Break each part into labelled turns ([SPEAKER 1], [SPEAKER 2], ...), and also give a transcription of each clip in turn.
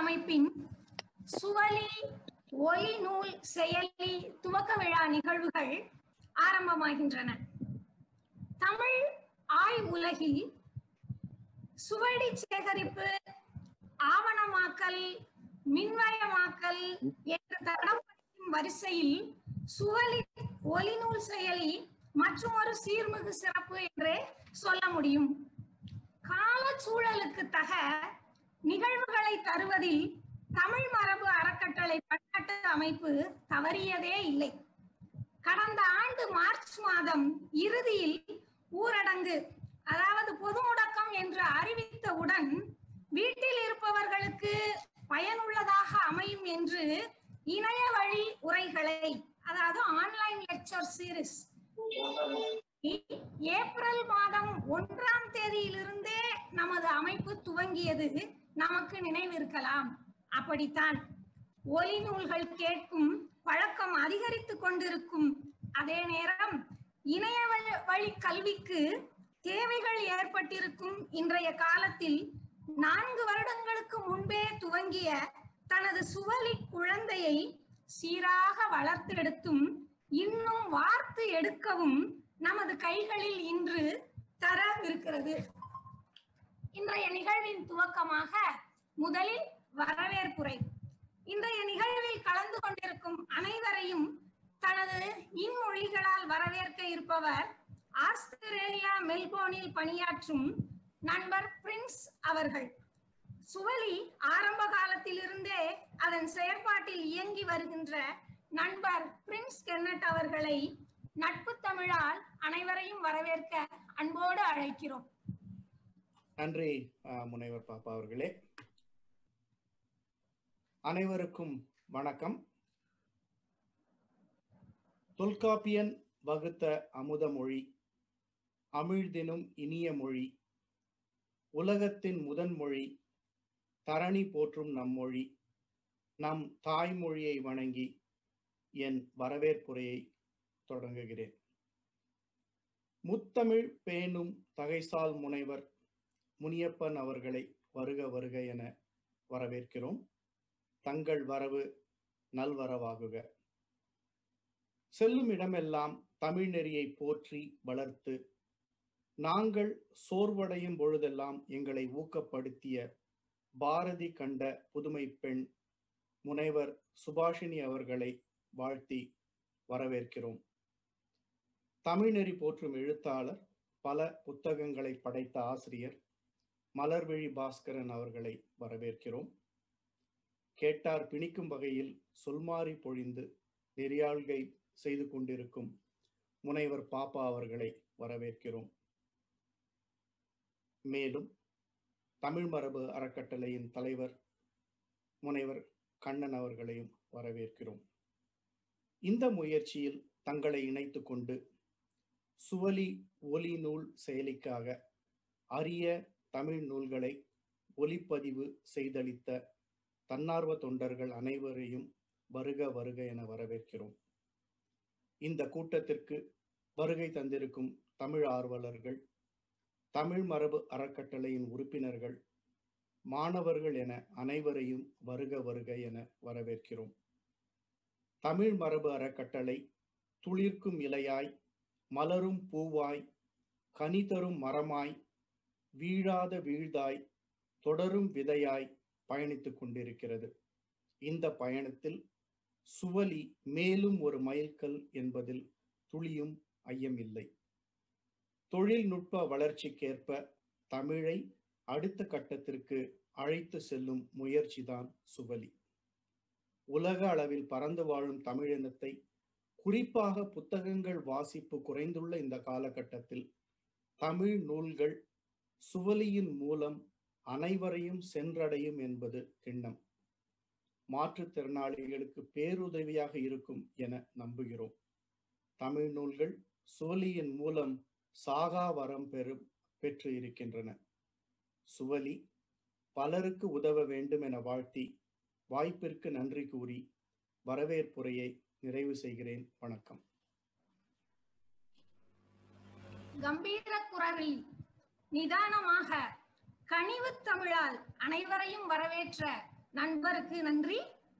[SPEAKER 1] அமைப்பின் சுவலி ஒலி நூல் செயலி துவக்க விழா நிகழ்வுகள் ஆரம்பமாகின்றன தமிழ் ஆய் உலகில் சுவடி சேகரிப்பு ஆவணமாக்கல் மின்மயமாக்கல் என்ற தடப்படியின் வரிசையில் சுவலி ஒலிநூல் செயலி மற்றும் ஒரு சீர்மிகு சிறப்பு என்றே சொல்ல முடியும் கால சூழலுக்கு தக நிகழ்வுகளை தருவதில் தமிழ் மரபு அறக்கட்டளை பன்னாட்டு அமைப்பு தவறியதே இல்லை கடந்த ஆண்டு மார்ச் மாதம் இறுதியில் ஊரடங்கு அதாவது பொது முடக்கம் என்று அறிவித்தவுடன் வீட்டில் இருப்பவர்களுக்கு பயனுள்ளதாக அமையும் என்று இணைய வழி உரைகளை அதாவது ஆன்லைன் லெக்சர் சீரிஸ் ஏப்ரல் மாதம் ஒன்றாம் தேதியிலிருந்தே நமது அமைப்பு துவங்கியது நமக்கு நினைவிருக்கலாம் அப்படித்தான் ஒலி நூல்கள் கேட்கும் பழக்கம் அதிகரித்து கொண்டிருக்கும் அதே நேரம் இணைய வழி கல்விக்கு தேவைகள் ஏற்பட்டிருக்கும் இன்றைய காலத்தில் நான்கு வருடங்களுக்கு முன்பே துவங்கிய தனது சுவலி குழந்தையை சீராக வளர்த்தெடுத்தும் இன்னும் வார்த்து எடுக்கவும் நமது கைகளில் இன்று தரவிருக்கிறது இன்றைய நிகழ்வின் துவக்கமாக முதலில் வரவேற்புரை இன்றைய நிகழ்வில் கலந்து கொண்டிருக்கும் அனைவரையும் தனது இன்மொழிகளால் வரவேற்க இருப்பவர் ஆஸ்திரேலியா மெல்போர்னில் பணியாற்றும் நண்பர் பிரின்ஸ் அவர்கள் சுவலி ஆரம்ப காலத்திலிருந்தே அதன் செயற்பாட்டில் இயங்கி வருகின்ற நண்பர் பிரின்ஸ் கென்னட் அவர்களை நட்பு தமிழால் அனைவரையும் வரவேற்க அன்போடு அழைக்கிறோம்
[SPEAKER 2] நன்றி முனைவர் பாப்பா அவர்களே அனைவருக்கும் வணக்கம் தொல்காப்பியன் வகுத்த அமுத மொழி அமிழ்தினும் இனிய மொழி உலகத்தின் முதன் மொழி தரணி போற்றும் நம்மொழி நம் தாய்மொழியை வணங்கி என் வரவேற்புரையை தொடங்குகிறேன் முத்தமிழ் பேணும் தகைசால் முனைவர் முனியப்பன் அவர்களை வருக வருக என வரவேற்கிறோம் தங்கள் வரவு நல்வரவாகுக செல்லும் இடமெல்லாம் தமிழ் நெறியை போற்றி வளர்த்து நாங்கள் சோர்வடையும் பொழுதெல்லாம் எங்களை ஊக்கப்படுத்திய பாரதி கண்ட புதுமை பெண் முனைவர் சுபாஷினி அவர்களை வாழ்த்தி வரவேற்கிறோம் தமிழ்நெறி போற்றும் எழுத்தாளர் பல புத்தகங்களை படைத்த ஆசிரியர் மலர்விழி பாஸ்கரன் அவர்களை வரவேற்கிறோம் கேட்டார் பிணிக்கும் வகையில் சொல்மாறி பொழிந்து நெறியாள்கை செய்து கொண்டிருக்கும் முனைவர் பாப்பா அவர்களை வரவேற்கிறோம் மேலும் தமிழ் மரபு அறக்கட்டளையின் தலைவர் முனைவர் கண்ணன் அவர்களையும் வரவேற்கிறோம் இந்த முயற்சியில் தங்களை இணைத்து கொண்டு சுவலி ஒலி நூல் செயலிக்காக அரிய தமிழ் நூல்களை ஒலிப்பதிவு செய்தளித்த தன்னார்வ தொண்டர்கள் அனைவரையும் வருக வருக என வரவேற்கிறோம் இந்த கூட்டத்திற்கு வருகை தந்திருக்கும் தமிழ் ஆர்வலர்கள் தமிழ் மரபு அறக்கட்டளையின் உறுப்பினர்கள் மாணவர்கள் என அனைவரையும் வருக வருக என வரவேற்கிறோம் தமிழ் மரபு அறக்கட்டளை துளிர்க்கும் இலையாய் மலரும் பூவாய் கனி தரும் மரமாய் வீழாத வீழ்தாய் தொடரும் விதையாய் பயணித்துக் கொண்டிருக்கிறது இந்த பயணத்தில் சுவலி மேலும் ஒரு மைல்கல் என்பதில் துளியும் ஐயமில்லை தொழில்நுட்ப வளர்ச்சிக்கேற்ப தமிழை அடுத்த கட்டத்திற்கு அழைத்து செல்லும் முயற்சிதான் சுவலி உலக அளவில் பறந்து வாழும் தமிழினத்தை குறிப்பாக புத்தகங்கள் வாசிப்பு குறைந்துள்ள இந்த காலகட்டத்தில் தமிழ் நூல்கள் சுவலியின் மூலம் அனைவரையும் சென்றடையும் என்பது திண்ணம் மாற்றுத்திறனாளிகளுக்கு பேருதவியாக இருக்கும் என நம்புகிறோம் தமிழ் நூல்கள் சுவலியின் மூலம் சாகா வரம் பெறும் பெற்று இருக்கின்றன சுவலி பலருக்கு உதவ வேண்டும் என வாழ்த்தி வாய்ப்பிற்கு நன்றி கூறி வரவேற்புரையை நிறைவு செய்கிறேன் வணக்கம்
[SPEAKER 1] கம்பீர குரலில் நிதானமாக கனிவு தமிழால் அனைவரையும் வரவேற்ற நண்பருக்கு நன்றி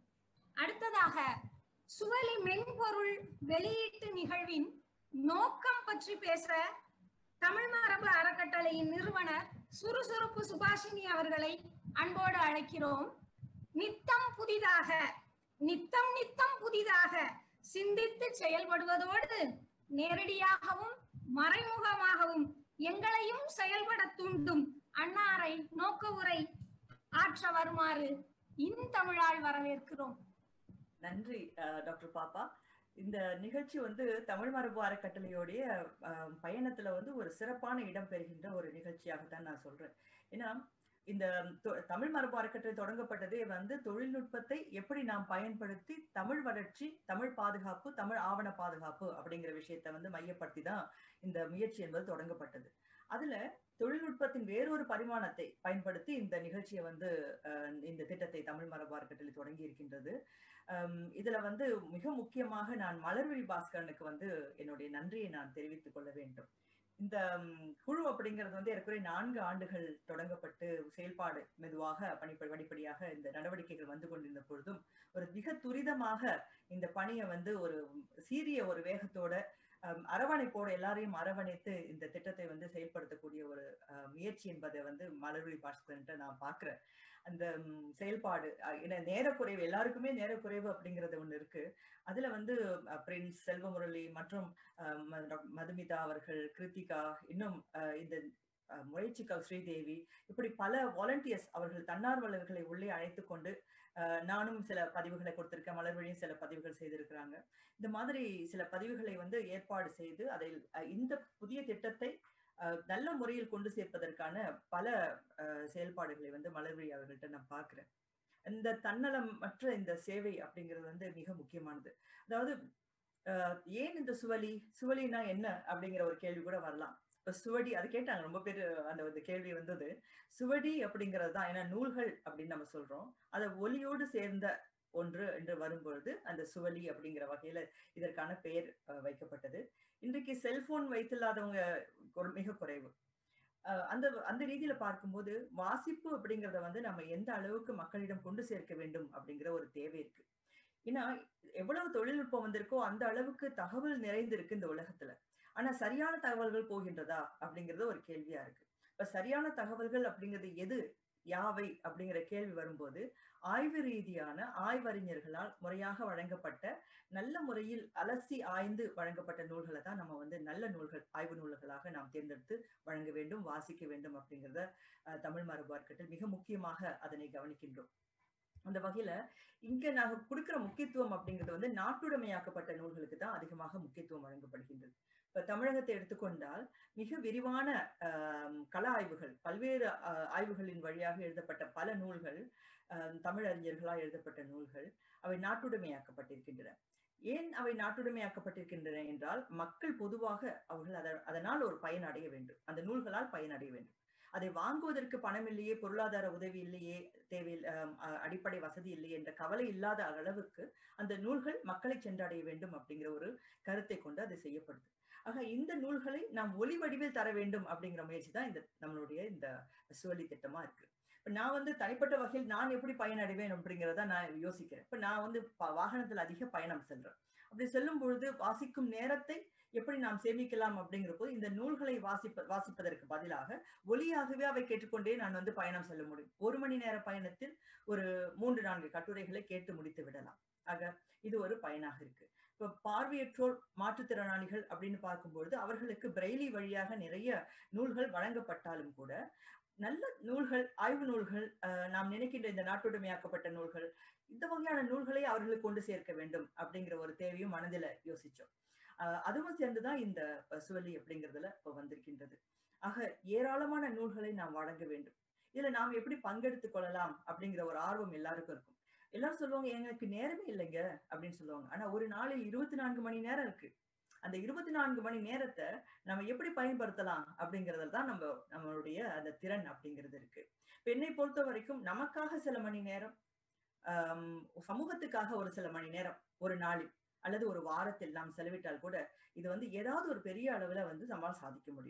[SPEAKER 1] அடுத்ததாக சுவலி மென்பொருள் வெளியீட்டு நிகழ்வின் நோக்கம் பற்றி பேச தமிழ் மரபு அறக்கட்டளையின் நிறுவனர் சுறுசுறுப்பு சுபாஷினி அவர்களை அன்போடு அழைக்கிறோம் நித்தம் புதிதாக நித்தம் நித்தம் புதிதாக சிந்தித்து செயல்படுவதோடு நேரடியாகவும் மறைமுகமாகவும் எங்களையும் செயல்பட தூண்டும் அன்னாரை நோக்க உரை ஆற்ற வருமாறு இன்தமிழால் வரவேற்கிறோம்
[SPEAKER 3] நன்றி அஹ், டாக்டர் பாப்பா இந்த நிகழ்ச்சி வந்து தமிழ் மரபு அறக்கட்டளையோடைய அஹ், பயணத்துல வந்து ஒரு சிறப்பான இடம் பெறுகின்ற ஒரு நிகழ்ச்சியாகத்தான் நான் சொல்றேன் ஏன்னா இந்த தொ- தமிழ் மரபு அறக்கட்டளை தொடங்கப்பட்டதே வந்து தொழில்நுட்பத்தை எப்படி நாம் பயன்படுத்தி தமிழ் வளர்ச்சி தமிழ் பாதுகாப்பு தமிழ் ஆவண பாதுகாப்பு அப்படிங்கிற விஷயத்தை வந்து மையப்படுத்தி தான் இந்த முயற்சி என்பது தொடங்கப்பட்டது அதுல தொழில்நுட்பத்தின் வேறொரு பரிமாணத்தை பயன்படுத்தி இந்த நிகழ்ச்சியை வந்து அஹ், இந்த திட்டத்தை தமிழ் மரபு அறக்கட்டளை தொடங்கி இருக்கின்றது அம், இதுல வந்து மிக முக்கியமாக நான் மலர்விழி பாஸ்கரனுக்கு வந்து என்னுடைய நன்றியை நான் தெரிவித்துக் கொள்ள வேண்டும் இந்த ம், குழு அப்படிங்கிறது வந்து ஏறக்குறைய நான்கு ஆண்டுகள் தொடங்கப்பட்டு செயல்பாடு மெதுவாக பணிப்படி படிப்படியாக இந்த நடவடிக்கைகள் வந்து கொண்டிருந்த பொழுதும் ஒரு மிக துரிதமாக இந்த பணியை வந்து ஒரு சீரிய ஒரு வேகத்தோட அம், அரவணைப்போட எல்லாரையும் அரவணைத்து இந்த திட்டத்தை வந்து செயல்படுத்தக்கூடிய ஒரு அஹ், முயற்சி என்பதை வந்து மலர்விழி பாஸ்கரன்ட்ட நான் பார்க்கிறேன் அந்த ம், செயல்பாடு அஹ், ஏன்னா நேரக்குறைவு எல்லாருக்குமே நேரக்குறைவு அப்படிங்கிறது ஒண்ணு இருக்கு அதுல வந்து அஹ், பிரின்ஸ் செல்வமுரளி மற்றும் அஹ், ம- டாக்டர் மதுமிதா அவர்கள் கிருத்திகா இன்னும் அஹ், இந்த அஹ், முயற்சிக்கல் ஸ்ரீதேவி இப்படி பல வாலண்டியர்ஸ் அவர்கள் தன்னார்வலர்களை உள்ளே அழைத்து கொண்டு அஹ், நானும் சில பதிவுகளை கொடுத்திருக்கேன் மலர்வழியும் சில பதிவுகள் செய்திருக்கிறாங்க இந்த மாதிரி சில பதிவுகளை வந்து ஏற்பாடு செய்து அதை அஹ், இந்த புதிய திட்டத்தை அஹ், நல்ல முறையில் கொண்டு சேர்ப்பதற்கான பல அஹ், செயல்பாடுகளை வந்து மலர்விழி அவர்கள்ட்ட நான் பார்க்கிறேன் இந்த தன்னலம் மற்ற இந்த சேவை அப்படிங்கிறது வந்து மிக முக்கியமானது அதாவது அஹ், ஏன் இந்த சுவலி சுவலினா என்ன அப்படிங்கிற ஒரு கேள்வி கூட வரலாம் இப்ப சுவடி அது கேட்டாங்க ரொம்ப பேர் அந்த ஒரு கேள்வி வந்தது சுவடி அப்படிங்கிறது தான் ஏன்னா நூல்கள் அப்படின்னு நம்ம சொல்றோம் அதை ஒலியோடு சேர்ந்த ஒன்று என்று வரும்பொழுது அந்த சுவலி அப்படிங்கிற வகையில இதற்கான பெயர் அஹ், வைக்கப்பட்டது இன்றைக்கு செல்போன் வைத்தில்லாதவங்க ஒரு- மிக குறைவு அஹ் அந்த அந்த ரீதியில பார்க்கும்போது வாசிப்பு அப்படிங்கறத வந்து நம்ம எந்த அளவுக்கு மக்களிடம் கொண்டு சேர்க்க வேண்டும் அப்படிங்கிற ஒரு தேவை இருக்கு ஏன்னா எவ்வளவு தொழில்நுட்பம் வந்திருக்கோ அந்த அளவுக்கு தகவல் நிறைந்திருக்கு இந்த உலகத்துல ஆனா சரியான தகவல்கள் போகின்றதா அப்படிங்கறது ஒரு கேள்வியா இருக்கு இப்ப சரியான தகவல்கள் அப்படிங்கிறது எது யாவை அப்படிங்கிற கேள்வி வரும்போது ஆய்வு ரீதியான ஆய்வறிஞர்களால் முறையாக வழங்கப்பட்ட நல்ல முறையில் அலசி ஆய்ந்து வழங்கப்பட்ட நூல்களை தான் நம்ம வந்து நல்ல நூல்கள் ஆய்வு நூல்களாக நாம் தேர்ந்தெடுத்து வழங்க வேண்டும் வாசிக்க வேண்டும் அப்படிங்கிறத அஹ், தமிழ் மரபு அறக்கட்டளை மிக முக்கியமாக அதனை கவனிக்கின்றோம் அந்த வகையில இங்க நாங்க கொடுக்கிற முக்கியத்துவம் அப்படிங்கிறது வந்து நாட்டுடைமையாக்கப்பட்ட நூல்களுக்கு தான் அதிகமாக முக்கியத்துவம் வழங்கப்படுகின்றது இப்ப தமிழகத்தை எடுத்துக்கொண்டால் மிக விரிவான ஆஹ், கள ஆய்வுகள் பல்வேறு ஆஹ், ஆய்வுகளின் வழியாக எழுதப்பட்ட பல நூல்கள் ஆஹ், தமிழ் அறிஞர்களால் எழுதப்பட்ட நூல்கள் அவை நாட்டுடைமையாக்கப்பட்டிருக்கின்றன ஏன் அவை நாட்டுடைமையாக்கப்பட்டிருக்கின்றன என்றால் மக்கள் பொதுவாக அவர்கள் அத அதனால் ஒரு பயன் அடைய வேண்டும் அந்த நூல்களால் பயனடைய வேண்டும் அதை வாங்குவதற்கு பணம் இல்லையே பொருளாதார உதவி இல்லையே தேவை அஹ், அஹ், அடிப்படை வசதி இல்லையே என்ற கவலை இல்லாத அளவுக்கு அந்த நூல்கள் மக்களை சென்றடைய வேண்டும் அப்படிங்கிற ஒரு கருத்தை கொண்டு அது செய்யப்படுது ஆக இந்த நூல்களை நாம் ஒலி வடிவில் தர வேண்டும் அப்படிங்கிற முயற்சி தான் இந்த நம்மளுடைய இந்த சுவலி திட்டமா இருக்கு இப்ப நான் வந்து தனிப்பட்ட வகையில் நான் எப்படி பயனடைவேன் அப்படிங்கிறத நான் யோசிக்கிறேன் இப்ப நான் வந்து ப- வாகனத்துல அதிக பயணம் செல்றேன் அப்படி செல்லும் பொழுது வாசிக்கும் நேரத்தை எப்படி நாம் சேமிக்கலாம் அப்படிங்கிற போது இந்த நூல்களை வாசிப்ப வாசிப்பதற்கு பதிலாக ஒலியாகவே அவை கேட்டுக்கொண்டே நான் வந்து பயணம் செல்ல முடியும் ஒரு மணி நேர பயணத்தில் ஒரு மூன்று நான்கு கட்டுரைகளை கேட்டு முடித்து விடலாம் ஆக இது ஒரு பயனாக இருக்கு இப்ப பார்வையற்றோர் மாற்றுத்திறனாளிகள் அப்படின்னு பார்க்கும்பொழுது அவர்களுக்கு பிரெய்லி வழியாக நிறைய நூல்கள் வழங்கப்பட்டாலும் கூட நல்ல நூல்கள் ஆய்வு நூல்கள் அஹ், நாம் நினைக்கின்ற இந்த நாட்டுடைமையாக்கப்பட்ட நூல்கள் இந்த வகையான நூல்களை அவர்களுக்கு கொண்டு சேர்க்க வேண்டும் அப்படிங்கிற ஒரு தேவையும் மனதில யோசிச்சோம் அஹ், அதுவும் சேர்ந்துதான் இந்த அஹ், சுவலி அப்படிங்கிறதுல இப்ப வந்திருக்கின்றது ஆக ஏராளமான நூல்களை நாம் வழங்க வேண்டும் இதுல நாம் எப்படி பங்கெடுத்துக் கொள்ளலாம் அப்படிங்கிற ஒரு ஆர்வம் எல்லாருக்கும் இருக்கும் எல்லாரும் சொல்லுவாங்க எனக்கு நேரமே இல்லைங்க அப்படின்னு சொல்லுவாங்க ஆனா ஒரு நாளில் இருபத்தி நான்கு மணி நேரம் இருக்கு அந்த இருபத்தி நான்கு மணி நேரத்தை நம்ம எப்படி பயன்படுத்தலாம் அப்படிங்கறதுல தான் நம்ம நம்மளுடைய அந்த திறன் அப்படிங்கிறது இருக்கு இப்ப என்னை பொறுத்த வரைக்கும் நமக்காக சில மணி நேரம் ஆம், சமூகத்துக்காக ஒரு சில மணி நேரம் ஒரு நாளில் அல்லது ஒரு வாரத்தில் நாம் செலவிட்டால் கூட இது வந்து ஏதாவது ஒரு பெரிய அளவுல வந்து நம்மால் சாதிக்க முடியும்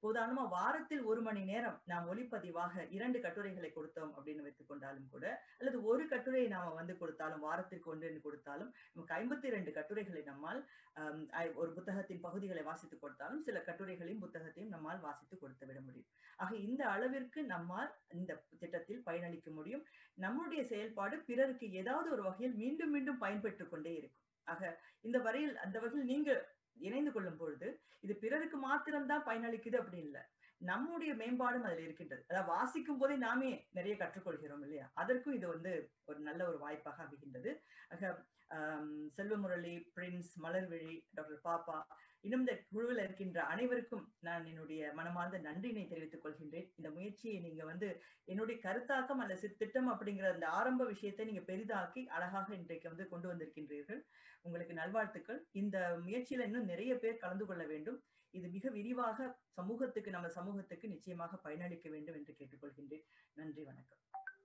[SPEAKER 3] உதாரணமா வாரத்தில் ஒரு மணி நேரம் நாம் ஒளிப்பதிவாக இரண்டு கட்டுரைகளை கொடுத்தோம் அப்படின்னு வைத்துக் கொண்டாலும் கூட அல்லது ஒரு கட்டுரையை நாம வந்து கொடுத்தாலும் வாரத்திற்கு ஒன்று கொடுத்தாலும் நமக்கு ஐம்பத்தி இரண்டு கட்டுரைகளை நம்மால் ஆம், ஐ- ஒரு புத்தகத்தின் பகுதிகளை வாசித்து கொடுத்தாலும் சில கட்டுரைகளையும் புத்தகத்தையும் நம்மால் வாசித்து கொடுத்து விட முடியும் ஆக இந்த அளவிற்கு நம்மால் இந்த திட்டத்தில் பயனளிக்க முடியும் நம்முடைய செயல்பாடு பிறருக்கு ஏதாவது ஒரு வகையில் மீண்டும் மீண்டும் பயன்பெற்றுக் கொண்டே இருக்கும் ஆக இந்த வரையில் அந்த வகையில் நீங்க இணைந்து கொள்ளும் பொழுது இது பிறருக்கு மாத்திரம்தான் பயனளிக்குது அப்படின்னு இல்ல நம்முடைய மேம்பாடும் அதுல இருக்கின்றது அதாவது வாசிக்கும் போதே நாமே நிறைய கற்றுக்கொள்கிறோம் இல்லையா அதற்கும் இது வந்து ஒரு நல்ல ஒரு வாய்ப்பாக அமைகின்றது ஆக ஆம், செல்வமுரளி பிரின்ஸ் மலர்விழி டாக்டர் பாப்பா இன்னும் இந்த குழுவில் இருக்கின்ற அனைவருக்கும் நான் என்னுடைய மனமார்ந்த நன்றியினை தெரிவித்துக் கொள்கின்றேன் இந்த முயற்சியை நீங்க வந்து என்னுடைய கருத்தாக்கம் அல்ல திட்டம் அப்படிங்கிற அந்த ஆரம்ப விஷயத்தை நீங்க பெரிதாக்கி அழகாக இன்றைக்கு வந்து கொண்டு வந்திருக்கின்றீர்கள் உங்களுக்கு நல்வாழ்த்துக்கள் இந்த முயற்சியில இன்னும் நிறைய பேர் கலந்து கொள்ள வேண்டும் இது மிக விரிவாக சமூகத்துக்கு நம்ம சமூகத்துக்கு நிச்சயமாக பயனளிக்க வேண்டும் என்று கேட்டுக்கொள்கின்றேன் நன்றி வணக்கம்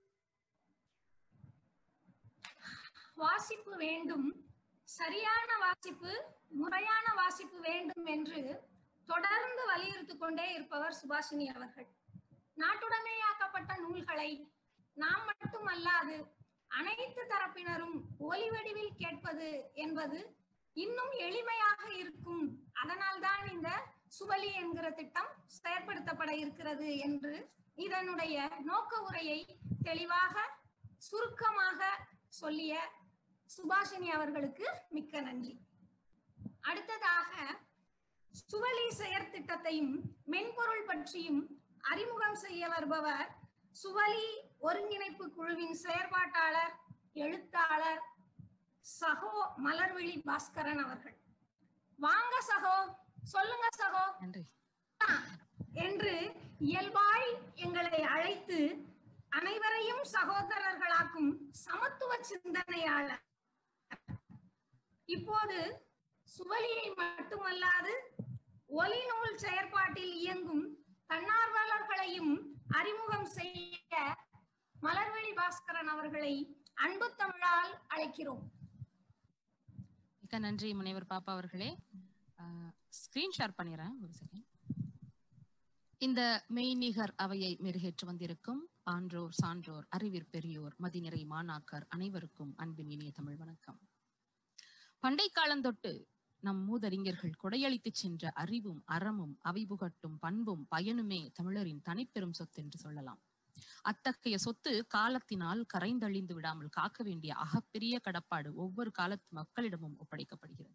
[SPEAKER 1] வாசிப்பு வேண்டும் சரியான வாசிப்பு முறையான வாசிப்பு வேண்டும் என்று தொடர்ந்து வலியுறுத்திக் கொண்டே இருப்பவர் சுபாஷினி அவர்கள் நாட்டுடைமையாக்கப்பட்ட நூல்களை நாம் மட்டுமல்லாது அனைத்து தரப்பினரும் ஒலி வடிவில் கேட்பது என்பது இன்னும் எளிமையாக இருக்கும் அதனால்தான் இந்த சுவலி என்கிற திட்டம் செயற்படுத்தப்பட இருக்கிறது என்று இதனுடைய நோக்க உரையை தெளிவாக சுருக்கமாக சொல்லிய சுபாஷினி அவர்களுக்கு மிக்க நன்றி அடுத்ததாக சுவலி செயற்திட்டத்தையும் மென்பொருள் பற்றியும் அறிமுகம் செய்ய வருபவர் சுவலி ஒருங்கிணைப்பு குழுவின் செயற்பாட்டாளர் எழுத்தாளர் சகோ மலர்விழி பாஸ்கரன் அவர்கள் வாங்க சகோ சொல்லுங்க சகோ
[SPEAKER 4] நன்றி
[SPEAKER 1] என்று இயல்பாய் எங்களை அழைத்து அனைவரையும் சகோதரர்களாக்கும் சமத்துவ சிந்தனையாளர் இப்போது சுவலியை மட்டுமல்லாது ஒலி நூல் செயற்பாட்டில் இயங்கும் தன்னார்வலர்களையும் அறிமுகம் செய்ய மலர்விழி பாஸ்கரன் அவர்களை அன்பு தமிழால் அழைக்கிறோம்
[SPEAKER 4] மிக்க நன்றி முனைவர் பாப்பா அவர்களே ஸ்கிரீன் ஷேர் பண்ணிடுறேன் ஒரு செகண்ட் இந்த மெய்நிகர் அவையை மெருகேற்று வந்திருக்கும் ஆன்றோர் சான்றோர் அறிவிற் பெரியோர் மதிநிறை மாணாக்கர் அனைவருக்கும் அன்பின் இனிய தமிழ் வணக்கம் பண்டை காலந்தொட்டு நம் மூதறிஞர்கள் கொடையளித்துச் சென்ற அறிவும் அறமும் அவை புகட்டும் பண்பும் பயனுமே தமிழரின் தனிப்பெரும் சொத்து என்று சொல்லலாம் அத்தகைய சொத்து காலத்தினால் கரைந்தழிந்து விடாமல் காக்க வேண்டிய அகப்பெரிய கடப்பாடு ஒவ்வொரு காலத்து மக்களிடமும் ஒப்படைக்கப்படுகிறது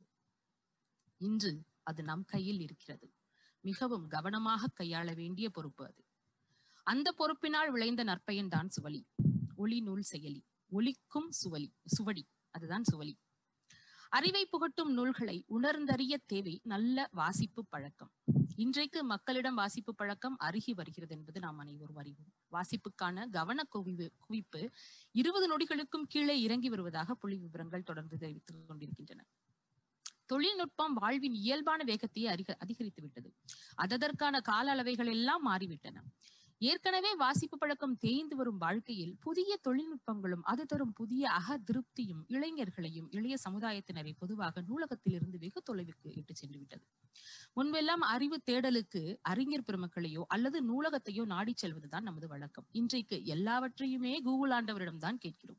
[SPEAKER 4] இன்று அது நம் கையில் இருக்கிறது மிகவும் கவனமாக கையாள வேண்டிய பொறுப்பு அது அந்த பொறுப்பினால் விளைந்த நற்பயன் தான் சுவலி ஒளி நூல் செயலி ஒலிக்கும் சுவலி சுவடி அதுதான் சுவலி அறிவை புகட்டும் நூல்களை உணர்ந்தறிய தேவை நல்ல வாசிப்பு பழக்கம் இன்றைக்கு மக்களிடம் வாசிப்பு பழக்கம் அருகி வருகிறது என்பது நாம் அனைவரும் அறிவோம் வாசிப்புக்கான கவன குவிவு குவிப்பு இருபது நொடிகளுக்கும் கீழே இறங்கி வருவதாக புள்ளி விவரங்கள் தொடர்ந்து தெரிவித்துக் கொண்டிருக்கின்றன தொழில்நுட்பம் வாழ்வின் இயல்பான வேகத்தை அதிக அதிகரித்து விட்டது அதற்கான கால அளவைகள் எல்லாம் மாறிவிட்டன ஏற்கனவே வாசிப்பு பழக்கம் தேய்ந்து வரும் வாழ்க்கையில் புதிய தொழில்நுட்பங்களும் அது தரும் புதிய அக திருப்தியும் இளைஞர்களையும் இளைய சமுதாயத்தினரை பொதுவாக நூலகத்தில் இருந்து வெகு தொலைவிற்கு இட்டு சென்று விட்டது முன்பெல்லாம் அறிவு தேடலுக்கு அறிஞர் பெருமக்களையோ அல்லது நூலகத்தையோ நாடி செல்வதுதான் நமது வழக்கம் இன்றைக்கு எல்லாவற்றையுமே கூகுள் ஆண்டவரிடம் தான் கேட்கிறோம்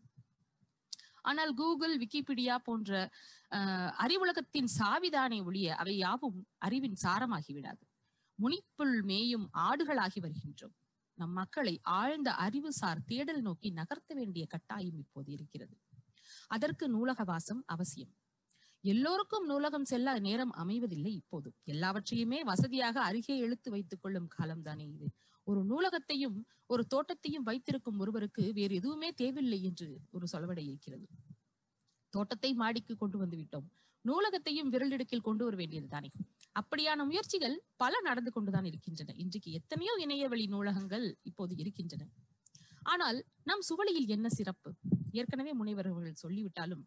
[SPEAKER 4] ஆனால் கூகுள் விக்கிபீடியா போன்ற அஹ், அறிவுலகத்தின் சாவிதானே ஒழிய அவை யாவும் அறிவின் சாரமாகி விடாது முனிப்புள் மேயும் ஆடுகளாகி வருகின்றோம் நம் மக்களை ஆழ்ந்த அறிவுசார் தேடல் நோக்கி நகர்த்த வேண்டிய கட்டாயம் இப்போது இருக்கிறது அதற்கு நூலக வாசம் அவசியம் எல்லோருக்கும் நூலகம் செல்ல நேரம் அமைவதில்லை இப்போது எல்லாவற்றையுமே வசதியாக அருகே இழுத்து வைத்துக் கொள்ளும் காலம்தானே இது ஒரு நூலகத்தையும் ஒரு தோட்டத்தையும் வைத்திருக்கும் ஒருவருக்கு வேறு எதுவுமே தேவையில்லை என்று ஒரு சொலவடை இருக்கிறது தோட்டத்தை மாடிக்கு கொண்டு வந்து விட்டோம் நூலகத்தையும் விரலிடுக்கில் கொண்டு வர வேண்டியது தானே அப்படியான முயற்சிகள் பல நடந்து கொண்டுதான் இருக்கின்றன இன்றைக்கு எத்தனையோ இணையவழி நூலகங்கள் இப்போது இருக்கின்றன ஆனால் நம் சுவழியில் என்ன சிறப்பு ஏற்கனவே முனைவர்கள் சொல்லிவிட்டாலும்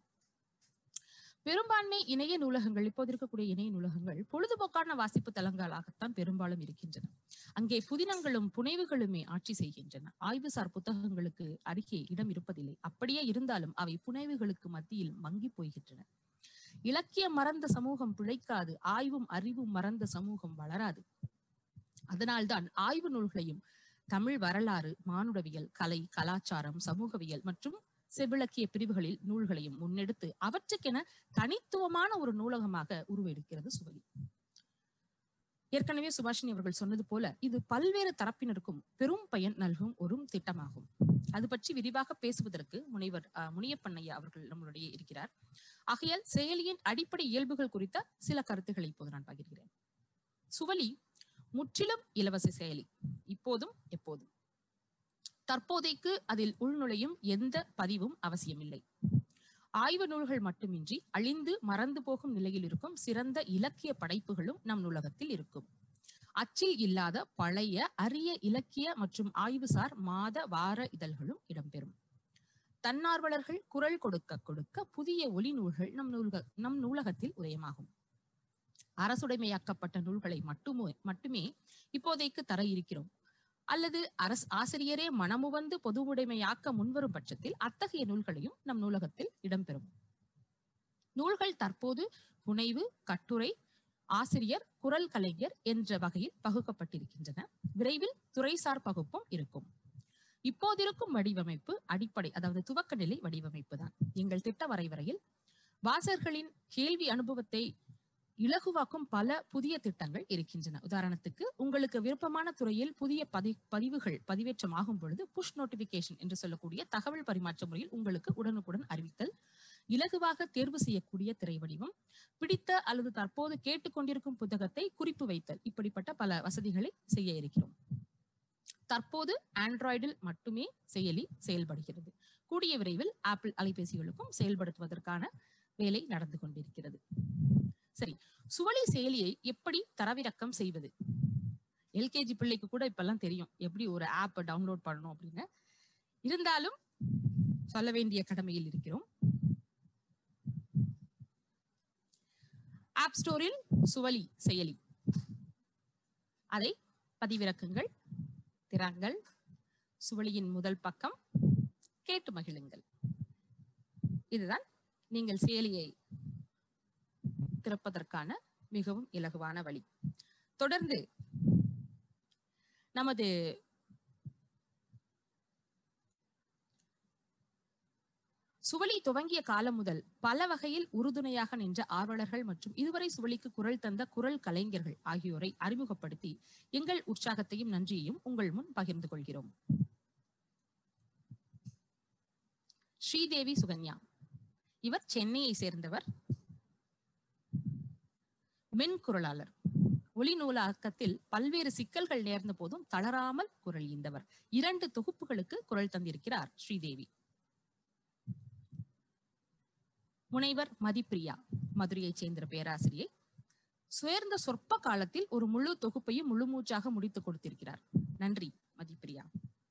[SPEAKER 4] பெரும்பான்மை இணைய நூலகங்கள் இப்போது இருக்கக்கூடிய இணைய நூலகங்கள் பொழுதுபோக்கான வாசிப்பு தலங்களாகத்தான் பெரும்பாலும் இருக்கின்றன அங்கே புதினங்களும் புனைவுகளுமே ஆட்சி செய்கின்றன ஆய்வுசார் புத்தகங்களுக்கு அருகே இடம் இருப்பதில்லை அப்படியே இருந்தாலும் அவை புனைவுகளுக்கு மத்தியில் மங்கி போகின்றன இலக்கியம் மறந்த சமூகம் பிழைக்காது ஆய்வும் அறிவும் மறந்த சமூகம் வளராது அதனால்தான் ஆய்வு நூல்களையும் தமிழ் வரலாறு மானுடவியல் கலை கலாச்சாரம் சமூகவியல் மற்றும் செவிலக்கிய பிரிவுகளில் நூல்களையும் முன்னெடுத்து அவற்றுக்கென தனித்துவமான ஒரு நூலகமாக உருவெடுக்கிறது சுவலி ஏற்கனவே சுபாஷினி அவர்கள் சொன்னது போல இது பல்வேறு தரப்பினருக்கும் பெரும் பயன் நல்கும் ஒரு திட்டமாகும் அது பற்றி விரிவாக பேசுவதற்கு முனைவர் அஹ், முனியப்பண்ணையா அவர்கள் நம்மளுடைய இருக்கிறார் ஆகையால் செயலியின் அடிப்படை இயல்புகள் குறித்த சில கருத்துக்களை இப்போது நான் பகிர்கிறேன் சுவலி முற்றிலும் இலவச செயலி இப்போதும் எப்போதும் தற்போதைக்கு அதில் உள்நுழையும் எந்த பதிவும் அவசியமில்லை ஆய்வு நூல்கள் மட்டுமின்றி அழிந்து மறந்து போகும் நிலையில் இருக்கும் சிறந்த இலக்கிய படைப்புகளும் நம் நூலகத்தில் இருக்கும் அச்சில் இல்லாத பழைய அரிய இலக்கிய மற்றும் ஆய்வுசார் மாத வார இதழ்களும் இடம்பெறும் தன்னார்வலர்கள் குரல் கொடுக்க கொடுக்க புதிய ஒலி நூல்கள் நம் நூல்க நம் நூலகத்தில் உதயமாகும் அரசுடைமையாக்கப்பட்ட நூல்களை மட்டுமே மட்டுமே இப்போதைக்கு தர இருக்கிறோம் அல்லது அரசு ஆசிரியரே மனமுவந்து பொதுவுடைமையாக்க முன்வரும் பட்சத்தில் அத்தகைய நூல்களையும் நம் நூலகத்தில் இடம்பெறும் நூல்கள் தற்போது புனைவு கட்டுரை ஆசிரியர் குரல் கலைஞர் என்ற வகையில் பகுக்கப்பட்டிருக்கின்றன விரைவில் துறைசார் பகுப்பும் இருக்கும் இப்போதிருக்கும் வடிவமைப்பு அடிப்படை அதாவது துவக்க நிலை வடிவமைப்பு தான் எங்கள் திட்ட வரைவரையில் வாசகர்களின் கேள்வி அனுபவத்தை இலகுவாக்கும் பல புதிய திட்டங்கள் இருக்கின்றன உதாரணத்துக்கு உங்களுக்கு விருப்பமான துறையில் புதிய பதி பதிவுகள் பதிவேற்றம் ஆகும் பொழுது புஷ் நோட்டிபிகேஷன் என்று சொல்லக்கூடிய தகவல் பரிமாற்ற முறையில் உங்களுக்கு உடனுக்குடன் அறிவித்தல் இலகுவாக தேர்வு செய்யக்கூடிய திரை வடிவம் பிடித்த அல்லது தற்போது கேட்டுக்கொண்டிருக்கும் புத்தகத்தை குறிப்பு வைத்தல் இப்படிப்பட்ட பல வசதிகளை செய்ய இருக்கிறோம் தற்போது ஆண்ட்ராய்டில் மட்டுமே செயலி செயல்படுகிறது கூடிய விரைவில் ஆப்பிள் அலைபேசிகளுக்கும் செயல்படுத்துவதற்கான வேலை நடந்து கொண்டிருக்கிறது சரி சுவலி செயலியை எப்படி தரவிறக்கம் செய்வது எல்கேஜி பிள்ளைக்கு கூட இப்பெல்லாம் தெரியும் எப்படி ஒரு ஆப் டவுன்லோட் பண்ணணும் அப்படின்னு இருந்தாலும் சொல்ல வேண்டிய கடமையில் இருக்கிறோம் ஆப் ஸ்டோரில் சுவலி செயலி அதை பதிவிறக்குங்கள் திறங்கள் சுவலியின் முதல் பக்கம் கேட்டு மகிழுங்கள் இதுதான் நீங்கள் செயலியை திறப்பதற்கான மிகவும் இலகுவான வழி தொடர்ந்து நமது சுவலி துவங்கிய காலம் முதல் பல வகையில் உறுதுணையாக நின்ற ஆர்வலர்கள் மற்றும் இதுவரை சுவலிக்கு குரல் தந்த குரல் கலைஞர்கள் ஆகியோரை அறிமுகப்படுத்தி எங்கள் உற்சாகத்தையும் நன்றியையும் உங்கள் முன் பகிர்ந்து கொள்கிறோம் ஸ்ரீதேவி சுகன்யா இவர் சென்னையை சேர்ந்தவர் மென்குரலாளர் ஒளி நூலாக்கத்தில் பல்வேறு சிக்கல்கள் நேர்ந்த போதும் தளராமல் குரல் ஈந்தவர் இரண்டு தொகுப்புகளுக்கு குரல் தந்திருக்கிறார் ஸ்ரீதேவி முனைவர் மதிப்பிரியா மதுரையைச் சேர்ந்த பேராசிரியை சுயர்ந்த சொற்ப காலத்தில் ஒரு முழு தொகுப்பையும் முழுமூச்சாக முடித்துக் கொடுத்திருக்கிறார் நன்றி மதிப்பிரியா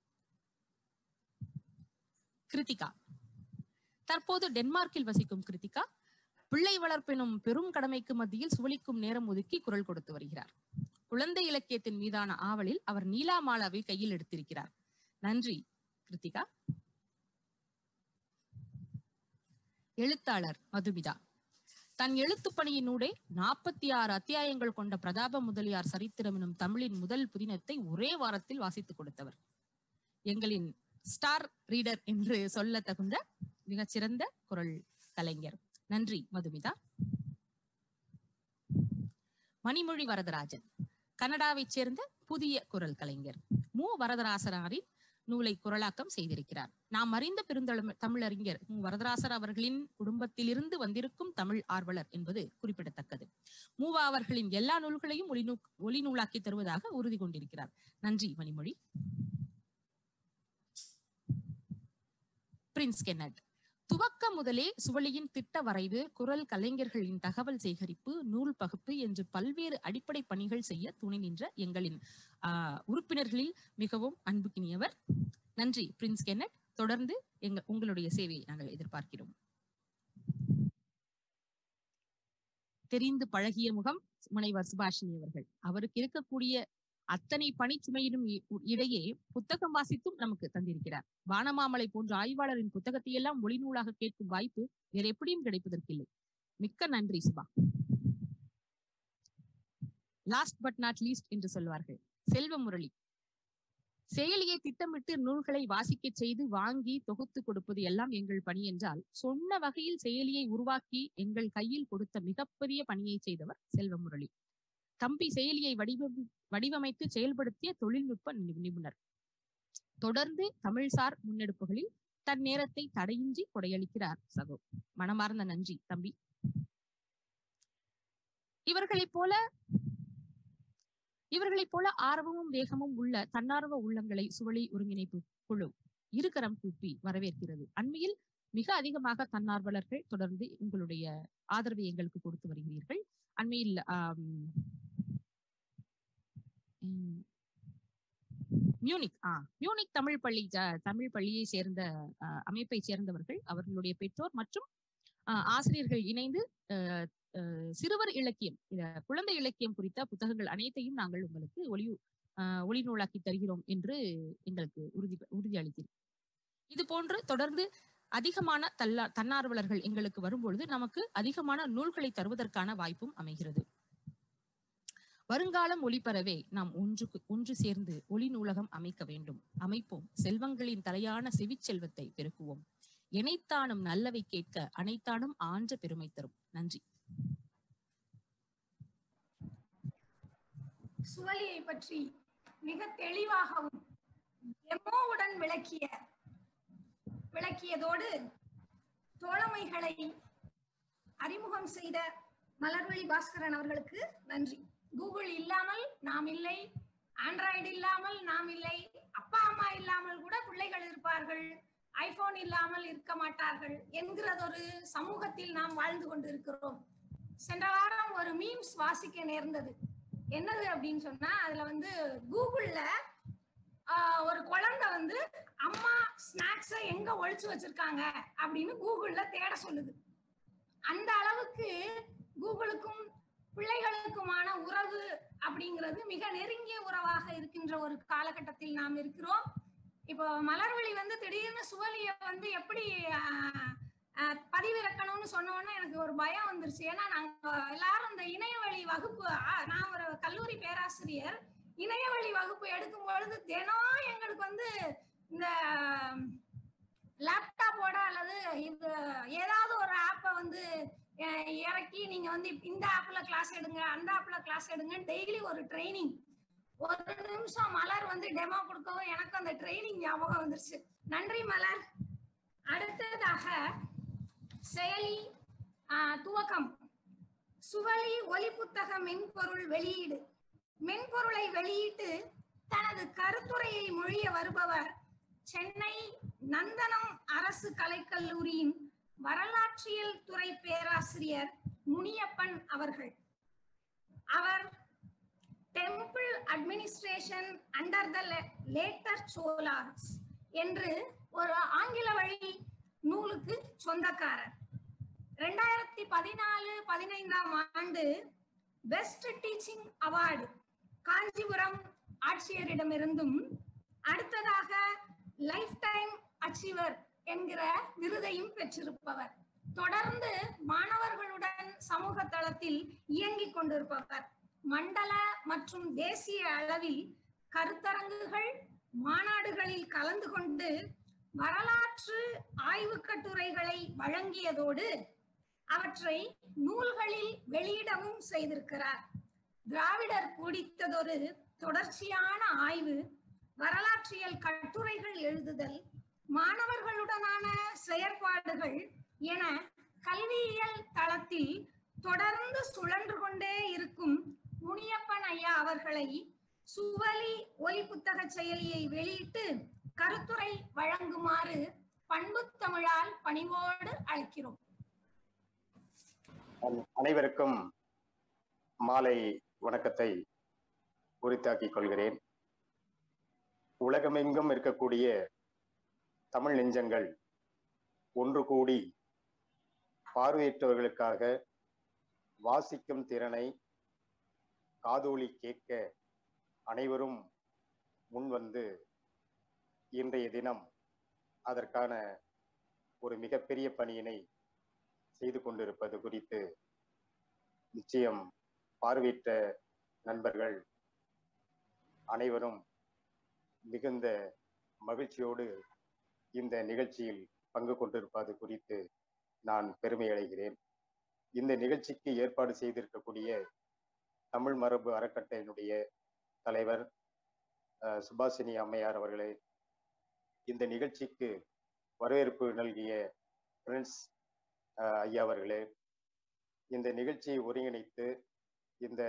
[SPEAKER 4] கிருத்திகா தற்போது டென்மார்க்கில் வசிக்கும் கிருத்திகா பிள்ளை வளர்ப்பெனும் பெரும் கடமைக்கு மத்தியில் சுவலிக்கும் நேரம் ஒதுக்கி குரல் கொடுத்து வருகிறார் குழந்தை இலக்கியத்தின் மீதான ஆவலில் அவர் நீலாமாலாவை கையில் எடுத்திருக்கிறார் நன்றி கிருத்திகா எழுத்தாளர் மதுமிதா தன் எழுத்துப் பணியினூடே நாற்பத்தி ஆறு அத்தியாயங்கள் கொண்ட பிரதாப முதலியார் சரித்திரம் எனும் தமிழின் முதல் புதினத்தை ஒரே வாரத்தில் வாசித்துக் கொடுத்தவர் எங்களின் ஸ்டார் ரீடர் என்று சொல்ல தகுந்த மிகச்சிறந்த குரல் கலைஞர் நன்றி மதுமிதா மணிமொழி வரதராஜன் கனடாவைச் சேர்ந்த புதிய குரல் கலைஞர் மு வரதராசனாரின் நூலை குரலாக்கம் செய்திருக்கிறார் நாம் அறிந்த பெருந்தள தமிழறிஞர் மு வரதராசர் அவர்களின் குடும்பத்திலிருந்து வந்திருக்கும் தமிழ் ஆர்வலர் என்பது குறிப்பிடத்தக்கது மூவா அவர்களின் எல்லா நூல்களையும் ஒளி நூ ஒளி நூலாக்கி தருவதாக உறுதி கொண்டிருக்கிறார் நன்றி மணிமொழி பிரின்ஸ் கென்னட் துவக்க முதலே சுவலியின் திட்ட வரைவு குரல் கலைஞர்களின் தகவல் சேகரிப்பு நூல் பகுப்பு என்று பல்வேறு அடிப்படை பணிகள் செய்ய துணை நின்ற எங்களின் ஆஹ், உறுப்பினர்களில் மிகவும் அன்புக்கினியவர் நன்றி பிரின்ஸ் கென்னட் தொடர்ந்து எங்க உங்களுடைய சேவையை நாங்கள் எதிர்பார்க்கிறோம் தெரிந்து பழகிய முகம் முனைவர் சுபாஷினி அவர்கள் அவருக்கு இருக்கக்கூடிய அத்தனை பணிச்சுமையிலும் இ- இடையே புத்தகம் வாசித்தும் நமக்கு தந்திருக்கிறார் வானமாமலை போன்ற ஆய்வாளரின் புத்தகத்தை எல்லாம் ஒளிநூலாக கேட்கும் வாய்ப்பு வேற எப்படியும் கிடைப்பதற்கில்லை மிக்க நன்றி Subha last but not least என்று சொல்வார்கள் செல்வமுரளி செயலியை திட்டமிட்டு நூல்களை வாசிக்க செய்து வாங்கி தொகுத்து கொடுப்பது எல்லாம் எங்கள் பணி என்றால் சொன்ன வகையில் செயலியை உருவாக்கி எங்கள் கையில் கொடுத்த மிகப்பெரிய பணியை செய்தவர் செல்வமுரளி தம்பி செயலியை வடிவம் வடிவமைத்து செயல்படுத்திய தொழில்நுட்ப நிபுணர் தொடர்ந்து தமிழ்சார் முன்னெடுப்புகளில் தன் நேரத்தை தடையின்றி கொடையளிக்கிறார் சகோ மனமார்ந்த நன்றி தம்பி இவர்களைப் போல இவர்களைப் போல ஆர்வமும் வேகமும் உள்ள தன்னார்வ உள்ளங்களை சுவழி ஒருங்கிணைப்பு குழு இருக்கரம் கூப்பி வரவேற்கிறது அண்மையில் மிக அதிகமாக தன்னார்வலர்கள் தொடர்ந்து உங்களுடைய ஆதரவை எங்களுக்கு கொடுத்து வருகிறீர்கள் அண்மையில் மியூனிக் ஆ மியூனிக் தமிழ் பள்ளி தமிழ் பள்ளியை சேர்ந்த அமைப்பை சேர்ந்தவர்கள் அவர்களுடைய பெற்றோர் மற்றும் ஆசிரியர்கள் இணைந்து சிறுவர் இலக்கியம் குழந்தை இலக்கியம் குறித்த புத்தகங்கள் அனைத்தையும் நாங்கள் உங்களுக்கு ஒளி ஒளி நூலாக்கி தருகிறோம் என்று எங்களுக்கு உறுதி உறுதி அளித்தீர் இது போன்று தொடர்ந்து அதிகமான தல்லா தன்னார்வலர்கள் எங்களுக்கு வரும்பொழுது நமக்கு அதிகமான நூல்களை தருவதற்கான வாய்ப்பும் அமைகிறது வருங்காலம் ஒளிபரவே நாம் ஒன்றுக்கு ஒன்று சேர்ந்து ஒளி நூலகம் அமைக்க வேண்டும் அமைப்போம் செல்வங்களின் தலையான செவிச்செல்வத்தை பெருக்குவோம் இணைத்தானும் நல்லவை கேட்க அனைத்தானும் ஆன்ற பெருமை தரும் நன்றி
[SPEAKER 1] சுவலியை பற்றி மிக தெளிவாகவும் எம்மோவுடன் விளக்கிய விளக்கியதோடு தோழமைகளை அறிமுகம் செய்த மலர்வழி பாஸ்கரன் அவர்களுக்கு நன்றி கூகுள் இல்லாமல் நாம் இல்லை ஆண்ட்ராய்டு இல்லாமல் நாம் இல்லை அப்பா அம்மா இல்லாமல் கூட பிள்ளைகள் இருப்பார்கள் ஐபோன் இல்லாமல் இருக்க மாட்டார்கள் என்கிறதொரு சமூகத்தில் நாம் வாழ்ந்து கொண்டிருக்கிறோம் சென்ற வாரம் ஒரு மீம்ஸ் வாசிக்க நேர்ந்தது என்னது அப்படின்னு சொன்னா அதுல வந்து கூகுள்ல ஒரு குழந்தை வந்து அம்மா ஸ்நாக்ஸ எங்க ஒழிச்சு வச்சிருக்காங்க அப்படின்னு கூகுள்ல தேட சொல்லுது அந்த அளவுக்கு கூகுளுக்கும் பிள்ளைகளுக்குமான உறவு அப்படிங்கிறது மிக நெருங்கிய உறவாக இருக்கின்ற ஒரு காலகட்டத்தில் நாம் இருக்கிறோம் இப்போ மலர்வழி வந்து திடீர்னு சுவலிய வந்து எப்படி பதிவிறக்கணும்னு சொன்னோன்னே எனக்கு ஒரு பயம் வந்துருச்சு ஏன்னா நாங்க எல்லாரும் இந்த இணையவழி வகுப்பு நான் ஒரு கல்லூரி பேராசிரியர் இணையவழி வகுப்பு எடுக்கும் பொழுது தினம் எங்களுக்கு வந்து இந்த லேப்டாப்போட அல்லது இது ஏதாவது ஒரு ஆப்பை வந்து இறக்கி நீங்க வந்து இந்த ஆப்ல கிளாஸ் எடுங்க அந்த ஆப்ல கிளாஸ் எடுங்க டெய்லி ஒரு ட்ரைனிங் ஒரு நிமிஷம் மலர் வந்து டெமோ கொடுக்கவும் எனக்கு அந்த ட்ரைனிங் ஞாபகம் வந்துருச்சு நன்றி மலர் அடுத்ததாக செயலி துவக்கம் சுவலி ஒலி புத்தக மென்பொருள் வெளியீடு மென்பொருளை வெளியிட்டு தனது கருத்துரையை மொழிய வருபவர் சென்னை நந்தனம் அரசு கலைக்கல்லூரியின் வரலாற்றியல் துறை பேராசிரியர் முனியப்பன் அவர்கள் அவர் temple administration under the later Cholas என்று ஒரு ஆங்கில வழி நூலுக்கு சொந்தக்காரர் ரெண்டாயிரத்தி பதினாலு பதினைந்தாம் ஆண்டு பெஸ்ட் டீச்சிங் அவார்டு காஞ்சிபுரம் ஆட்சியரிடமிருந்தும் அடுத்ததாக லைஃப் டைம் அச்சீவர் என்கிற விருதையும் பெற்றிருப்பவர் தொடர்ந்து மாணவர்களுடன் சமூக தளத்தில் இயங்கிக் கொண்டிருப்பவர் மண்டல மற்றும் தேசிய அளவில் கருத்தரங்குகள் மாநாடுகளில் கலந்து கொண்டு வரலாற்று ஆய்வு கட்டுரைகளை வழங்கியதோடு அவற்றை நூல்களில் வெளியிடவும் செய்திருக்கிறார் திராவிடர் கூடித்ததொரு தொடர்ச்சியான ஆய்வு வரலாற்றியல் கட்டுரைகள் எழுதுதல் மாணவர்களுடனான செயற்பாடுகள் என கல்வியியல் தளத்தில் தொடர்ந்து சுழன்று கொண்டே இருக்கும் முனியப்பன் ஐயா அவர்களை சுவலி ஒலி புத்தக செயலியை வெளியிட்டு கருத்துரை வழங்குமாறு பண்பு தமிழால் பணிவோடு அழைக்கிறோம்
[SPEAKER 5] அனைவருக்கும் மாலை வணக்கத்தை உரித்தாக்கிக் கொள்கிறேன் உலகமெங்கும் இருக்கக்கூடிய தமிழ் நெஞ்சங்கள் ஒன்று கூடி பார்வையற்றவர்களுக்காக வாசிக்கும் திறனை காதோலி கேட்க அனைவரும் முன்வந்து இன்றைய தினம் அதற்கான ஒரு மிகப்பெரிய பணியினை செய்து கொண்டிருப்பது குறித்து நிச்சயம் பார்வையிட்ட நண்பர்கள் அனைவரும் மிகுந்த மகிழ்ச்சியோடு இந்த நிகழ்ச்சியில் பங்கு கொண்டிருப்பது குறித்து நான் பெருமை அடைகிறேன் இந்த நிகழ்ச்சிக்கு ஏற்பாடு செய்திருக்கக்கூடிய தமிழ் மரபு அறக்கட்டளையினுடைய தலைவர் அஹ், சுபாஷினி அம்மையார் அவர்களே இந்த நிகழ்ச்சிக்கு வரவேற்பு நல்கிய பிரின்ஸ் அஹ், ஐயா அவர்களே இந்த நிகழ்ச்சியை ஒருங்கிணைத்து இந்த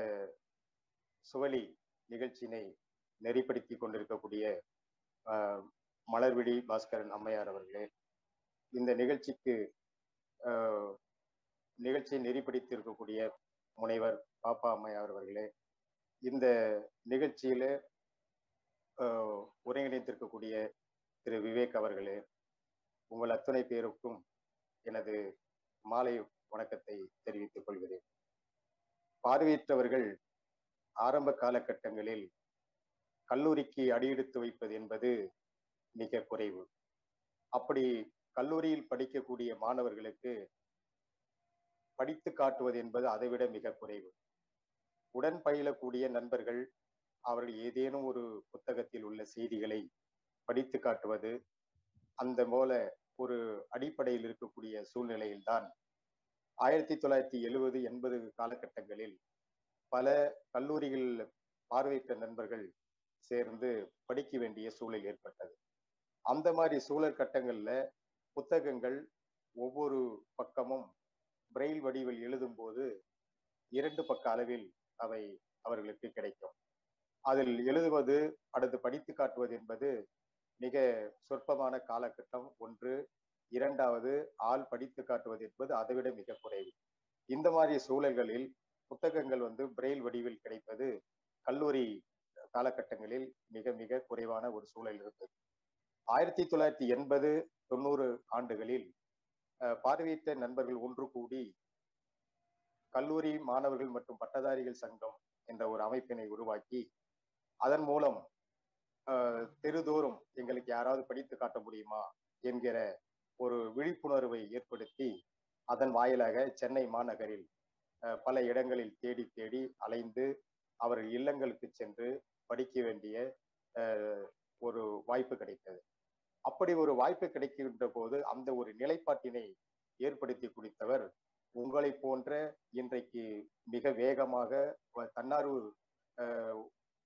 [SPEAKER 5] சுவலி நிகழ்ச்சியினை நெறிப்படுத்தி கொண்டிருக்கக்கூடிய அஹ், மலர்விழி பாஸ்கரன் அம்மையார் அவர்களே இந்த நிகழ்ச்சிக்கு அஹ், நிகழ்ச்சியை நெறிப்படுத்தி முனைவர் பாப்பா அம்மையார் அவர்களே இந்த நிகழ்ச்சியில அஹ், ஒருங்கிணைத்திருக்கக்கூடிய திரு விவேக் அவர்களே உங்கள் அத்துணை பேருக்கும் எனது மாலை வணக்கத்தை தெரிவித்துக் கொள்கிறேன் பார்வையற்றவர்கள் ஆரம்ப காலகட்டங்களில் கல்லூரிக்கு அடியெடுத்து வைப்பது என்பது மிக குறைவு அப்படி கல்லூரியில் படிக்கக்கூடிய மாணவர்களுக்கு படித்து காட்டுவது என்பது அதைவிட மிக குறைவு உடன் பயிலக்கூடிய நண்பர்கள் அவர்கள் ஏதேனும் ஒரு புத்தகத்தில் உள்ள செய்திகளை படித்து காட்டுவது அந்த போல ஒரு அடிப்படையில் இருக்கக்கூடிய சூழ்நிலையில்தான் ஆயிரத்தி தொள்ளாயிரத்தி எழுபது எண்பது காலகட்டங்களில் பல கல்லூரிகள் பார்வையற்ற நண்பர்கள் சேர்ந்து படிக்க வேண்டிய சூழல் ஏற்பட்டது அந்த மாதிரி சூழல் கட்டங்கள்ல புத்தகங்கள் ஒவ்வொரு பக்கமும் பிரெயில் வடிவில் எழுதும் போது இரண்டு பக்க அளவில் அவை அவர்களுக்கு கிடைக்கும் அதில் எழுதுவது அடுத்து படித்து காட்டுவது என்பது மிக சொற்பமான காலகட்டம் ஒன்று இரண்டாவது ஆள் படித்து காட்டுவது என்பது அதைவிட மிக குறைவு இந்த மாதிரி சூழல்களில் புத்தகங்கள் வந்து பிரெயில் வடிவில் கிடைப்பது கல்லூரி காலகட்டங்களில் மிக மிக குறைவான ஒரு சூழல் இருந்தது ஆயிரத்தி தொள்ளாயிரத்தி எண்பது தொண்ணூறு ஆண்டுகளில் அஹ், பார்வையற்ற நண்பர்கள் ஒன்று கூடி கல்லூரி மாணவர்கள் மற்றும் பட்டதாரிகள் சங்கம் என்ற ஒரு அமைப்பினை உருவாக்கி அதன் மூலம் அஹ், தெருதோறும் எங்களுக்கு யாராவது படித்து காட்ட முடியுமா என்கிற ஒரு விழிப்புணர்வை ஏற்படுத்தி அதன் வாயிலாக சென்னை மாநகரில் அஹ், பல இடங்களில் தேடி தேடி அலைந்து அவர்கள் இல்லங்களுக்கு சென்று படிக்க வேண்டிய அஹ், ஒரு வாய்ப்பு கிடைத்தது அப்படி ஒரு வாய்ப்பு கிடைக்கின்ற போது அந்த ஒரு நிலைப்பாட்டினை ஏற்படுத்தி கொடுத்தவர் உங்களை போன்ற இன்றைக்கு மிக வேகமாக வ- தன்னார்வ அஹ்,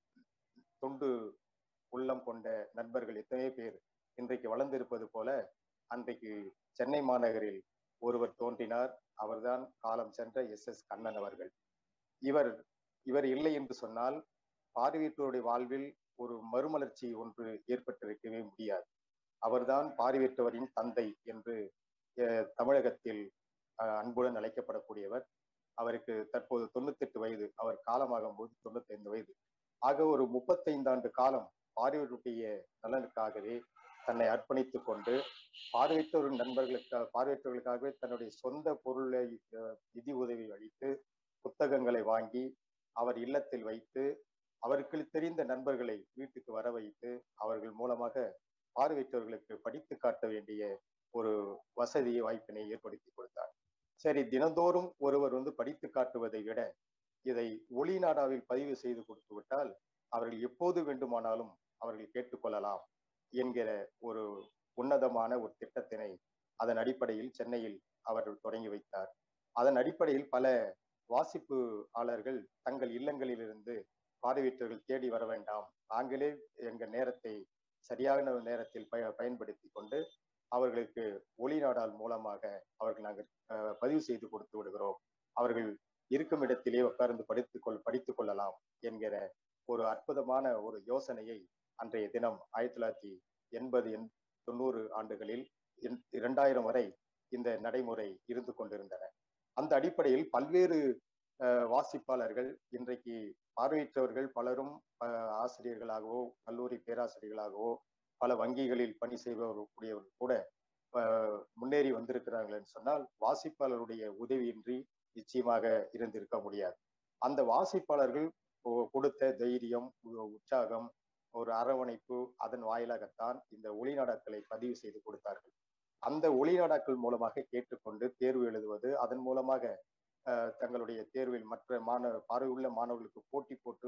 [SPEAKER 5] தொண்டு உள்ளம் கொண்ட நண்பர்கள் எத்தனை பேர் இன்றைக்கு வளர்ந்திருப்பது போல அன்றைக்கு சென்னை மாநகரில் ஒருவர் தோன்றினார் அவர்தான் காலம் சென்ற எஸ் எஸ் கண்ணன் அவர்கள் இவர் இவர் இல்லை என்று சொன்னால் பார்வையற்றோருடைய வாழ்வில் ஒரு மறுமலர்ச்சி ஒன்று ஏற்பட்டிருக்கவே முடியாது அவர்தான் பார்வையற்றவரின் தந்தை என்று அஹ், தமிழகத்தில் அஹ், அன்புடன் அழைக்கப்படக்கூடியவர் அவருக்கு தற்போது தொண்ணூத்தெட்டு வயது அவர் காலமாகும் போது தொண்ணூத்தைந்து வயது ஆக ஒரு முப்பத்தைந்து ஆண்டு காலம் பார்வையருடைய நலனுக்காகவே தன்னை அர்ப்பணித்துக் கொண்டு பார்வையற்றோர் நண்பர்களுக்காக பார்வையற்றவர்களுக்காகவே தன்னுடைய சொந்த பொருளை அஹ், நிதி உதவி அளித்து புத்தகங்களை வாங்கி அவர் இல்லத்தில் வைத்து அவருக்கு தெரிந்த நண்பர்களை வீட்டுக்கு வர வைத்து அவர்கள் மூலமாக பார்வையற்றவர்களுக்கு படித்து காட்ட வேண்டிய ஒரு வசதி வாய்ப்பினை ஏற்படுத்தி கொடுத்தார் சரி தினந்தோறும் ஒருவர் வந்து படித்து காட்டுவதை விட இதை ஒளிநாடாவில் பதிவு செய்து கொடுத்து விட்டால் அவர்கள் எப்போது வேண்டுமானாலும் அவர்கள் கேட்டுக்கொள்ளலாம் என்கிற ஒரு உன்னதமான ஒரு திட்டத்தினை அதன் அடிப்படையில் சென்னையில் அவர் தொடங்கி வைத்தார் அதன் அடிப்படையில் பல வாசிப்புயாளர்கள் தங்கள் இல்லங்களிலிருந்து பார்வையற்றவர்கள் தேடி வர வேண்டாம் நாங்களே எங்கள் நேரத்தை சரியான நேரத்தில் பய பயன்படுத்தி கொண்டு அவர்களுக்கு ஒளிநாடால் மூலமாக அவர்கள் நாங்கள் அஹ், பதிவு செய்து கொடுத்து விடுகிறோம் அவர்கள் இருக்கும் இடத்திலே உட்கார்ந்து படித்துக் கொள் படித்துக் கொள்ளலாம் என்கிற ஒரு அற்புதமான ஒரு யோசனையை அன்றைய தினம் ஆயிரத்தி தொள்ளாயிரத்தி எண்பது எண் தொண்ணூறு ஆண்டுகளில் எண்- இரண்டாயிரம் வரை இந்த நடைமுறை இருந்து கொண்டிருந்தன அந்த அடிப்படையில் பல்வேறு அஹ், வாசிப்பாளர்கள் இன்றைக்கு பார்வையற்றவர்கள் பலரும் அஹ், ஆசிரியர்களாகவோ கல்லூரி பேராசிரியர்களாகவோ பல வங்கிகளில் பணி செய்பவர்களுடையவர்கள் கூட அஹ், முன்னேறி வந்திருக்கிறார்கள் என்று சொன்னால் வாசிப்பாளருடைய உதவியின்றி நிச்சயமாக இருந்திருக்க முடியாது அந்த வாசிப்பாளர்கள் கொ- கொடுத்த தைரியம் உ- உற்சாகம் ஒரு அரவணைப்பு அதன் வாயிலாகத்தான் இந்த ஒளிநாடாக்களை பதிவு செய்து கொடுத்தார்கள் அந்த ஒளிநாடாக்கள் மூலமாக கேட்டுக்கொண்டு தேர்வு எழுதுவது அதன் மூலமாக அஹ், தங்களுடைய தேர்வில் மற்ற மாணவ பார்வையுள்ள மாணவர்களுக்கு போட்டி போட்டு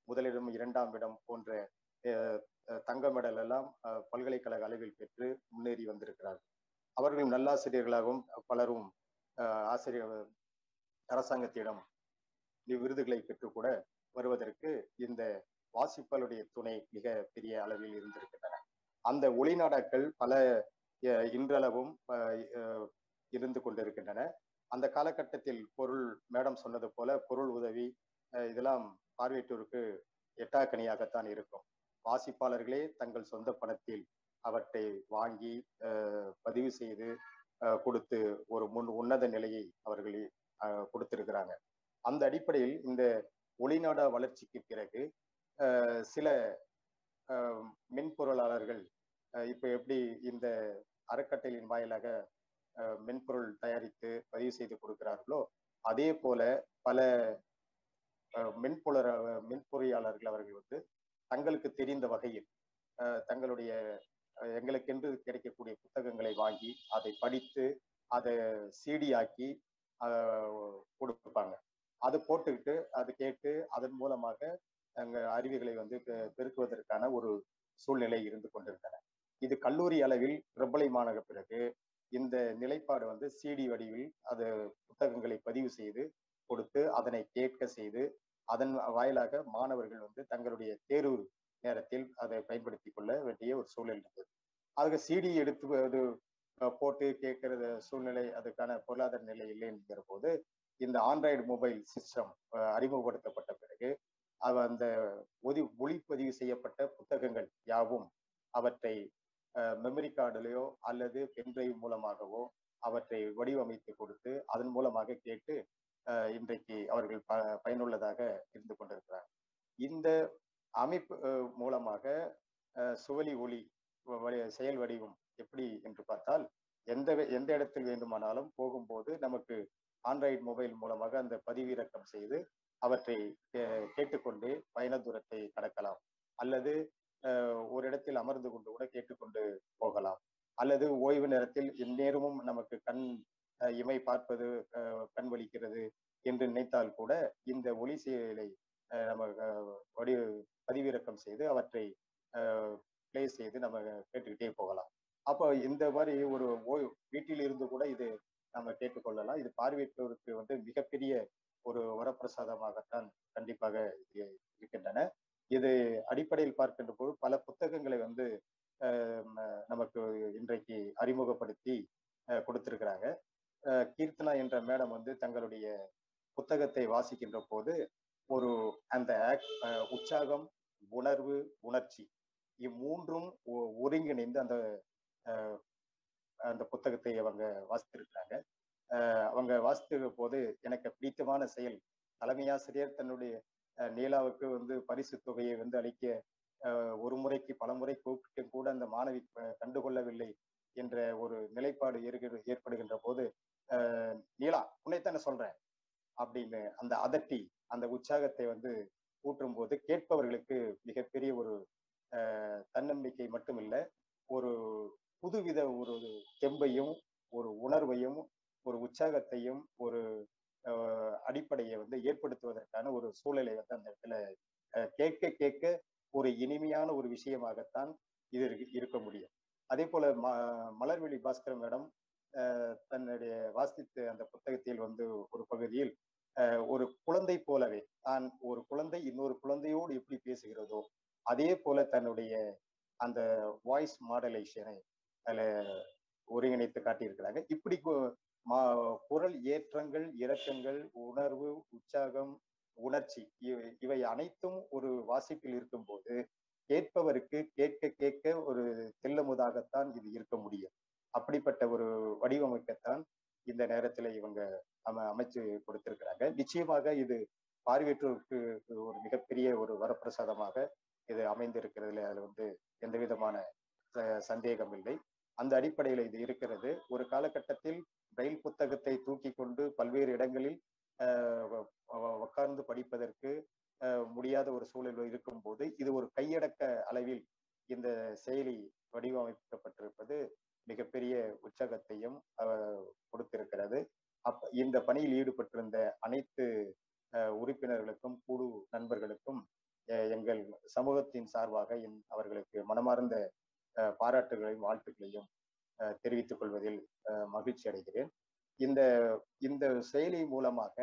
[SPEAKER 5] முதலிடம் இரண்டாம் இடம் போன்ற அஹ், அஹ், தங்க மெடல் எல்லாம் அஹ், பல்கலைக்கழக அளவில் பெற்று முன்னேறி வந்திருக்கிறார்கள் அவர்களும் நல்லாசிரியர்களாகவும் பலரும் அஹ், ஆசிரியர் அரசாங்கத்திடம் விருதுகளை பெற்று கூட வருவதற்கு இந்த வாசிப்பாளருடைய துணை மிக பெரிய அளவில் இருந்திருக்கின்றன அந்த ஒளிநாடாக்கள் பல அஹ், இன்றளவும் அஹ், அஹ், இருந்து கொண்டிருக்கின்றன அந்த காலகட்டத்தில் பொருள் மேடம் சொன்னது போல பொருள் உதவி அஹ், இதெல்லாம் பார்வையற்றோருக்கு எட்டாக்கனியாகத்தான் இருக்கும் வாசிப்பாளர்களே தங்கள் சொந்த பணத்தில் அவற்றை வாங்கி அஹ், பதிவு செய்து அஹ், கொடுத்து ஒரு முன் உன்னத நிலையை அவர்கள் அஹ், கொடுத்திருக்கிறாங்க அந்த அடிப்படையில் இந்த ஒளிநாடா வளர்ச்சிக்கு பிறகு அஹ், சில அஹ், மென்பொருளாளர்கள் அஹ், இப்ப எப்படி இந்த அறக்கட்டளையின் வாயிலாக அஹ், மென்பொருள் தயாரித்து பதிவு செய்து கொடுக்கிறார்களோ அதே போல பல அஹ், மென்பொருள மென்பொறியாளர்கள் அவர்கள் வந்து தங்களுக்கு தெரிந்த வகையில் அஹ், தங்களுடைய அஹ், எங்களுக்கென்று கிடைக்கக்கூடிய புத்தகங்களை வாங்கி அதை படித்து அதை சிடி ஆக்கி அஹ், கொடுப்பாங்க அது போட்டுக்கிட்டு அது கேட்டு அதன் மூலமாக அங்க அறிவுகளை வந்து பெ- பெருக்குவதற்கான ஒரு சூழ்நிலை இருந்து கொண்டிருந்தன இது கல்லூரி அளவில் பிரபலமான பிறகு இந்த நிலைப்பாடு வந்து சிடி வடிவில் அது புத்தகங்களை பதிவு செய்து கொடுத்து அதனை கேட்க செய்து அதன் வாயிலாக மாணவர்கள் வந்து தங்களுடைய தேர்வு நேரத்தில் அதை பயன்படுத்தி கொள்ள வேண்டிய ஒரு சூழல் இருந்தது அதுக்கு சிடி எடுத்து அது அஹ், போட்டு கேட்கறது சூழ்நிலை அதுக்கான பொருளாதார நிலை இல்லைங்கிற போது இந்த ஆண்ட்ராய்டு மொபைல் சிஸ்டம் அறிமுகப்படுத்தப்பட்ட பிறகு அவ அந்த ஒதி ஒளிப்பதிவு செய்யப்பட்ட புத்தகங்கள் யாவும் அவற்றை மெமரி கார்டுலையோ அல்லது பென்ட்ரைவ் மூலமாகவோ அவற்றை வடிவமைத்து கொடுத்து அதன் மூலமாக கேட்டு அஹ், இன்றைக்கு அவர்கள் ப பயனுள்ளதாக இருந்து கொண்டிருக்கிறார் இந்த அமைப்பு அஹ், மூலமாக அஹ், சுவலி ஒளி வ- வ- செயல் வடிவம் எப்படி என்று பார்த்தால் எந்த வே- எந்த இடத்தில் வேண்டுமானாலும் போகும்போது நமக்கு ஆண்ட்ராய்டு மொபைல் மூலமாக அந்த பதிவிறக்கம் செய்து அவற்றை கே- கேட்டுக்கொண்டே பயண தூரத்தை கடக்கலாம் அல்லது அஹ், ஒரு இடத்தில் அமர்ந்து கொண்டு கூட கேட்டுக்கொண்டு போகலாம் அல்லது ஓய்வு நேரத்தில் எந்நேரமும் நமக்கு கண் அஹ், இமை பார்ப்பது அஹ், கண் வலிக்கிறது என்று நினைத்தால் கூட இந்த ஒளி செயலை அஹ், நம்ம அஹ், வடி பதிவிறக்கம் செய்து அவற்றை ப்ளே செய்து நம்ம கேட்டுக்கிட்டே போகலாம் அப்போ இந்த மாதிரி ஒரு ஓய்வு வீட்டில் இருந்து கூட இது நம்ம கேட்டுக்கொள்ளலாம் இது பார்வையற்றோருக்கு வந்து மிகப்பெரிய ஒரு வரப்பிரசாதமாகத்தான் கண்டிப்பாக இ- இருக்கின்றன இது அடிப்படையில் பார்க்கின்ற போது பல புத்தகங்களை வந்து அஹ், ம- நமக்கு இன்றைக்கு அறிமுகப்படுத்தி அஹ், கொடுத்திருக்கிறாங்க அஹ், கீர்த்தனா என்ற மேடம் வந்து தங்களுடைய புத்தகத்தை வாசிக்கின்ற போது ஒரு அந்த act- அஹ், உற்சாகம் உணர்வு உணர்ச்சி இம்மூன்றும் ஒ- ஒருங்கிணைந்து அந்த அஹ், அந்த புத்தகத்தை அவங்க வாசித்திருக்கிறாங்க அஹ், அவங்க வாசித்த போது எனக்கு பிடித்தமான செயல் தலைமை ஆசிரியர் தன்னுடைய அஹ், நீலாவுக்கு வந்து பரிசு தொகையை வந்து அளிக்க அஹ், ஒரு முறைக்கு பல முறை கூப்பிட்டு கூட அந்த மாணவி அஹ், கண்டுகொள்ளவில்லை என்ற ஒரு நிலைப்பாடு ஏற்கிற- ஏற்படுகின்ற போது அஹ், நீலா உன்னைத்தானே சொல்றேன் அப்படின்னு அந்த அதட்டி அந்த உற்சாகத்தை வந்து ஊற்றும் போது கேட்பவர்களுக்கு மிகப்பெரிய ஒரு அஹ், தன்னம்பிக்கை மட்டுமில்லை ஒரு புதுவித ஒரு தெம்பையும் ஒரு உணர்வையும் ஒரு உற்சாகத்தையும் ஒரு அஹ், அடிப்படையை வந்து ஏற்படுத்துவதற்கான ஒரு சூழலை வந்து அந்த இடத்துல அஹ், கேட்க கேட்க ஒரு இனிமையான ஒரு விஷயமாகத்தான் இது இருக்கு- இருக்க முடியும் அதே போல ம மலர்விழி பாஸ்கர் மேடம் அஹ், தன்னுடைய வாசித்த அந்த புத்தகத்தில் வந்து ஒரு பகுதியில் அஹ், ஒரு குழந்தை போலவே தான் ஒரு குழந்தை இன்னொரு குழந்தையோடு எப்படி பேசுகிறதோ அதே போல தன்னுடைய அந்த வாய்ஸ் மாடலேஷனை அதுல ஒருங்கிணைத்து காட்டியிருக்கிறாங்க இப்படி கு- மா- குரல் ஏற்றங்கள் இறக்கங்கள் உணர்வு உற்சாகம் உணர்ச்சி இவை இவை அனைத்தும் ஒரு வாசிப்பில் இருக்கும்போது கேட்பவருக்கு கேட்க கேட்க ஒரு தெல்லமுதாகத்தான் இது இருக்க முடியும் அப்படிப்பட்ட ஒரு வடிவமைக்கத்தான் இந்த நேரத்துல இவங்க அம அமைச்சு கொடுத்திருக்கிறாங்க நிச்சயமாக இது பார்வையற்றோருக்கு ஒரு மிகப்பெரிய ஒரு வரப்பிரசாதமாக இது அமைந்திருக்கிறதுல அதுல வந்து எந்த விதமான ச- சந்தேகம் இல்லை அந்த அடிப்படையில இது இருக்கிறது ஒரு காலகட்டத்தில் ரயில் புத்தகத்தை தூக்கி கொண்டு பல்வேறு இடங்களில் ஆஹ் வ- வ- உட்கார்ந்து படிப்பதற்கு ஆஹ் முடியாத ஒரு சூழல் இருக்கும்போது இது ஒரு கையடக்க அளவில் இந்த செயலி வடிவமைக்கப்பட்டிருப்பது மிகப்பெரிய உற்சாகத்தையும் ஆஹ் கொடுத்திருக்கிறது அப்ப இந்த பணியில் ஈடுபட்டிருந்த அனைத்து ஆஹ் உறுப்பினர்களுக்கும் குழு நண்பர்களுக்கும் அஹ் எங்கள் சமூகத்தின் சார்பாக என்- அவர்களுக்கு மனமார்ந்த அஹ், பாராட்டுகளையும் வாழ்த்துக்களையும் அஹ், தெரிவித்துக் கொள்வதில் அஹ், மகிழ்ச்சி அடைகிறேன் இந்த இந்த செயலி மூலமாக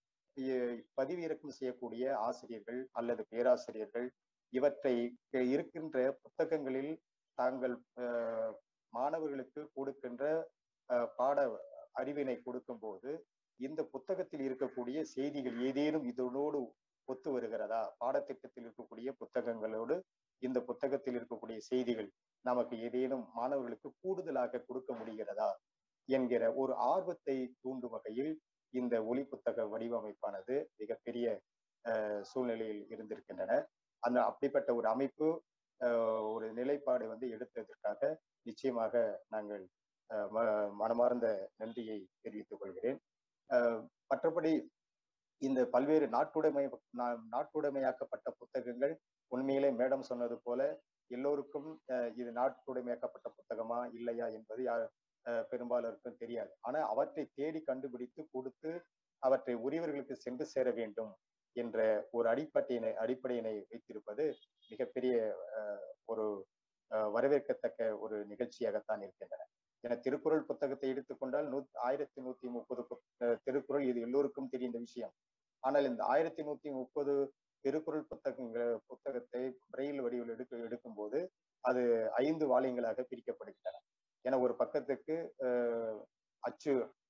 [SPEAKER 5] இ- பதிவிறக்கம் செய்யக்கூடிய ஆசிரியர்கள் அல்லது பேராசிரியர்கள் இவற்றை இ- இருக்கின்ற புத்தகங்களில் தாங்கள் அஹ், மாணவர்களுக்கு கொடுக்கின்ற அஹ், பாட அறிவினை கொடுக்கும்போது இந்த புத்தகத்தில் இருக்கக்கூடிய செய்திகள் ஏதேனும் இதனோடு ஒத்து வருகிறதா பாடத்திட்டத்தில் இருக்கக்கூடிய புத்தகங்களோடு இந்த புத்தகத்தில் இருக்கக்கூடிய செய்திகள் நமக்கு ஏதேனும் மாணவர்களுக்கு கூடுதலாக கொடுக்க முடிகிறதா என்கிற ஒரு ஆர்வத்தை தூண்டும் வகையில் இந்த ஒளி புத்தக வடிவமைப்பானது மிகப்பெரிய அஹ், சூழ்நிலையில் இருந்திருக்கின்றன அந்த அப்படிப்பட்ட ஒரு அமைப்பு அஹ், ஒரு நிலைப்பாடு வந்து எடுத்ததற்காக நிச்சயமாக நாங்கள் அஹ், ம- மனமார்ந்த நன்றியை தெரிவித்துக் கொள்கிறேன் அஹ், மற்றபடி இந்த பல்வேறு நாட்டுடைமை நா- நாட்டுடைமையாக்கப்பட்ட புத்தகங்கள் உண்மையிலே மேடம் சொன்னது போல எல்லோருக்கும் அஹ், இது நாட்டுடைமையாக்கப்பட்ட புத்தகமா இல்லையா என்பது யார் அஹ், பெரும்பாலருக்கும் தெரியாது ஆனா அவற்றை தேடி கண்டுபிடித்து கொடுத்து அவற்றை உரியவர்களுக்கு சென்று சேர வேண்டும் என்ற ஒரு அடிப்படையினை அடிப்படையினை வைத்திருப்பது மிகப்பெரிய அஹ், ஒரு அஹ், வரவேற்கத்தக்க ஒரு நிகழ்ச்சியாகத்தான் இருக்கின்றன என திருக்குறள் புத்தகத்தை எடுத்துக்கொண்டால் நூ ஆயிரத்தி நூத்தி முப்பது திருக்குறள் இது எல்லோருக்கும் தெரிந்த விஷயம் ஆனால் இந்த ஆயிரத்தி நூத்தி முப்பது திருக்குறள் புத்தகங்கள் புத்தகத்தை பிரெயில் வடிவில் எடுக்க எடுக்கும்போது அது ஐந்து வாலியங்களாக பிரிக்கப்படுகின்றன என ஒரு பக்கத்துக்கு அஹ், அச்சு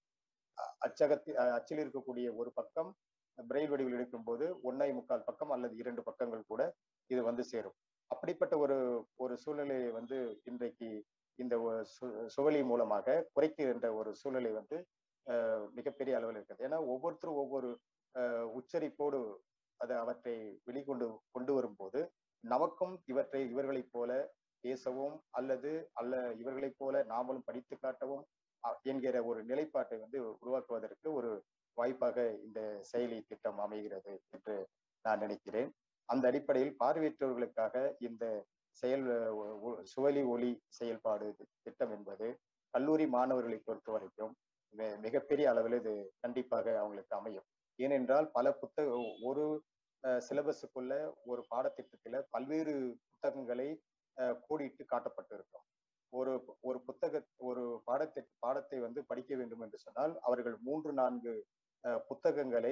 [SPEAKER 5] அ- அச்சகத்தி அ- அச்சில் இருக்கக்கூடிய ஒரு பக்கம் பிரெயில் வடிவில் எடுக்கும்போது ஒன்னை முக்கால் பக்கம் அல்லது இரண்டு பக்கங்கள் கூட இது வந்து சேரும் அப்படிப்பட்ட ஒரு ஒரு சூழ்நிலையை வந்து இன்றைக்கு இந்த ஒ- சு- சுவலி மூலமாக குறைக்கின்ற ஒரு சூழ்நிலை வந்து அஹ், மிகப்பெரிய அளவில் இருக்குது ஏன்னா ஒவ்வொருத்தரும் ஒவ்வொரு அஹ், உச்சரிப்போடு அதை அவற்றை வெளிக்கொண்டு கொண்டு வரும்போது நமக்கும் இவற்றை இவர்களைப் போல பேசவும் அல்லது அல்ல இவர்களைப் போல நாமளும் படித்து காட்டவும் அ- என்கிற ஒரு நிலைப்பாட்டை வந்து உருவாக்குவதற்கு ஒரு வாய்ப்பாக இந்த செயலி திட்டம் அமைகிறது என்று நான் நினைக்கிறேன் அந்த அடிப்படையில் பார்வையற்றவர்களுக்காக இந்த செயல் ஒ- ஒ- சுவலி ஒளி செயல்பாடு தி- திட்டம் என்பது கல்லூரி மாணவர்களை பொறுத்த வரைக்கும் மி- மிகப்பெரிய அளவில் இது கண்டிப்பாக அவங்களுக்கு அமையும் ஏனென்றால் பல புத்தக ஒரு சிலபஸுக்குள்ள ஒரு பாடத்திட்டத்துல பல்வேறு புத்தகங்களை அஹ், கோடிட்டு காட்டப்பட்டிருக்கும் ஒரு ஒரு புத்தக ஒரு பாடத்தை பாடத்தை வந்து படிக்க வேண்டும் என்று சொன்னால் அவர்கள் மூன்று நான்கு அஹ், புத்தகங்களை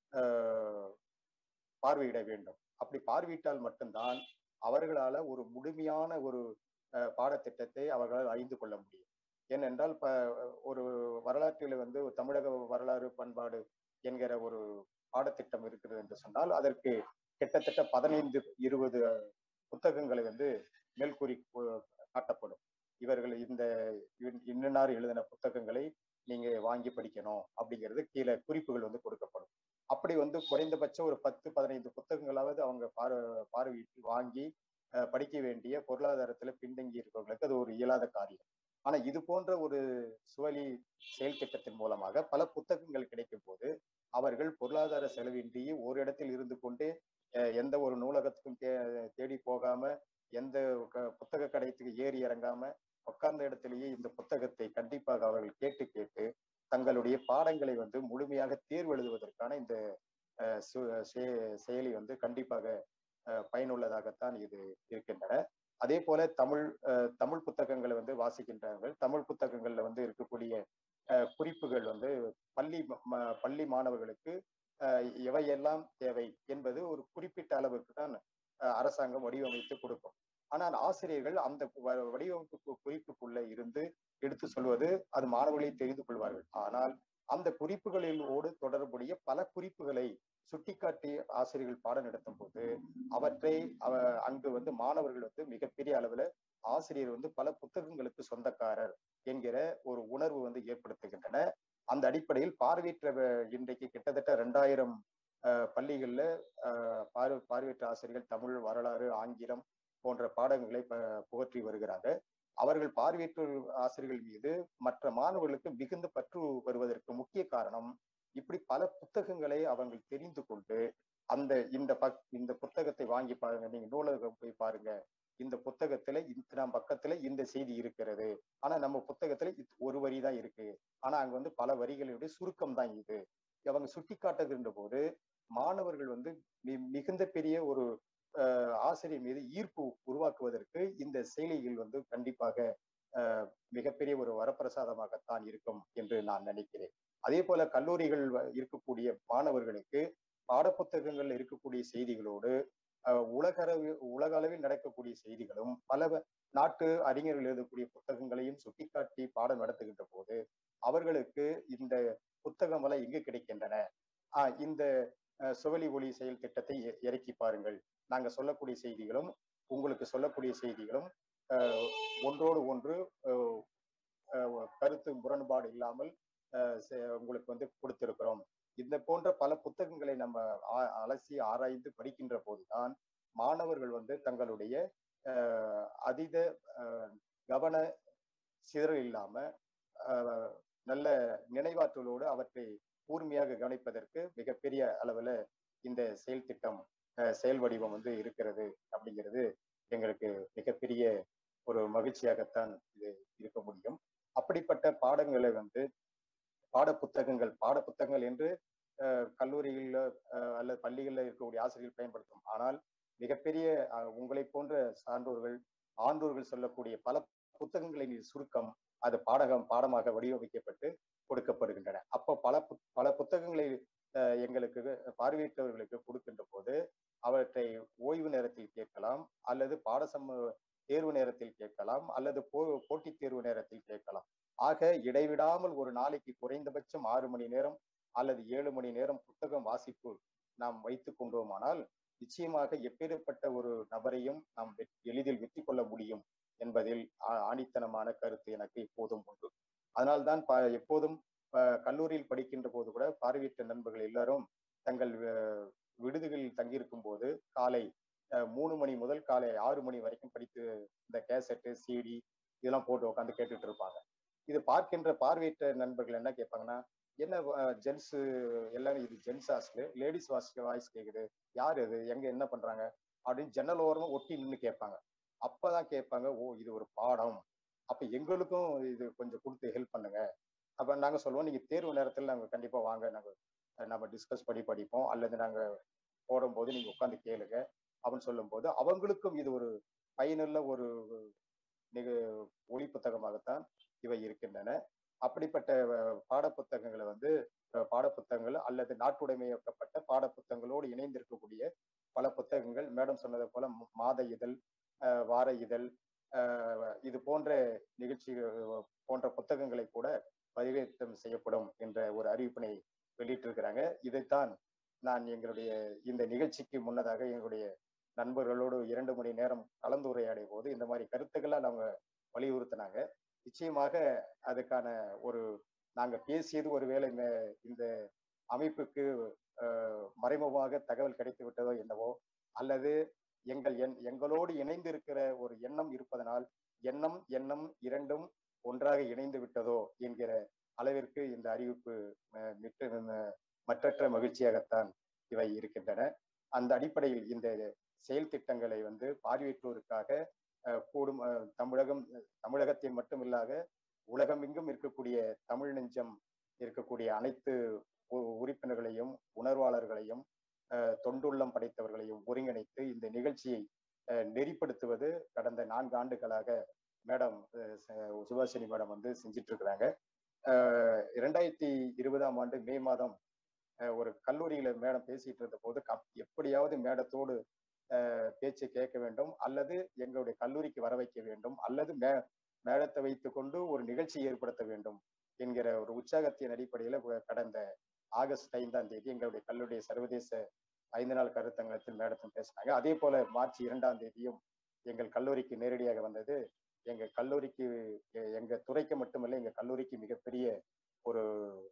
[SPEAKER 5] அஹ், பார்வையிட வேண்டும் அப்படி பார்வையிட்டால் மட்டும்தான் அவர்களால ஒரு முழுமையான ஒரு அஹ், பாடத்திட்டத்தை அவர்களால் அறிந்து கொள்ள முடியும் ஏனென்றால் இப்ப ஒரு வரலாற்றில் வந்து தமிழக வரலாறு பண்பாடு என்கிற ஒரு பாடத்திட்டம் இருக்கிறது என்று சொன்னால் அதற்கு கிட்டத்தட்ட பதினைந்து இருபது புத்தகங்களை வந்து மேல்கூறி கு- காட்டப்படும் இவர்கள் இந்த இவன்- இன்னார் எழுதின புத்தகங்களை நீங்க வாங்கி படிக்கணும் அப்படிங்கிறது கீழே குறிப்புகள் வந்து கொடுக்கப்படும் அப்படி வந்து குறைந்தபட்சம் ஒரு பத்து பதினைந்து புத்தகங்களாவது அவங்க பார்வை பார்வையிட்டு வாங்கி அஹ், படிக்க வேண்டிய பொருளாதாரத்துல பின்தங்கி இருக்கிறவங்களுக்கு அது ஒரு இயலாத காரியம் ஆனா இது போன்ற ஒரு சுவலி செயல் திட்டத்தின் மூலமாக பல புத்தகங்கள் கிடைக்கும் போது அவர்கள் பொருளாதார செலவின்றி ஒரு இடத்தில் இருந்து கொண்டே அஹ், எந்த ஒரு நூலகத்துக்கும் தே தேடி போகாம எந்த க- புத்தக கடைத்துக்கு ஏறி இறங்காம உட்கார்ந்த இடத்திலேயே இந்த புத்தகத்தை கண்டிப்பாக அவர்கள் கேட்டு கேட்டு தங்களுடைய பாடங்களை வந்து முழுமையாக தேர்வு எழுதுவதற்கான இந்த அஹ், சு- செ- செயலி வந்து கண்டிப்பாக அஹ், பயனுள்ளதாகத்தான் இது இருக்கின்றன அதே போல தமிழ் அஹ், தமிழ் புத்தகங்களை வந்து வாசிக்கின்றார்கள் தமிழ் புத்தகங்கள்ல வந்து இருக்கக்கூடிய அஹ், குறிப்புகள் வந்து பள்ளி ம- ம- பள்ளி மாணவர்களுக்கு அஹ், எவையெல்லாம் தேவை என்பது ஒரு குறிப்பிட்ட அளவுக்கு தான் அஹ், அரசாங்கம் வடிவமைத்து கொடுக்கும் ஆனால் ஆசிரியர்கள் அந்த வ- வடிவமைப்பு கு- குறிப்புக்குள்ள இருந்து எடுத்து சொல்வது அது மாணவர்களை தெரிந்து கொள்வார்கள் ஆனால் அந்த குறிப்புகளிலோடு தொடர்புடைய பல குறிப்புகளை சுட்டிக்காட்டி ஆசிரியர்கள் பாடம் நடத்தும் போது அவற்றை அவ அங்கு வந்து மாணவர்கள் வந்து மிகப்பெரிய அளவுல ஆசிரியர் வந்து பல புத்தகங்களுக்கு சொந்தக்காரர் என்கிற ஒரு உணர்வு வந்து ஏற்படுத்துகின்றன அந்த அடிப்படையில் பார்வையற்ற வ- இன்றைக்கு கிட்டத்தட்ட ரெண்டாயிரம் பள்ளிகள்ல அஹ், பார்வை பார்வையற்ற ஆசிரியர்கள் தமிழ் வரலாறு ஆங்கிலம் போன்ற பாடங்களை ப- புகற்றி வருகிறாங்க அவர்கள் பார்வையற்ற ஆசிரியர்கள் மீது மற்ற மாணவர்களுக்கு மிகுந்த பற்று வருவதற்கு முக்கிய காரணம் இப்படி பல புத்தகங்களை அவங்க தெரிந்து கொண்டு அந்த இந்த பக் இந்த புத்தகத்தை வாங்கி பாருங்க நீங்க நூலகம் போய் பாருங்க இந்த புத்தகத்துல இத்தனாம் பக்கத்துல இந்த செய்தி இருக்கிறது ஆனா நம்ம புத்தகத்துல இது ஒரு வரி தான் இருக்கு ஆனா அங்க வந்து பல வரிகளுடைய சுருக்கம் தான் இது அவங்க சுட்டி காட்டுகின்ற போது மாணவர்கள் வந்து மி- மிகுந்த பெரிய ஒரு அஹ், ஆசிரியர் மீது ஈர்ப்பு உருவாக்குவதற்கு இந்த செயலிகள் வந்து கண்டிப்பாக அஹ், மிகப்பெரிய ஒரு வரப்பிரசாதமாகத்தான் இருக்கும் என்று நான் நினைக்கிறேன் அதே போல கல்லூரிகள் வ- இருக்கக்கூடிய மாணவர்களுக்கு பாடப்புத்தகங்கள்ல இருக்கக்கூடிய செய்திகளோடு அஹ், உலகளவு உலக அளவில் நடக்கக்கூடிய செய்திகளும் பல வ- நாட்டு அறிஞர்கள் எழுதக்கூடிய புத்தகங்களையும் சுட்டிக்காட்டி பாடம் நடத்துகின்ற போது அவர்களுக்கு இந்த புத்தகமெல்லாம் எங்கு கிடைக்கின்றன ஆஹ் இந்த அஹ், சுவலி ஒளி செயல் திட்டத்தை இ- இறக்கி பாருங்கள் நாங்க சொல்லக்கூடிய செய்திகளும் உங்களுக்கு சொல்லக்கூடிய செய்திகளும் அஹ், ஒன்றோடு ஒன்று அஹ், அஹ், கருத்து முரண்பாடு இல்லாமல் அஹ், செ- உங்களுக்கு வந்து கொடுத்திருக்கிறோம் இந்த போன்ற பல புத்தகங்களை நம்ம ஆ- அலசி ஆராய்ந்து படிக்கின்ற போதுதான் மாணவர்கள் வந்து தங்களுடைய அஹ், அதீத அஹ், கவன சிதறல் இல்லாம அஹ், நல்ல நினைவாற்றலோடு அவற்றை கூர்மையாக கவனிப்பதற்கு மிகப்பெரிய அளவுல இந்த செயல் திட்டம் அஹ், செயல் வடிவம் வந்து இருக்கிறது அப்படிங்கிறது எங்களுக்கு மிகப்பெரிய ஒரு மகிழ்ச்சியாகத்தான் இது இருக்க முடியும் அப்படிப்பட்ட பாடங்களை வந்து பாட புத்தகங்கள் பாட புத்தகங்கள் என்று அஹ், கல்லூரிகளில் அஹ், அல்லது பள்ளிகளில் இருக்கக்கூடிய ஆசிரியர்கள் பயன்படுத்தும் ஆனால் மிகப்பெரிய அஹ், உங்களை போன்ற சான்றோர்கள் ஆண்டோர்கள் சொல்லக்கூடிய பல புத்தகங்களின் சுருக்கம் அது பாடகம் பாடமாக வடிவமைக்கப்பட்டு கொடுக்கப்படுகின்றன அப்போ பல புத்- பல புத்தகங்களை அஹ், எங்களுக்கு பார்வையிட்டவர்களுக்கு கொடுக்கின்ற போது அவற்றை ஓய்வு நேரத்தில் கேட்கலாம் அல்லது பாடசம தேர்வு நேரத்தில் கேட்கலாம் அல்லது போ போட்டித் தேர்வு நேரத்தில் கேட்கலாம் ஆக இடைவிடாமல் ஒரு நாளைக்கு குறைந்தபட்சம் ஆறு மணி நேரம் அல்லது ஏழு மணி நேரம் புத்தகம் வாசிப்பு நாம் வைத்துக் கொண்டோமானால் நிச்சயமாக எப்பேற்பட்ட ஒரு நபரையும் நாம் வெ- எளிதில் வெற்றி கொள்ள முடியும் என்பதில் ஆ- ஆணித்தனமான கருத்து எனக்கு எப்போதும் உண்டு அதனால்தான் ப எப்போதும் அஹ், கல்லூரியில் படிக்கின்ற போது கூட பார்வையிட்ட நண்பர்கள் எல்லாரும் தங்கள் அஹ், விடுதிகளில் தங்கியிருக்கும் போது காலை அஹ், மூணு மணி முதல் காலை ஆறு மணி வரைக்கும் படித்து இந்த கேசட்டு சிடி இதெல்லாம் போட்டு உட்காந்து கேட்டுட்டு இருப்பாங்க இது பார்க்கின்ற பார்வையிட்ட நண்பர்கள் என்ன கேட்பாங்கன்னா என்ன ஜென்ஸ் எல்லாரும் இது gents hostel ladies voice voice கேக்குது யார் இது எங்க என்ன பண்றாங்க அப்படின்னு ஜன்னல் ஓரமா ஒட்டி நின்று கேட்பாங்க அப்பதான் கேட்பாங்க ஓ இது ஒரு பாடம் அப்ப எங்களுக்கும் இது கொஞ்சம் கொடுத்து ஹெல்ப் பண்ணுங்க அப்ப நாங்க சொல்லுவோம் நீங்க தேர்வு நேரத்துல நாங்க கண்டிப்பா வாங்க நாங்க அஹ், நம்ம டிஸ்கஸ் பண்ணி படிப்போம் அல்லது நாங்க போடும்போது நீங்க உட்காந்து கேளுங்க அப்படின்னு சொல்லும்போது அவங்களுக்கும் இது ஒரு பயனுள்ள ஒரு மிக ஒளி புத்தகமாகத்தான் இவை இருக்கின்றன அப்படிப்பட்ட அஹ், பாடப்புத்தகங்களை வந்து அஹ், பாடப்புத்தகங்கள் அல்லது நாட்டுடைமையாக்கப்பட்ட பாடப்புத்தகங்களோடு இணைந்திருக்கக்கூடிய பல புத்தகங்கள் மேடம் சொன்னதை போல ம- மாத இதழ் அஹ், வார இதழ் அஹ், இது போன்ற நிகழ்ச்சி அஹ், போன்ற புத்தகங்களை கூட பதிவேற்றம் செய்யப்படும் என்ற ஒரு அறிவிப்பினை வெளியிட்டிருக்கிறாங்க இதைத்தான் நான் எங்களுடைய இந்த நிகழ்ச்சிக்கு முன்னதாக எங்களுடைய நண்பர்களோடு இரண்டு மணி நேரம் கலந்துரையாடிய போது இந்த மாதிரி கருத்துக்களை அவங்க வலியுறுத்தினாங்க நிச்சயமாக அதுக்கான ஒரு நாங்க பேசியது ஒருவேளை மே- இந்த அமைப்புக்கு அஹ், மறைமுகமாக தகவல் கிடைத்து விட்டதோ என்னவோ அல்லது எங்கள் எண் எங்களோடு இணைந்து இருக்கிற ஒரு எண்ணம் இருப்பதனால் எண்ணம் எண்ணம் இரண்டும் ஒன்றாக இணைந்து விட்டதோ என்கிற அளவிற்கு இந்த அறிவிப்பு அஹ், மிக்க அஹ், மற்றற்ற மகிழ்ச்சியாகத்தான் இவை இருக்கின்றன அந்த அடிப்படையில் இந்த செயல் திட்டங்களை வந்து பார்வையிட்டோருக்காக அஹ், கூடும் அஹ், தமிழகம் தமிழகத்தில் மட்டுமில்லாத உலகமெங்கும் இருக்கக்கூடிய தமிழ் நெஞ்சம் இருக்கக்கூடிய அனைத்து உ- உறுப்பினர்களையும் உணர்வாளர்களையும் அஹ், தொண்டுள்ளம் படைத்தவர்களையும் ஒருங்கிணைத்து இந்த நிகழ்ச்சியை அஹ், நெறிப்படுத்துவது கடந்த நான்கு ஆண்டுகளாக மேடம் அஹ், ச- சுபாஷினி மேடம் வந்து செஞ்சிட்டு இருக்கிறாங்க அஹ், இரண்டாயிரத்தி இருபதாம் ஆண்டு மே மாதம் அஹ், ஒரு கல்லூரியில மேடம் பேசிட்டு இருந்த போது கப்- எப்படியாவது மேடத்தோடு அஹ், பேச்சை கேட்க வேண்டும் அல்லது எங்களுடைய கல்லூரிக்கு வர வைக்க வேண்டும் அல்லது மே மேடத்தை வைத்துக்கொண்டு ஒரு நிகழ்ச்சி ஏற்படுத்த வேண்டும் என்கிற ஒரு உற்சாகத்தின் அடிப்படையில வ- கடந்த ஆகஸ்ட் ஐந்தாம் தேதி எங்களுடைய கல்லூரிய சர்வதேச ஐந்து நாள் கருத்தங்கத்தில் மேடத்தும் பேசினாங்க அதே போல மார்ச் இரண்டாம் தேதியும் எங்கள் கல்லூரிக்கு நேரடியாக வந்தது எங்க கல்லூரிக்கு எ- எங்க துறைக்கு மட்டுமல்ல எங்க கல்லூரிக்கு மிகப்பெரிய ஒரு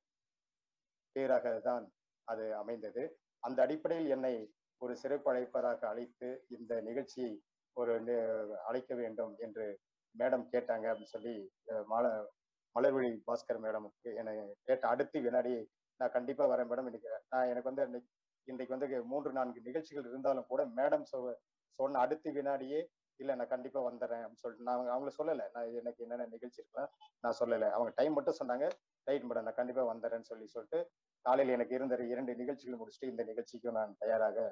[SPEAKER 5] பேராக தான் அது அமைந்தது அந்த அடிப்படையில் என்னை ஒரு சிறப்பு அழைப்பதாக அழைத்து இந்த நிகழ்ச்சியை ஒரு நி- அழைக்க வேண்டும் என்று மேடம் கேட்டாங்க அப்படின்னு சொல்லி அஹ், மல மலர்விழி பாஸ்கர் மேடமுக்கு என்னை கேட்ட அடுத்த வினாடி நான் கண்டிப்பா வரேன் மேடம் இன்னைக்கு நான் எனக்கு வந்து இன்னைக்கு இன்றைக்கு வந்து மூன்று நான்கு நிகழ்ச்சிகள் இருந்தாலும் கூட மேடம் சொ சொன்ன அடுத்த வினாடியே இல்ல நான் கண்டிப்பா வந்துடுறேன் அப்படின்னு சொல்லிட்டு நான் அவங்கள சொல்லலை நான் எனக்கு என்னென்ன நிகழ்ச்சி இருக்கலாம் நான் சொல்லலை அவங்க டைம் மட்டும் சொன்னாங்க ரைட் மேடம் நான் கண்டிப்பா வந்துடுறேன்னு சொல்லி சொல்லிட்டு காலையில் எனக்கு இருந்த இரண்டு நிகழ்ச்சிகள் முடிச்சுட்டு இந்த நிகழ்ச்சிக்கும் நான் தயாராக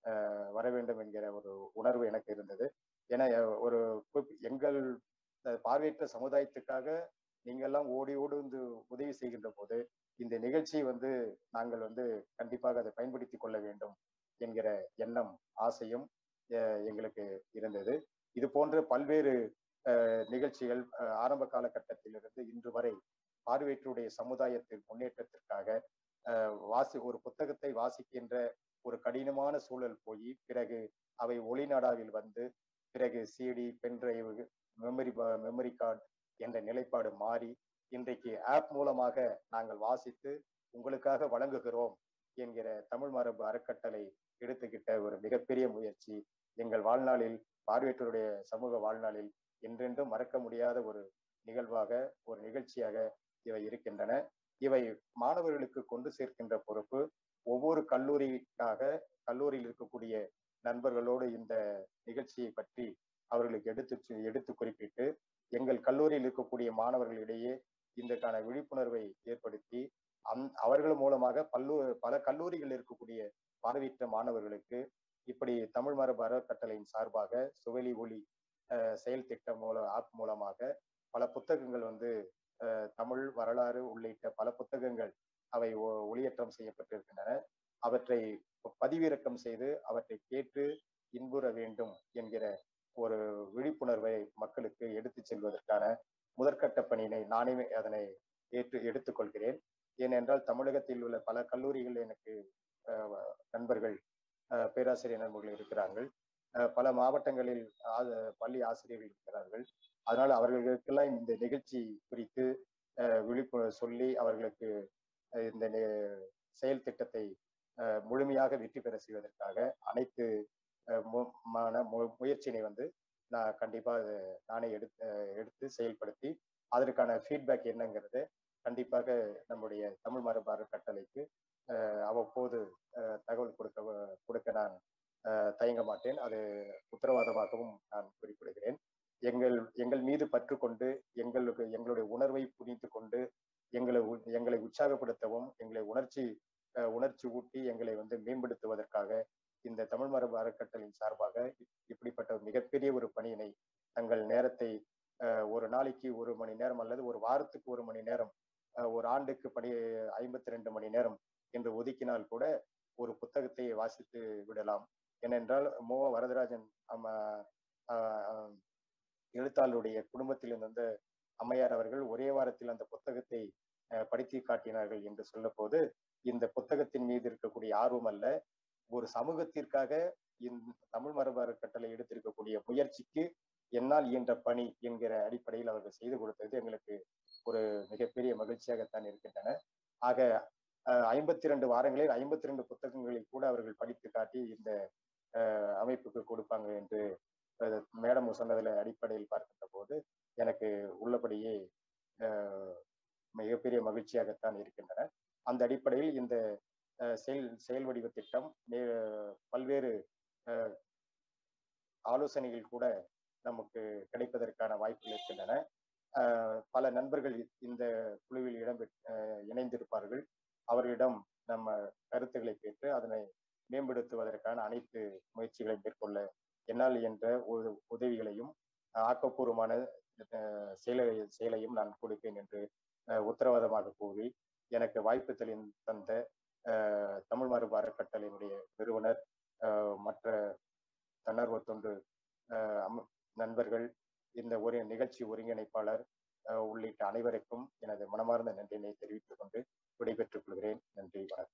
[SPEAKER 5] அஹ், வர வேண்டும் என்கிற ஒரு உணர்வு எனக்கு இருந்தது ஏன்னா அஹ், ஒரு குறிப்- எங்கள் அஹ், பார்வையற்ற சமுதாயத்துக்காக நீங்கெல்லாம் ஓடி ஓடி வந்து உதவி செய்கின்ற போது இந்த நிகழ்ச்சியை வந்து நாங்கள் வந்து கண்டிப்பாக அதை பயன்படுத்தி கொள்ள வேண்டும் என்கிற எண்ணம் ஆசையும் அஹ், எங்களுக்கு இருந்தது இது போன்ற பல்வேறு அஹ், நிகழ்ச்சிகள் அஹ், ஆரம்ப காலகட்டத்திலிருந்து இன்று வரை பார்வையற்றுடைய சமுதாயத்தின் முன்னேற்றத்திற்காக அஹ், வாசி ஒரு புத்தகத்தை வாசிக்கின்ற ஒரு கடினமான சூழல் போய் பிறகு அவை ஒளிநாடாவில் வந்து பிறகு CD pen drive memory memory card என்ற நிலைப்பாடு மாறி இன்றைக்கு ஆப் மூலமாக நாங்கள் வாசித்து உங்களுக்காக வழங்குகிறோம் என்கிற தமிழ் மரபு அறக்கட்டளை எடுத்துக்கிட்ட ஒரு மிகப்பெரிய முயற்சி எங்கள் வாழ்நாளில் பார்வையற்றோருடைய சமூக வாழ்நாளில் என்றென்றும் மறக்க முடியாத ஒரு நிகழ்வாக ஒரு நிகழ்ச்சியாக இவை இருக்கின்றன இவை மாணவர்களுக்கு கொண்டு சேர்க்கின்ற பொறுப்பு ஒவ்வொரு கல்லூரிக்காக கல்லூரியில் இருக்கக்கூடிய நண்பர்களோடு இந்த நிகழ்ச்சியை பற்றி அவர்களுக்கு எடுத்து சொ- எடுத்து குறிப்பிட்டு எங்கள் கல்லூரியில் இருக்கக்கூடிய மாணவர்களிடையே இதற்கான விழிப்புணர்வை ஏற்படுத்தி அந் அவர்கள் மூலமாக பல்லு பல கல்லூரிகளில் இருக்கக்கூடிய பார்வையற்ற மாணவர்களுக்கு இப்படி தமிழ் மரபு அறக்கட்டளையின் சார்பாக சுவெளி ஒளி அஹ், செயல் திட்டம் மூலம் ஆப் மூலமாக பல புத்தகங்கள் வந்து அஹ், தமிழ் வரலாறு உள்ளிட்ட பல புத்தகங்கள் அவை ஒ- ஒளியேற்றம் செய்யப்பட்டிருக்கின்றன அவற்றை பதிவிறக்கம் செய்து அவற்றை கேட்டு இன்புற வேண்டும் என்கிற ஒரு விழிப்புணர்வை மக்களுக்கு எடுத்து செல்வதற்கான முதற்கட்ட பணியினை நானே அதனை ஏற்று எடுத்துக்கொள்கிறேன் ஏனென்றால் தமிழகத்தில் உள்ள பல கல்லூரிகள் எனக்கு அஹ், நண்பர்கள் அஹ், பேராசிரியர் நண்பர்கள் இருக்கிறார்கள் அஹ், பல மாவட்டங்களில் ஆ- பள்ளி ஆசிரியர்கள் இருக்கிறார்கள் அதனால் அவர்களுக்கெல்லாம் இந்த நிகழ்ச்சி குறித்து அஹ், விழிப்புணர்வு சொல்லி அவர்களுக்கு அஹ், இந்த நி- செயல் திட்டத்தை அஹ், முழுமையாக வெற்றி பெற செய்வதற்காக அனைத்து அஹ், மு- மான மு- முயற்சியினை வந்து நான் கண்டிப்பா அதை நானே எடுத்து எடுத்து செயல்படுத்தி அதற்கான ஃபீட்பேக் என்னங்கிறத கண்டிப்பாக நம்முடைய தமிழ் மரபு அறக்கட்டளைக்கு அஹ், அவ்வப்போது அஹ், தகவல் கொடுக்க கொடுக்க நான் அஹ், தயங்க மாட்டேன் அது உத்தரவாதமாகவும் நான் குறிப்பிடுகிறேன் எங்கள் எங்கள் மீது பற்று கொண்டு எங்களுக்கு எங்களுடைய உணர்வை புரிந்து கொண்டு எங்களை உ- எங்களை உற்சாகப்படுத்தவும் எங்களை உணர்ச்சி அஹ், உணர்ச்சி ஊட்டி எங்களை வந்து மேம்படுத்துவதற்காக இந்த தமிழ் மரபு அறக்கட்டளையின் சார்பாக இப்- இப்படிப்பட்ட ஒரு மிகப்பெரிய ஒரு பணியினை தங்கள் நேரத்தை அஹ், ஒரு நாளைக்கு ஒரு மணி நேரம் அல்லது ஒரு வாரத்துக்கு ஒரு மணி நேரம் அஹ், ஒரு ஆண்டுக்கு பணி ஐம்பத்தி ரெண்டு மணி நேரம் என்று ஒதுக்கினால் கூட ஒரு புத்தகத்தை வாசித்து விடலாம் ஏனென்றால் மோ வரதராஜன் அம்ம ஆஹ், ஆஹ், எழுத்தாளருடைய குடும்பத்தில் இருந்த அம்மையார் அவர்கள் ஒரே வாரத்தில் அந்த புத்தகத்தை அஹ், படித்து காட்டினார்கள் என்று சொல்ல போது இந்த புத்தகத்தின் மீது இருக்கக்கூடிய ஆர்வம் அல்ல ஒரு சமூகத்திற்காக இந்த தமிழ் மரபு அறக்கட்டளை எடுத்திருக்கக்கூடிய முயற்சிக்கு என்னால் இயன்ற பணி என்கிற அடிப்படையில் அவர்கள் செய்து கொடுத்தது எங்களுக்கு ஒரு மிகப்பெரிய மகிழ்ச்சியாகத்தான் இருக்கின்றன ஆக ஐம்பத்தி ரெண்டு வாரங்களில் ஐம்பத்தி ரெண்டு புத்தகங்களை கூட அவர்கள் படித்து காட்டி இந்த அஹ், அமைப்புக்கு கொடுப்பாங்க என்று அஹ், மேடம் சொன்னதுல அடிப்படையில் பார்க்கின்ற போது எனக்கு உள்ளபடியே அஹ், மிகப்பெரிய மகிழ்ச்சியாகத்தான் இருக்கின்றன அந்த அடிப்படையில் இந்த அஹ், செயல் செயல் வடிவ திட்டம் மே- பல்வேறு அஹ், ஆலோசனைகள் கூட நமக்கு கிடைப்பதற்கான வாய்ப்புகள் இருக்கின்றன அஹ், பல நண்பர்கள் இ- இந்த குழுவில் இடம்பெற் அஹ், இணைந்திருப்பார்கள் அவர்களிடம் நம்ம கருத்துக்களை கேட்டு அதனை மேம்படுத்துவதற்கான அனைத்து முயற்சிகளை மேற்கொள்ள என்னால் என்ற ஒரு உதவிகளையும் ஆக்கப்பூர்வமான அஹ், செயலை செயலையும் நான் கொடுப்பேன் என்று அஹ், உத்தரவாதமாக கூறி எனக்கு வாய்ப்பு தெளி- தந்த அஹ், தமிழ் மரபு அறக்கட்டளையினுடைய நிறுவனர் அஹ், மற்ற தன்னார்வ தொண்டு அஹ், அம- நண்பர்கள் இந்த ஒரு நிகழ்ச்சி ஒருங்கிணைப்பாளர் அஹ், உள்ளிட்ட அனைவருக்கும் எனது மனமார்ந்த நன்றியினை தெரிவித்துக் கொண்டு விடைபெற்றுக் கொள்கிறேன் நன்றி வணக்கம்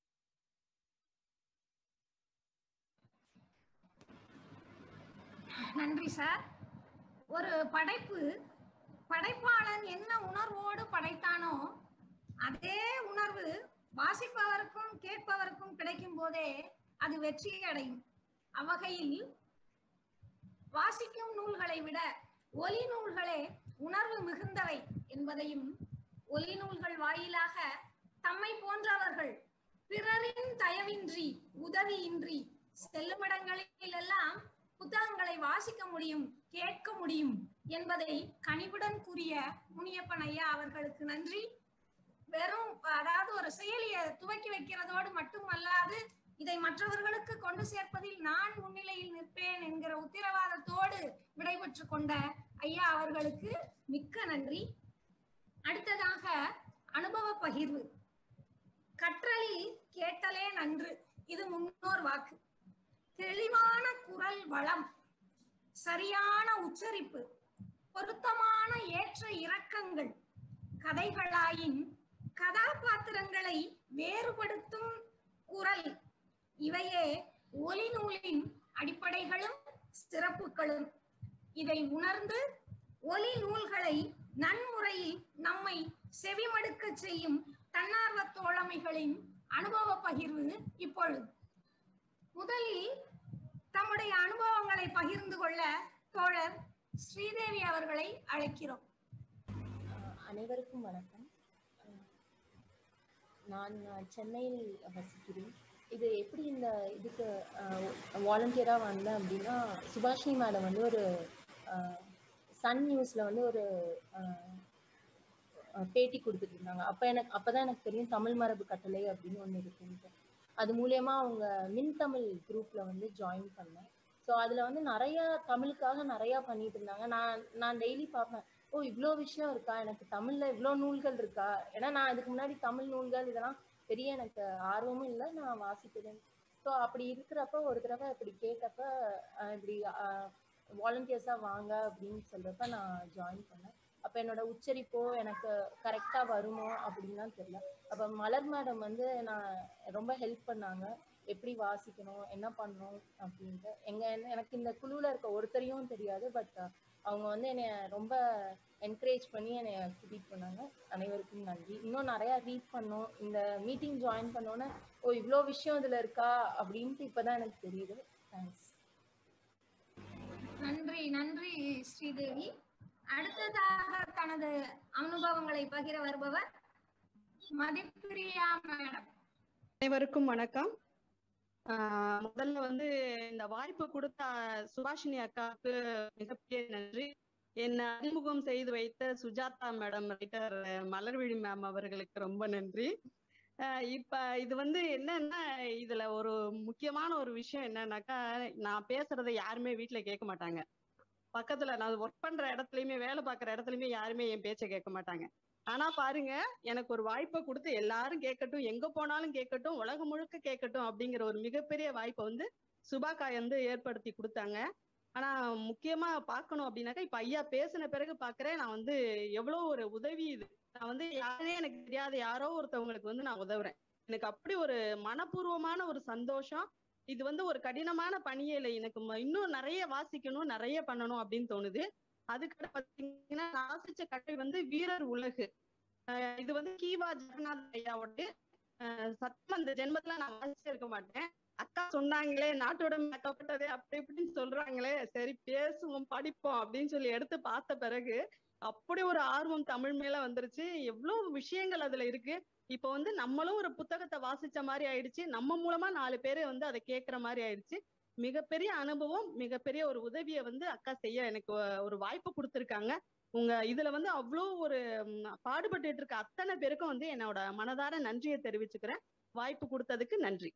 [SPEAKER 1] நன்றி சார் ஒரு படைப்பு படைப்பாளன் என்ன உணர்வோடு படைத்தானோ அதே உணர்வு வாசிப்பவருக்கும் கேட்பவருக்கும் கிடைக்கும் போதே அது வெற்றி அடையும் அவ்வகையில் வாசிக்கும் நூல்களை விட ஒலி நூல்களே உணர்வு மிகுந்தவை என்பதையும் ஒலி நூல்கள் வாயிலாக தம்மை போன்றவர்கள் பிறரின் தயவின்றி உதவியின்றி செல்லுமிடங்களில் எல்லாம் புத்தகங்களை வாசிக்க முடியும் கேட்க முடியும் என்பதை கனிவுடன் கூறிய முனியப்பன் ஐயா அவர்களுக்கு நன்றி வெறும் அதாவது ஒரு செயலியை துவக்கி வைக்கிறதோடு மட்டுமல்லாது இதை மற்றவர்களுக்கு கொண்டு சேர்ப்பதில் நான் முன்னிலையில் நிற்பேன் என்கிற உத்தரவாதத்தோடு விடைபெற்று கொண்ட ஐயா அவர்களுக்கு மிக்க நன்றி அடுத்ததாக அனுபவ பகிர்வு கற்றலில் கேட்டலே நன்று இது முன்னோர் வாக்கு தெளிவான குரல் வளம் சரியான உச்சரிப்பு பொருத்தமான ஏற்ற இறக்கங்கள் கதைகளாயின் கதாபாத்திரங்களை வேறுபடுத்தும் குரல் இவையே ஒலி நூலின் அடிப்படைகளும் சிறப்புகளும் இதை உணர்ந்து ஒலி நூல்களை நன்முறையில் நம்மை செவிமடுக்க செய்யும் தன்னார்வ தோழமைகளின் அனுபவ பகிர்வு இப்பொழுது முதலில் தம்முடைய அனுபவங்களை பகிர்ந்து கொள்ள தோழர் ஸ்ரீதேவி அவர்களை அழைக்கிறோம்
[SPEAKER 6] அனைவருக்கும் வணக்கம் அஹ் நான் அஹ், சென்னையில் வசிக்கிறேன் இது எப்படி இந்த இதுக்கு வாலண்டியராக வந்தேன் அப்படின்னா சுபாஷினி மேடம் வந்து ஒரு சன் நியூஸில் வந்து ஒரு அஹ், அஹ், பேட்டி கொடுத்துட்டு இருந்தாங்க அப்போ எனக்கு அப்போ தான் எனக்கு தெரியும் தமிழ் மரபு கட்டளை அப்படின்னு ஒன்று இருக்குன்ட்டு அது மூலயமா அவங்க மின் தமிழ் குரூப்பில் வந்து ஜாயின் பண்ணேன் ஸோ அதில் வந்து நிறைய தமிழுக்காக நிறையா பண்ணிட்டு இருந்தாங்க நான் நான் டெய்லி பார்ப்பேன் ஓ இவ்வளோ விஷயம் இருக்கா எனக்கு தமிழ்ல இவ்வளோ நூல்கள் இருக்கா ஏன்னா நான் இதுக்கு முன்னாடி தமிழ் நூல்கள் இதெல்லாம் பெரிய எனக்கு ஆர்வமும் இல்லை நான் வாசிக்கிறேன் ஸோ அப்படி இருக்கிறப்ப ஒரு தடவை இப்படி கேட்டப்ப அஹ் இப்படி வாலண்டியர்ஸாக வாங்க அப்படின்னு சொல்றப்ப நான் ஜாயின் பண்ணேன் அப்போ என்னோட உச்சரிப்போ எனக்கு கரெக்டாக வருமோ அப்படின்லாம் தெரியல அப்போ மலர் மேடம் வந்து நான் ரொம்ப ஹெல்ப் பண்ணாங்க எப்படி வாசிக்கணும் என்ன பண்ணணும் அப்படின்ட்டு எங்க எனக்கு இந்த குழுவில் இருக்க ஒருத்தரையும் தெரியாது பட் அவங்க வந்து என்னை ரொம்ப என்கரேஜ் பண்ணி என்னை கூட்டிகிட்டு போனாங்க அனைவருக்கும் நன்றி இன்னும் நிறையா ரீட் பண்ணோம் இந்த மீட்டிங் ஜாயின் பண்ணோன்னே ஓ இவ்வளோ விஷயம் இதில் இருக்கா அப்படின்ட்டு இப்போ தான் எனக்கு தெரியுது தேங்க்ஸ்
[SPEAKER 1] நன்றி நன்றி ஸ்ரீதேவி அடுத்ததாக தனது அனுபவங்களை பகிர வருபவர் மதிப்பிரியா மேடம்
[SPEAKER 7] அனைவருக்கும் வணக்கம் ஆஹ் முதல்ல வந்து இந்த வாய்ப்பு கொடுத்த சுபாஷினி அக்காவுக்கு மிகப்பெரிய நன்றி என்னை அறிமுகம் செய்து வைத்த Sujatha madam writer Malarvizhi ma'am அவர்களுக்கு ரொம்ப நன்றி ஆஹ் இப்ப இது வந்து என்னன்னா இதுல ஒரு முக்கியமான ஒரு விஷயம் என்னன்னாக்கா நான் பேசுறதை யாருமே வீட்டுல கேட்க மாட்டாங்க பக்கத்துல நான் ஒர்க் பண்ற இடத்துலயுமே வேலை பார்க்குற இடத்துலயுமே யாருமே என் பேச்சை கேட்க மாட்டாங்க ஆனா பாருங்க எனக்கு ஒரு வாய்ப்பை கொடுத்து எல்லாரும் கேட்கட்டும் எங்க போனாலும் கேட்கட்டும் உலகம் முழுக்க கேட்கட்டும் அப்படிங்கிற ஒரு மிகப்பெரிய வாய்ப்பை வந்து சுபாக்காய் வந்து ஏற்படுத்தி கொடுத்தாங்க ஆனா முக்கியமா பார்க்கணும் அப்படின்னாக்கா இப்ப ஐயா பேசின பிறகு பாக்குறேன் நான் வந்து எவ்வளவு ஒரு உதவி இது நான் வந்து யாரே எனக்கு தெரியாத யாரோ ஒருத்தவங்களுக்கு வந்து நான் உதவுறேன் எனக்கு அப்படி ஒரு மனப்பூர்வமான ஒரு சந்தோஷம் இது வந்து ஒரு கடினமான பணியே இல்லை எனக்கு ம- இன்னும் நிறைய வாசிக்கணும் நிறைய பண்ணணும் அப்படின்னு தோணுது அதுக்கு பாத்தீங்கன்னா நான் வாசிச்ச கதை வந்து வீரர் உலகு அஹ் இது வந்து கீவா ஜெகநாத் ஐயாவோட அஹ் சத்தம் அந்த ஜென்மத்துல நான் வாசிச்சிருக்க மாட்டேன் அக்கா சொன்னாங்களே நாட்டோட மேக்கப்பட்டதே அப்படி இப்படின்னு சொல்றாங்களே சரி பேசுவோம் படிப்போம் அப்படின்னு சொல்லி எடுத்து பார்த்த பிறகு அப்படி ஒரு ஆர்வம் தமிழ் மேல வந்துருச்சு எவ்வளவு விஷயங்கள் அதுல இருக்கு இப்ப வந்து நம்மளும் ஒரு புத்தகத்தை வாசிச்ச மாதிரி ஆயிடுச்சு நம்ம மூலமா நாலு பேரு வந்து அதை கேட்கிற மாதிரி ஆயிடுச்சு மிகப்பெரிய அனுபவம் மிகப்பெரிய ஒரு உதவியை வந்து அக்கா செய்ய எனக்கு ஒ- ஒரு வாய்ப்பு கொடுத்துருக்காங்க உங்க இதுல வந்து அவ்வளோ ஒரு ம், பாடுபட்டுட்டு இருக்க அத்தனை பேருக்கும் வந்து என்னோட மனதார நன்றியை தெரிவிச்சுக்கிறேன் வாய்ப்பு கொடுத்ததுக்கு நன்றி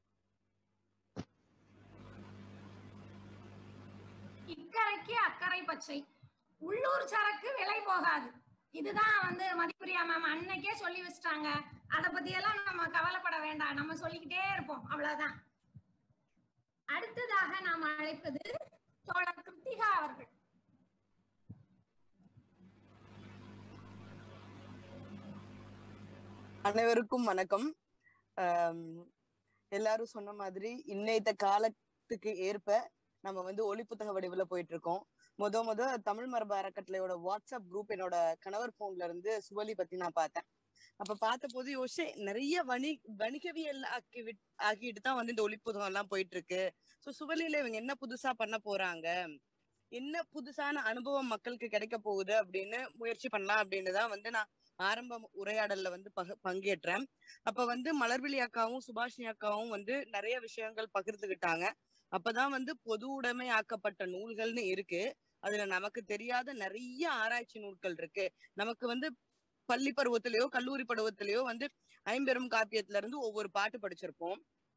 [SPEAKER 1] இக்கரைக்கு அக்கறை பச்சை உள்ளூர் சரக்கு விலை போகாது இதுதான் வந்து மதிப்பிரியா மேம் அன்னைக்கே சொல்லி வச்சிட்டாங்க அத பத்தி எல்லாம் நம்ம கவலைப்பட வேண்டாம் நம்ம சொல்லிக்கிட்டே இருப்போம் அவ்வளவுதான் அடுத்ததாக நாம் அழைப்பது தோழர் கிருத்திகா அவர்கள்
[SPEAKER 8] அனைவருக்கும் வணக்கம் ஆம், எல்லாரும் சொன்ன மாதிரி இன்னைத்த காலத்துக்கு ஏற்ப நம்ம வந்து ஒளி புத்தக வடிவுல போயிட்டு இருக்கோம் முத முத தமிழ் மரபு அறக்கட்டளையோட வாட்ஸ்அப் குரூப் என்னோட கணவர் போன்ல இருந்து சுவலி பத்தி நான் பார்த்தேன் அப்ப பார்த்த போது யோசிச்சேன் நிறைய வணி வணிகவியல் ஆக்கி விட் ஆக்கிட்டு தான் வந்து இந்த ஒளி புத்தகம் எல்லாம் போயிட்டு இருக்கு சோ சுவலியில இவங்க என்ன புதுசா பண்ண போறாங்க என்ன புதுசான அனுபவம் மக்களுக்கு கிடைக்க போகுது அப்படின்னு முயற்சி பண்ணலாம் அப்படின்னு தான் வந்து நான் ஆரம்ப உரையாடல்ல வந்து பக பங்கேற்றேன் அப்ப வந்து மலர்விழி அக்காவும் சுபாஷினி அக்காவும் வந்து நிறைய விஷயங்கள் பகிர்ந்துகிட்டாங்க அப்பதான் வந்து பொது உடைமை ஆக்கப்பட்ட நூல்கள்னு இருக்கு அதுல நமக்கு தெரியாத நிறைய ஆராய்ச்சி நூல்கள் இருக்கு நமக்கு வந்து பள்ளி பருவத்திலயோ கல்லூரி பருவத்திலயோ வந்து ஐம்பெரும் காப்பியத்துல இருந்து ஒவ்வொரு பாட்டு படிச்சிருப்போம்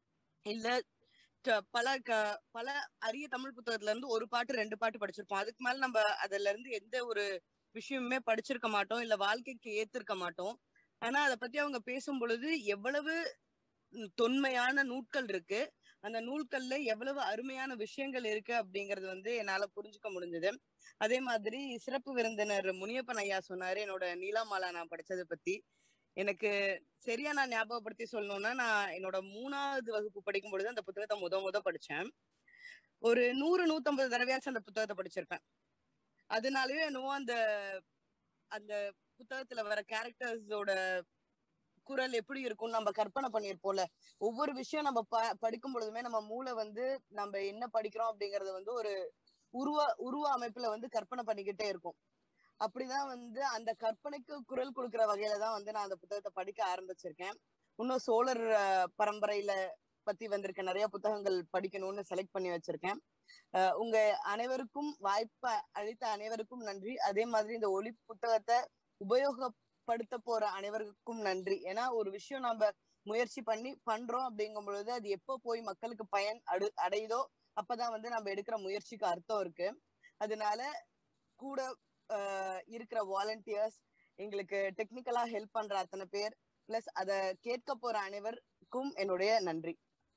[SPEAKER 8] இல்ல க- பல க- பல அரிய தமிழ் புத்தகத்துல இருந்து ஒரு பாட்டு ரெண்டு பாட்டு படிச்சிருப்போம் அதுக்கு மேல நம்ம அதுல இருந்து எந்த ஒரு விஷயமுமே படிச்சிருக்க மாட்டோம் இல்ல வாழ்க்கைக்கு ஏத்திருக்க மாட்டோம் ஆனா அதை பத்தி அவங்க பேசும் பொழுது எவ்வளவு ம், தொன்மையான நூட்கள் இருக்கு அந்த நூல்கள்ல எவ்வளவு அருமையான விஷயங்கள் இருக்கு அப்படிங்கறது வந்து என்னால புரிஞ்சுக்க முடிஞ்சது அதே மாதிரி சிறப்பு விருந்தினர் முனியப்பன் ஐயா சொன்னாரு என்னோட நீலாமாலா நான் படிச்சதை பத்தி எனக்கு சரியா நான் ஞாபகப்படுத்தி சொல்லணும்னா நான் என்னோட மூணாவது வகுப்பு படிக்கும் பொழுது அந்த புத்தகத்தை முத முத படிச்சேன் ஒரு நூறு நூத்தம்பது தடவையாச்சும் அந்த புத்தகத்தை படிச்சிருப்பேன் அதனாலயே என்னவோ அந்த அந்த புத்தகத்துல வர கேரக்டர்ஸோட குரல் எப்படி இருக்கும்னு நம்ம கற்பனை பண்ணியிருப்போம்ல ஒவ்வொரு விஷயம் நம்ம ப படிக்கும் பொழுதுமே நம்ம மூளை வந்து நம்ம என்ன படிக்கிறோம் அப்படிங்கறத வந்து ஒரு உருவ உருவ அமைப்புல வந்து கற்பனை பண்ணிக்கிட்டே இருக்கும் அப்படிதான் வந்து அந்த கற்பனைக்கு குரல் கொடுக்கிற வகையில தான் வந்து நான் அந்த புத்தகத்தை படிக்க ஆரம்பிச்சிருக்கேன் இன்னும் சோழர் அஹ், பரம்பரையில பத்தி வந்திருக்க நிறைய புத்தகங்கள் படிக்கணும்னு செலக்ட் பண்ணி வச்சிருக்கேன் அஹ், உங்க அனைவருக்கும் வாய்ப்பை அளித்த அனைவருக்கும் நன்றி அதே மாதிரி இந்த ஒளி புத்தகத்தை உபயோகப்படுத்த போற அனைவருக்கும் நன்றி ஏன்னா ஒரு விஷயம் நம்ம முயற்சி பண்ணி பண்றோம் அப்படிங்கும் பொழுது அது எப்போ போய் மக்களுக்கு பயன் அடு அடையுதோ அப்பதான் வந்து நம்ம எடுக்கிற முயற்சிக்கு அர்த்தம் இருக்கு அதனால கூட ஆஹ் இருக்கிற வாலண்டியர்ஸ் எங்களுக்கு டெக்னிக்கலா ஹெல்ப் பண்ற அத்தனை பேர் பிளஸ் அத கேட்க போற அனைவருக்கும் என்னுடைய நன்றி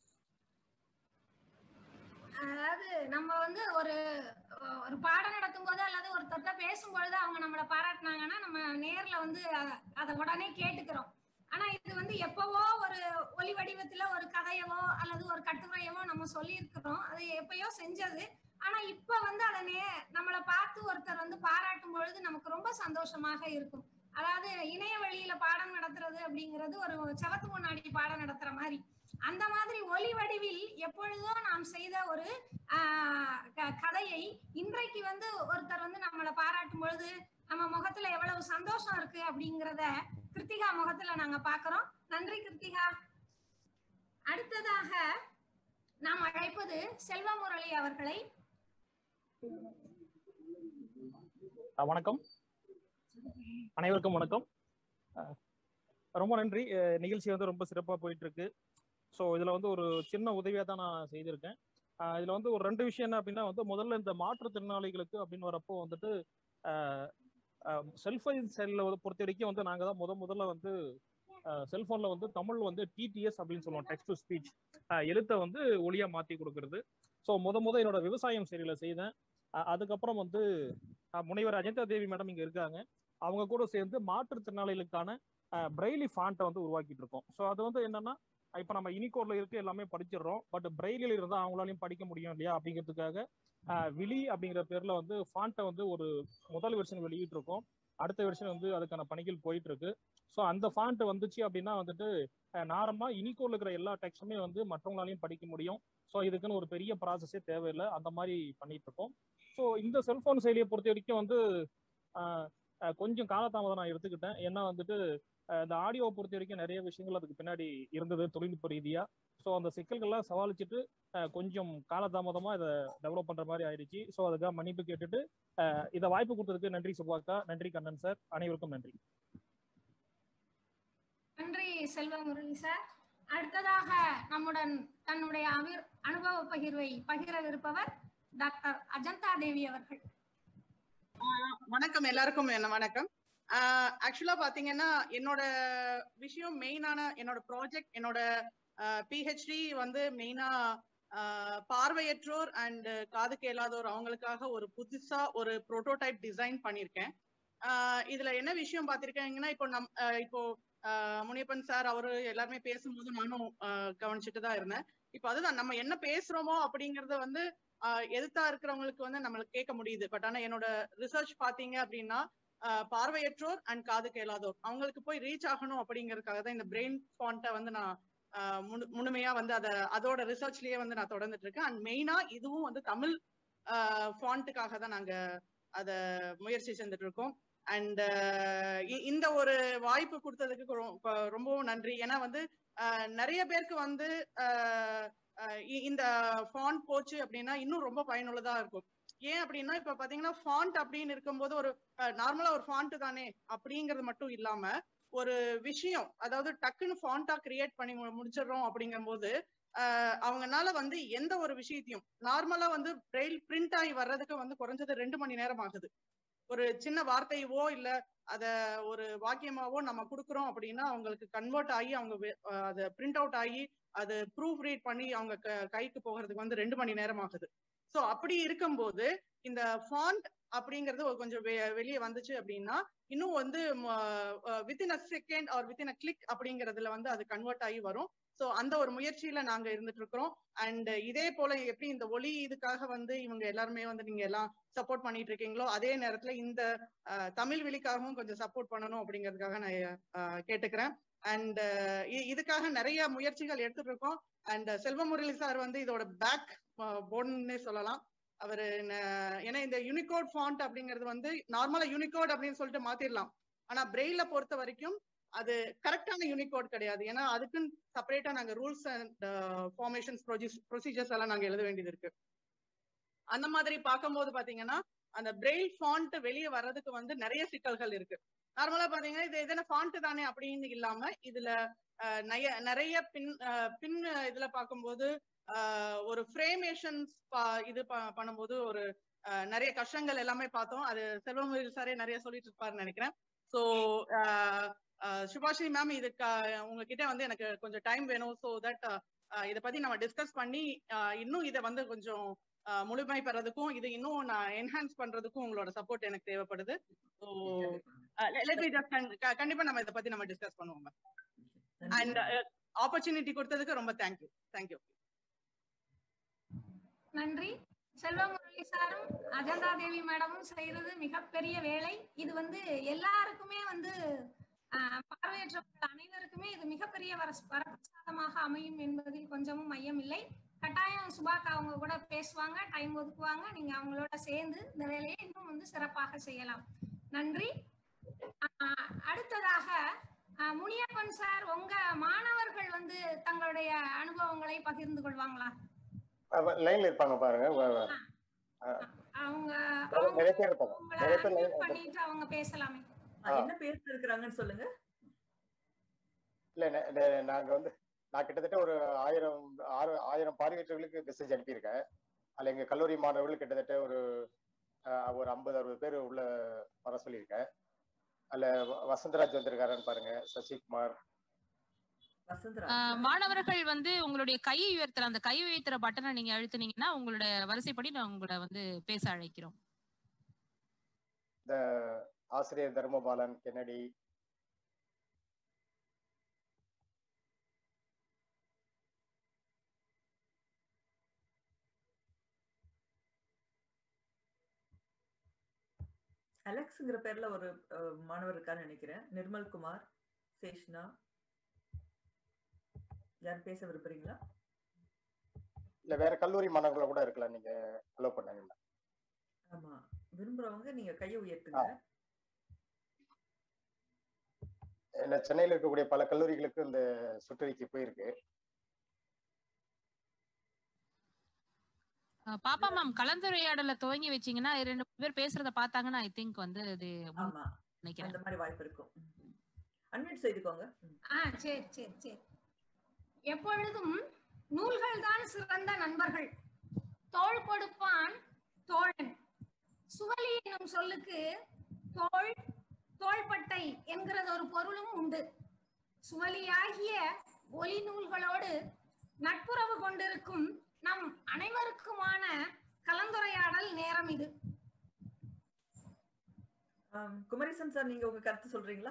[SPEAKER 1] அதாவது நம்ம வந்து ஒரு ஒரு பாடம் நடத்தும் போது அல்லது ஒருத்தர்கிட்ட பேசும்பொழுது அவங்க நம்மளை பாராட்டினாங்கன்னா நம்ம நேர்ல வந்து அ- அதை உடனே கேட்டுக்கிறோம் ஆனா இது வந்து எப்பவோ ஒரு ஒலி வடிவத்துல ஒரு கதையவோ அல்லது ஒரு கட்டுரையவோ நம்ம சொல்லியிருக்கிறோம் அது எப்பயோ செஞ்சது ஆனா இப்ப வந்து அதை நே நம்மளை பார்த்து ஒருத்தர் வந்து பாராட்டும் பொழுது நமக்கு ரொம்ப சந்தோஷமாக இருக்கும் அதாவது இணைய வழியில பாடம் நடத்துறது அப்படிங்கிறது ஒரு செவத்து முன்னாடி பாடம் நடத்துற மாதிரி அந்த மாதிரி ஒலி வடிவில் எப்பொழுதோ நாம் செய்த ஒரு ஆஹ் க- கதையை இன்றைக்கு வந்து ஒருத்தர் வந்து நம்மளை பாராட்டும் பொழுது நம்ம முகத்துல எவ்வளவு சந்தோஷம் இருக்கு அப்படிங்கிறத கிருத்திகா முகத்துல நாங்க பாக்குறோம் நன்றி கிருத்திகா அடுத்ததாக நாம் அழைப்பது செல்வமுரளி அவர்களை
[SPEAKER 9] அஹ் வணக்கம் அனைவருக்கும் வணக்கம் அஹ் ரொம்ப நன்றி அஹ் நிகழ்ச்சி வந்து ரொம்ப சிறப்பாக போயிட்டு இருக்கு ஸோ இதில் வந்து ஒரு சின்ன உதவியாக தான் நான் செய்திருக்கேன் அஹ் இதுல வந்து ஒரு ரெண்டு விஷயம் என்ன அப்படின்னா வந்து முதல்ல இந்த மாற்றுத்திறனாளிகளுக்கு அப்படின்னு வரப்போ வந்துட்டு செல்ஃபைன் செல்ல பொறுத்த வரைக்கும் வந்து நாங்கள் தான் முத முதல்ல வந்து செல்போன்ல வந்து தமிழ் வந்து டிடிஎஸ் அப்படின்னு சொல்லுவோம் டெக்ஸ்ட் டு ஸ்பீச் எழுத்தை வந்து ஒளியா மாத்தி கொடுக்கறது ஸோ முத முத என்னோட விவசாயம் சரியில செய்தேன் அஹ் அதுக்கப்புறம் வந்து அஹ் முனைவர் அஜந்தா தேவி மேடம் இங்க இருக்காங்க அவங்க கூட சேர்ந்து மாற்றுத்திறனாளிகளுக்கான பிரெய்லி ஃபாண்ட்டை வந்து உருவாக்கிட்டு இருக்கோம் ஸோ அது வந்து என்னன்னா இப்போ நம்ம இனிகோட்ல இருக்கு எல்லாமே படிச்சிடுறோம் பட் பிரெய்லில் இருந்தால் அவங்களாலையும் படிக்க முடியும் இல்லையா அப்படிங்கிறதுக்காக அஹ் விழி அப்படிங்கிற பேர்ல வந்து ஃபாண்ட்டை வந்து ஒரு முதல் வெர்ஷன் வெளியிட்டு இருக்கோம் அடுத்த வெர்ஷன் வந்து அதுக்கான பணிகள் போயிட்டு இருக்கு ஸோ அந்த ஃபாண்ட் வந்துச்சு அப்படின்னா வந்துட்டு நார்மலா இனிகோல இருக்கிற எல்லா டெக்ஸ்டுமே வந்து மற்றவங்களாலையும் படிக்க முடியும் ஸோ இதுக்குன்னு ஒரு பெரிய ப்ராசஸே தேவையில்லை அந்த மாதிரி பண்ணிட்டு இருக்கோம் ஸோ இந்த செல்போன் செயலியை பொறுத்த வரைக்கும் வந்து ஆஹ் ஆஹ் கொஞ்சம் காலதாமதம் நான் எடுத்துக்கிட்டேன் ஏன்னா வந்துட்டு ஆஹ் இந்த ஆடியோவை பொறுத்த வரைக்கும் நிறைய விஷயங்கள் அதுக்கு பின்னாடி இருந்தது தொழில்நுட்ப ரீதியா ஸோ அந்த சிக்கல்கள்லாம் சமாளிச்சுட்டு ஆஹ் கொஞ்சம் காலதாமதமா இதை டெவலப் பண்ற மாதிரி ஆயிடுச்சு ஸோ அதுக்காக மன்னிப்பு கேட்டுட்டு ஆஹ் இதை வாய்ப்பு கொடுத்ததுக்கு நன்றி சுபாக்கா நன்றி கண்ணன் சார் அனைவருக்கும் நன்றி
[SPEAKER 1] நன்றி செல்வமுரளி சார் அடுத்ததாக நம்முடன் தன்னுடைய அவிர் அனுபவ பகிர்வை பகிரவிருப்பவர் டாக்டர் அஜந்தா தேவி அவர்கள்
[SPEAKER 10] வணக்கம் எல்லாருக்கும் என்ன வணக்கம் ஆக்சுவலா பாத்தீங்கன்னா என்னோட விஷயம் மெயினான என்னோட ப்ராஜெக்ட் என்னோட பிஹெச்டி வந்து மெயினா பார்வையற்றோர் அண்ட் காது கேளாதோர் அவங்களுக்காக ஒரு புதுசா ஒரு ப்ரோட்டோடைப் டிசைன் பண்ணியிருக்கேன் ஆஹ் இதுல என்ன விஷயம் பார்த்திருக்கீங்கன்னா இப்போ நம் ஆஹ் இப்போ ஆஹ் முனியப்பன் சார் அவரு எல்லாருமே பேசும்போது நானும் ஆஹ் கவனிச்சுட்டு தான் இருந்தேன் இப்போ அதுதான் நம்ம என்ன பேசுறோமோ அப்படிங்கறத வந்து ஆஹ் எதிர்த்தா இருக்கிறவங்களுக்கு வந்து நம்மளுக்கு கேட்க முடியுது பட் ஆனா என்னோட ரிசர்ச் பாத்தீங்க அப்படின்னா ஆஹ் பார்வையற்றோர் அண்ட் காது கேளாதோர் அவங்களுக்கு போய் ரீச் ஆகணும் அப்படிங்கறதுக்காக தான் இந்த பிரெயின் ஃபாண்ட்டை வந்து நான் ஆஹ் முழு- முழுமையா வந்து அத அதோட ரிசர்ச்லயே வந்து நான் தொடர்ந்துட்டு இருக்கேன் அண்ட் மெயினா இதுவும் வந்து தமிழ் ஃபாண்ட்டுக்காக தான் நாங்க அத முயற்சி செஞ்சுட்டு இருக்கோம் அண்ட் இந்த ஒரு வாய்ப்பு கொடுத்ததுக்கு ரொ- கொ- ரொம்பவும் நன்றி ஏன்னா வந்து ஆஹ் நிறைய பேருக்கு வந்து ஆஹ் ஆஹ் இ- இந்த ஃபாண்ட் போச்சு அப்படின்னா இன்னும் ரொம்ப பயனுள்ளதா இருக்கும் ஏன் அப்படின்னா இப்ப பாத்தீங்கன்னா ஃபாண்ட் அப்படின்னு இருக்கும்போது ஒரு நார்மலா ஒரு ஃபாண்ட் தானே அப்படிங்கிறது மட்டும் இல்லாம ஒரு விஷயம் அதாவது டக்குன்னு ஃபாண்டா கிரியேட் பண்ணி மு- முடிச்சிடுறோம் அப்படிங்கும்போது ஆஹ் அவங்கனால வந்து எந்த ஒரு விஷயத்தையும் நார்மலா வந்து பிரெயில் பிரிண்ட் ஆகி வர்றதுக்கு வந்து குறைஞ்சது ரெண்டு மணி நேரம் ஆகுது ஒரு சின்ன வார்த்தையவோ இல்ல அத ஒரு வாக்கியமாவோ நம்ம கொடுக்குறோம் அப்படின்னா அவங்களுக்கு கன்வெர்ட் ஆகி அவங்க வே- ஆஹ் அத பிரிண்ட் அவுட் ஆகி அது ப்ரூஃப் ரீட் பண்ணி அவங்க க- கைக்கு போகிறதுக்கு வந்து ரெண்டு மணி நேரம் ஆகுது சோ அப்படி இருக்கும்போது இந்த ஃபாண்ட் அப்படிங்கிறது ஒரு கொஞ்சம் வெ- வெளியே வந்துச்சு அப்படின்னா இன்னும் வந்து within a second or within a click அப்படிங்கறதுல வந்து அது கன்வெர்ட் ஆகி வரும் சோ அந்த ஒரு முயற்சியில நாங்க இருந்துட்டு இருக்கிறோம் அண்ட் இதே போல எப்படி இந்த ஒலி இதுக்காக வந்து இவங்க எல்லாருமே வந்து நீங்க எல்லாம் சப்போர்ட் பண்ணிட்டு இருக்கீங்களோ அதே நேரத்துல இந்த அஹ், தமிழ் வெளிக்காகவும் கொஞ்சம் சப்போர்ட் பண்ணணும் அப்படிங்கிறதுக்காக நான் அஹ், கேட்டுக்கிறேன் அண்ட் இதுக்காக நிறைய முயற்சிகள் எடுத்துட்டு இருக்கோம் அண்ட் செல்வமுரளி சார் வந்து இதோட பேக் போன்னே சொல்லலாம் அவரு ந- ஏன்னா இந்த யூனிகோட் ஃபாண்ட் அப்படிங்கிறது வந்து நார்மலா யூனிகோட் அப்படின்னு சொல்லிட்டு மாத்திரலாம் ஆனா பிரெயில பொறுத்த வரைக்கும் அது கரெக்டான யூனிகோட் கிடையாது ஏன்னா அதுக்குன்னு செப்பரேட்டா நாங்க ரூல்ஸ் அண்ட் ஃபார்மேஷன்ஸ் ப்ரொசீஜர்ஸ் எல்லாம் நாங்க எழுத வேண்டியது இருக்கு அந்த மாதிரி பார்க்கும்போது பாத்தீங்கன்னா அந்த பிரெயில் ஃபாண்ட் வெளியே வர்றதுக்கு வந்து நிறைய சிக்கல்கள் இருக்கு நார்மலா பாத்தீங்கன்னா இது எதனா ஃபாண்ட் தானே அப்படின்னு இல்லாம இதுல அஹ், நிறைய நிறைய பின் அஹ், பின் இதுல பார்க்கும்போது அஹ், ஒரு ஃப்ரேமேஷன்ஸ் இது ப- பண்ணும்போது ஒரு அஹ், நிறைய கஷ்டங்கள் எல்லாமே பார்த்தோம் அது செல்வமுருகி சாரே நிறைய சொல்லிட்டு இருப்பாருன்னு நினைக்கிறேன் ஸோ சுபாஷினி மேம் இதுக்கு அஹ், உங்ககிட்ட வந்து எனக்கு கொஞ்சம் டைம் வேணும் ஸோ தட் இதை பத்தி நம்ம டிஸ்கஸ் பண்ணி அஹ், இன்னும் இதை வந்து கொஞ்சம் அஹ், முழுமை பெறதுக்கும் இது இன்னும் நான் என்ஹான்ஸ் பண்றதுக்கும் உங்களோட சப்போர்ட் எனக்கு தேவைப்படுது ஸோ லெட் மீ ஜஸ்ட் கண்டிப்பா நம்ம இதை பத்தி நம்ம டிஸ்கஸ் பண்ணுவோம் அண்ட் ஆப்பர்ச்சுனிட்டி கொடுத்ததுக்கு ரொம்ப தேங்க்யூ தேங்க்யூ
[SPEAKER 1] நன்றி செல்வமுரளி சாரும் அஜந்தா தேவி மேடமும் செய்யறது மிகப்பெரிய வேலை இது வந்து எல்லாருக்குமே வந்து ஆஹ், பார்வையற்றவர்கள் அனைவருக்குமே இது மிகப்பெரிய வரஸ் வரப்பிரசாதமாக அமையும் என்பதில் கொஞ்சமும் மையம் இல்லை கட்டாயம் சுபாக்கா அவங்க கூட பேசுவாங்க டைம் ஒதுக்குவாங்க நீங்க அவங்களோட சேர்ந்து இந்த வேலையை இன்னும் வந்து சிறப்பாக செய்யலாம் நன்றி ஆஹ், அடுத்ததாக ஆஹ், முனியப்பன் சார் உங்க மாணவர்கள் வந்து தங்களுடைய அனுபவங்களை பகிர்ந்து கொள்வாங்களா
[SPEAKER 5] லைன்ல இருப்பாங்க பாருங்க வ- வ- அஹ்,
[SPEAKER 1] அவங்க
[SPEAKER 5] நிறைய பேர் இருப்பாங்க
[SPEAKER 1] உங்களை
[SPEAKER 5] நிறைய பேர்
[SPEAKER 1] unmute
[SPEAKER 5] line-
[SPEAKER 1] பண்ணிட்டு அவங்க பேசலாமே
[SPEAKER 3] ஆ, என்ன பேர் இருக்கிறாங்கன்னு சொல்லுங்க
[SPEAKER 5] இல்ல ந- ந- நாங்க வந்து நான் கிட்டத்தட்ட ஒரு ஆயிரம் ஆறு ஆயிரம் பார்வையற்றவர்களுக்கு மெசேஜ் அனுப்பியிருக்கேன் அதுல எங்க கல்லூரி மாணவர்கள் கிட்டத்தட்ட ஒரு அஹ், ஒரு ஐம்பது அறுபது பேர் உள்ள வர சொல்லியிருக்கேன் அதுல வ- வசந்தராஜ் வந்திருக்காருன்னு பாருங்க சசிகுமார்
[SPEAKER 4] ஆஹ் மாணவர்கள் வந்து உங்களுடைய கையை உயர்த்துற அந்த கை உயர்த்துற பட்டனை நீங்க அழுத்துனீங்கன்னா உங்களோட வரிசைப்படி நான் உங்களை வந்து பேச அழைக்கிறோம்
[SPEAKER 5] இந்த ஆசிரியர் தர்மபாலன் கென்னடி
[SPEAKER 3] அலெக்ஸ்ங்கிற பேர்ல ஒரு அஹ், மாணவர் இருக்கான்னு நினைக்கிறேன் நிர்மல் குமார் சேஷ்னா யார் பேச விரும்புறீங்களா
[SPEAKER 5] இல்ல வேற கல்லூரி மாணவர்களை கூட இருக்கலாம் நீங்க அலோ பண்ணாங்க
[SPEAKER 3] ஆமா விரும்புறவங்க நீங்க கையை உயர்த்துங்க
[SPEAKER 5] ஏன்னா சென்னையில இருக்கக்கூடிய பல கல்லூரிகளுக்கு இந்த சுற்றறிக்கை போயிருக்கு
[SPEAKER 4] ஆஹ் பாப்பா மேம் கலந்துரையாடல துவங்கி வச்சீங்கன்னா ரெண்டு மூணு பேர் பேசுறத பார்த்தாங்கன்னா ஐ திங்க் வந்து அது
[SPEAKER 3] ஆமா
[SPEAKER 4] நினைக்கிறேன்
[SPEAKER 3] அந்த மாதிரி வாய்ப்பு இருக்கும் அன்மியூட் செய்துக்கோங்க
[SPEAKER 1] ஆ சரி சரி சரி எப்பொழுதும் நூல்கள் தான் சிறந்த நண்பர்கள் தோள் கொடுப்பான் தோழன் சுவலி என்னும் சொல்லுக்கு தோள் தோள்பட்டை என்கிறது ஒரு பொருளும் உண்டு சுவலியாகிய ஒலி நூல்களோடு நட்புறவு கொண்டிருக்கும் நம் அனைவருக்குமான கலந்துரையாடல் நேரம் இது
[SPEAKER 3] ஆம், குமரேசன் சார் நீங்க உங்க கருத்து சொல்றீங்களா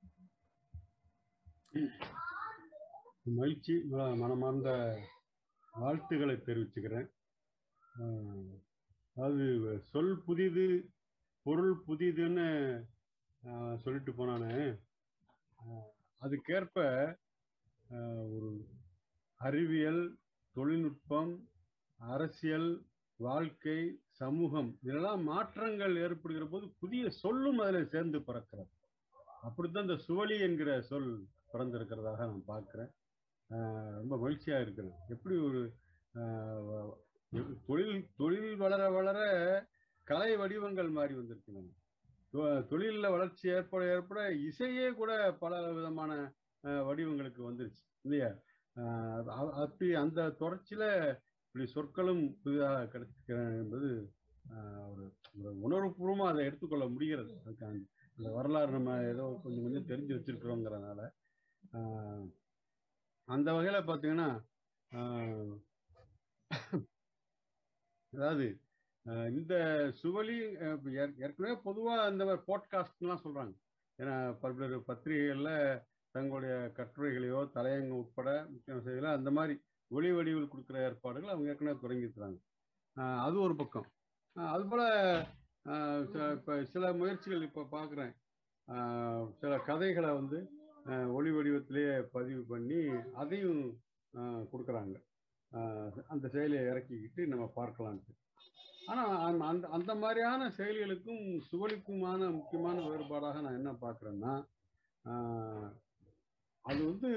[SPEAKER 11] மகிழ்ச்சி ம- மனமார்ந்த வாழ்த்துக்களை தெரிவிச்சுக்கிறேன் ஆஹ் அதாவது சொல் புதிது பொருள் புதிதுன்னு ஆஹ் சொல்லிட்டு போனானே ஆஹ் அதுக்கேற்ப ஆஹ் ஒரு அறிவியல் தொழில்நுட்பம் அரசியல் வாழ்க்கை சமூகம் இதெல்லாம் மாற்றங்கள் ஏற்படுகிற போது புதிய சொல்லும் அதில் சேர்ந்து பிறக்கிறது அப்படித்தான் இந்த சுவலி என்கிற சொல் பிறந்திருக்கிறதாக நான் பார்க்கிறேன் ஆஹ் ரொம்ப மகிழ்ச்சியா இருக்கிறது எப்படி ஒரு ஆஹ் எ- தொழில் தொழில் வளர வளர கலை வடிவங்கள் மாறி வந்திருக்கின்றன தொ- தொழில்ல வளர்ச்சி ஏற்பட ஏற்பட இசையே கூட பல விதமான ஆஹ் வடிவங்களுக்கு வந்துருச்சு இல்லையா ஆஹ் அ- அப்படி அந்த தொடர்ச்சியில இப்படி சொற்களும் புதிதாக கிடைக்கிறேன் என்பது ஆஹ் ஒரு ஒரு உணர்வுபூர்வமா அதை எடுத்துக்கொள்ள முடிகிறது அதுக்கு அந்த அந்த வரலாறு நம்ம ஏதோ கொஞ்சம் கொஞ்சம் தெரிஞ்சு வச்சிருக்கிறோங்கிறனால ஆஹ் அந்த வகையில பாத்தீங்கன்னா ஆஹ் அதாவது ஆஹ் இந்த சுவலி ஆஹ் இப்ப ஏற்- ஏற்கனவே பொதுவா இந்த மாதிரி போட்காஸ்ட்லாம் சொல்றாங்க ஏன்னா பல்வேறு பத்திரிகைகள்ல தங்களுடைய கட்டுரைகளையோ தலையங்கம் உட்பட முக்கியமான செய்திகளை அந்த மாதிரி ஒளி வடிவில் கொடுக்குற ஏற்பாடுகள் அவங்க ஏற்கனவே தொடங்கியிருக்கிறாங்க ஆஹ் அது ஒரு பக்கம் ஆஹ் அது போல ஆஹ் ச- இப்ப சில முயற்சிகள் இப்ப பாக்குறேன் ஆஹ் சில கதைகளை வந்து ஆஹ் ஒளி வடிவத்திலேயே பதிவு பண்ணி அதையும் ஆஹ் கொடுக்குறாங்க ஆஹ் அந்த செயலியை இறக்கிக்கிட்டு நம்ம பார்க்கலான்ட்டு ஆனா அந்த- அந்த அந்த மாதிரியான செயலிகளுக்கும் சுவலிக்குமான முக்கியமான வேறுபாடாக நான் என்ன பார்க்குறேன்னா அது வந்து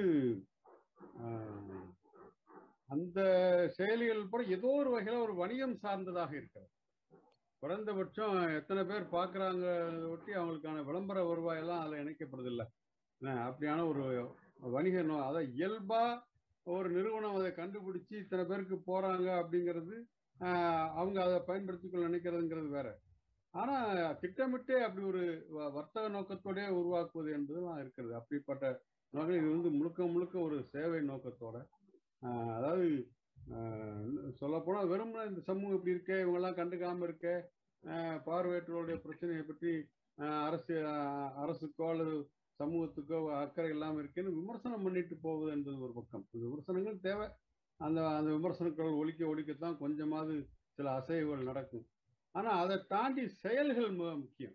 [SPEAKER 11] ஆஹ் அந்த செயலிகள் கூட ஏதோ ஒரு வகையில ஒரு வணிகம் சார்ந்ததாக இருக்கிறது குறைந்தபட்சம் எத்தனை பேர் பார்க்குறாங்க ஒட்டி அவங்களுக்கான விளம்பர வருவாயெல்லாம் அதில் இணைக்கப்படுதில்லை என்ன, அப்படியான ஒரு வணிக நோ அதான் இயல்பா ஒரு நிறுவனம் அதை கண்டுபிடிச்சு இத்தனை பேருக்கு போறாங்க அப்படிங்கிறது ஆஹ் அவங்க அதை பயன்படுத்திக்கொள்ள நினைக்கிறதுங்கிறது வேற ஆனா திட்டமிட்டே அப்படி ஒரு வ- வர்த்தக நோக்கத்தோடே உருவாக்குவது என்பதுலாம் இருக்கிறது அப்படிப்பட்ட வகையில் இது வந்து முழுக்க முழுக்க ஒரு சேவை நோக்கத்தோட ஆஹ் அதாவது சொல்ல போனா வெறும் இந்த சமூகம் இப்படி இருக்கே இவங்கெல்லாம் கண்டுக்காம இருக்கே ஆஹ் பார்வையற்றோருடைய பிரச்சனையை பற்றி ஆஹ் அரசு ஆஹ் அரசுக்கோ அல்லது சமூகத்துக்கோ அக்கறை இல்லாம இருக்கேன்னு விமர்சனம் பண்ணிட்டு போவது என்பது ஒரு பக்கம் இந்த விமர்சனங்கள் தேவை அந்த அந்த விமர்சனங்கள் ஒழிக்க ஒழிக்கத்தான் கொஞ்சமாவது சில அசைவுகள் நடக்கும் ஆனா அதை தாண்டி செயல்கள் மிக முக்கியம்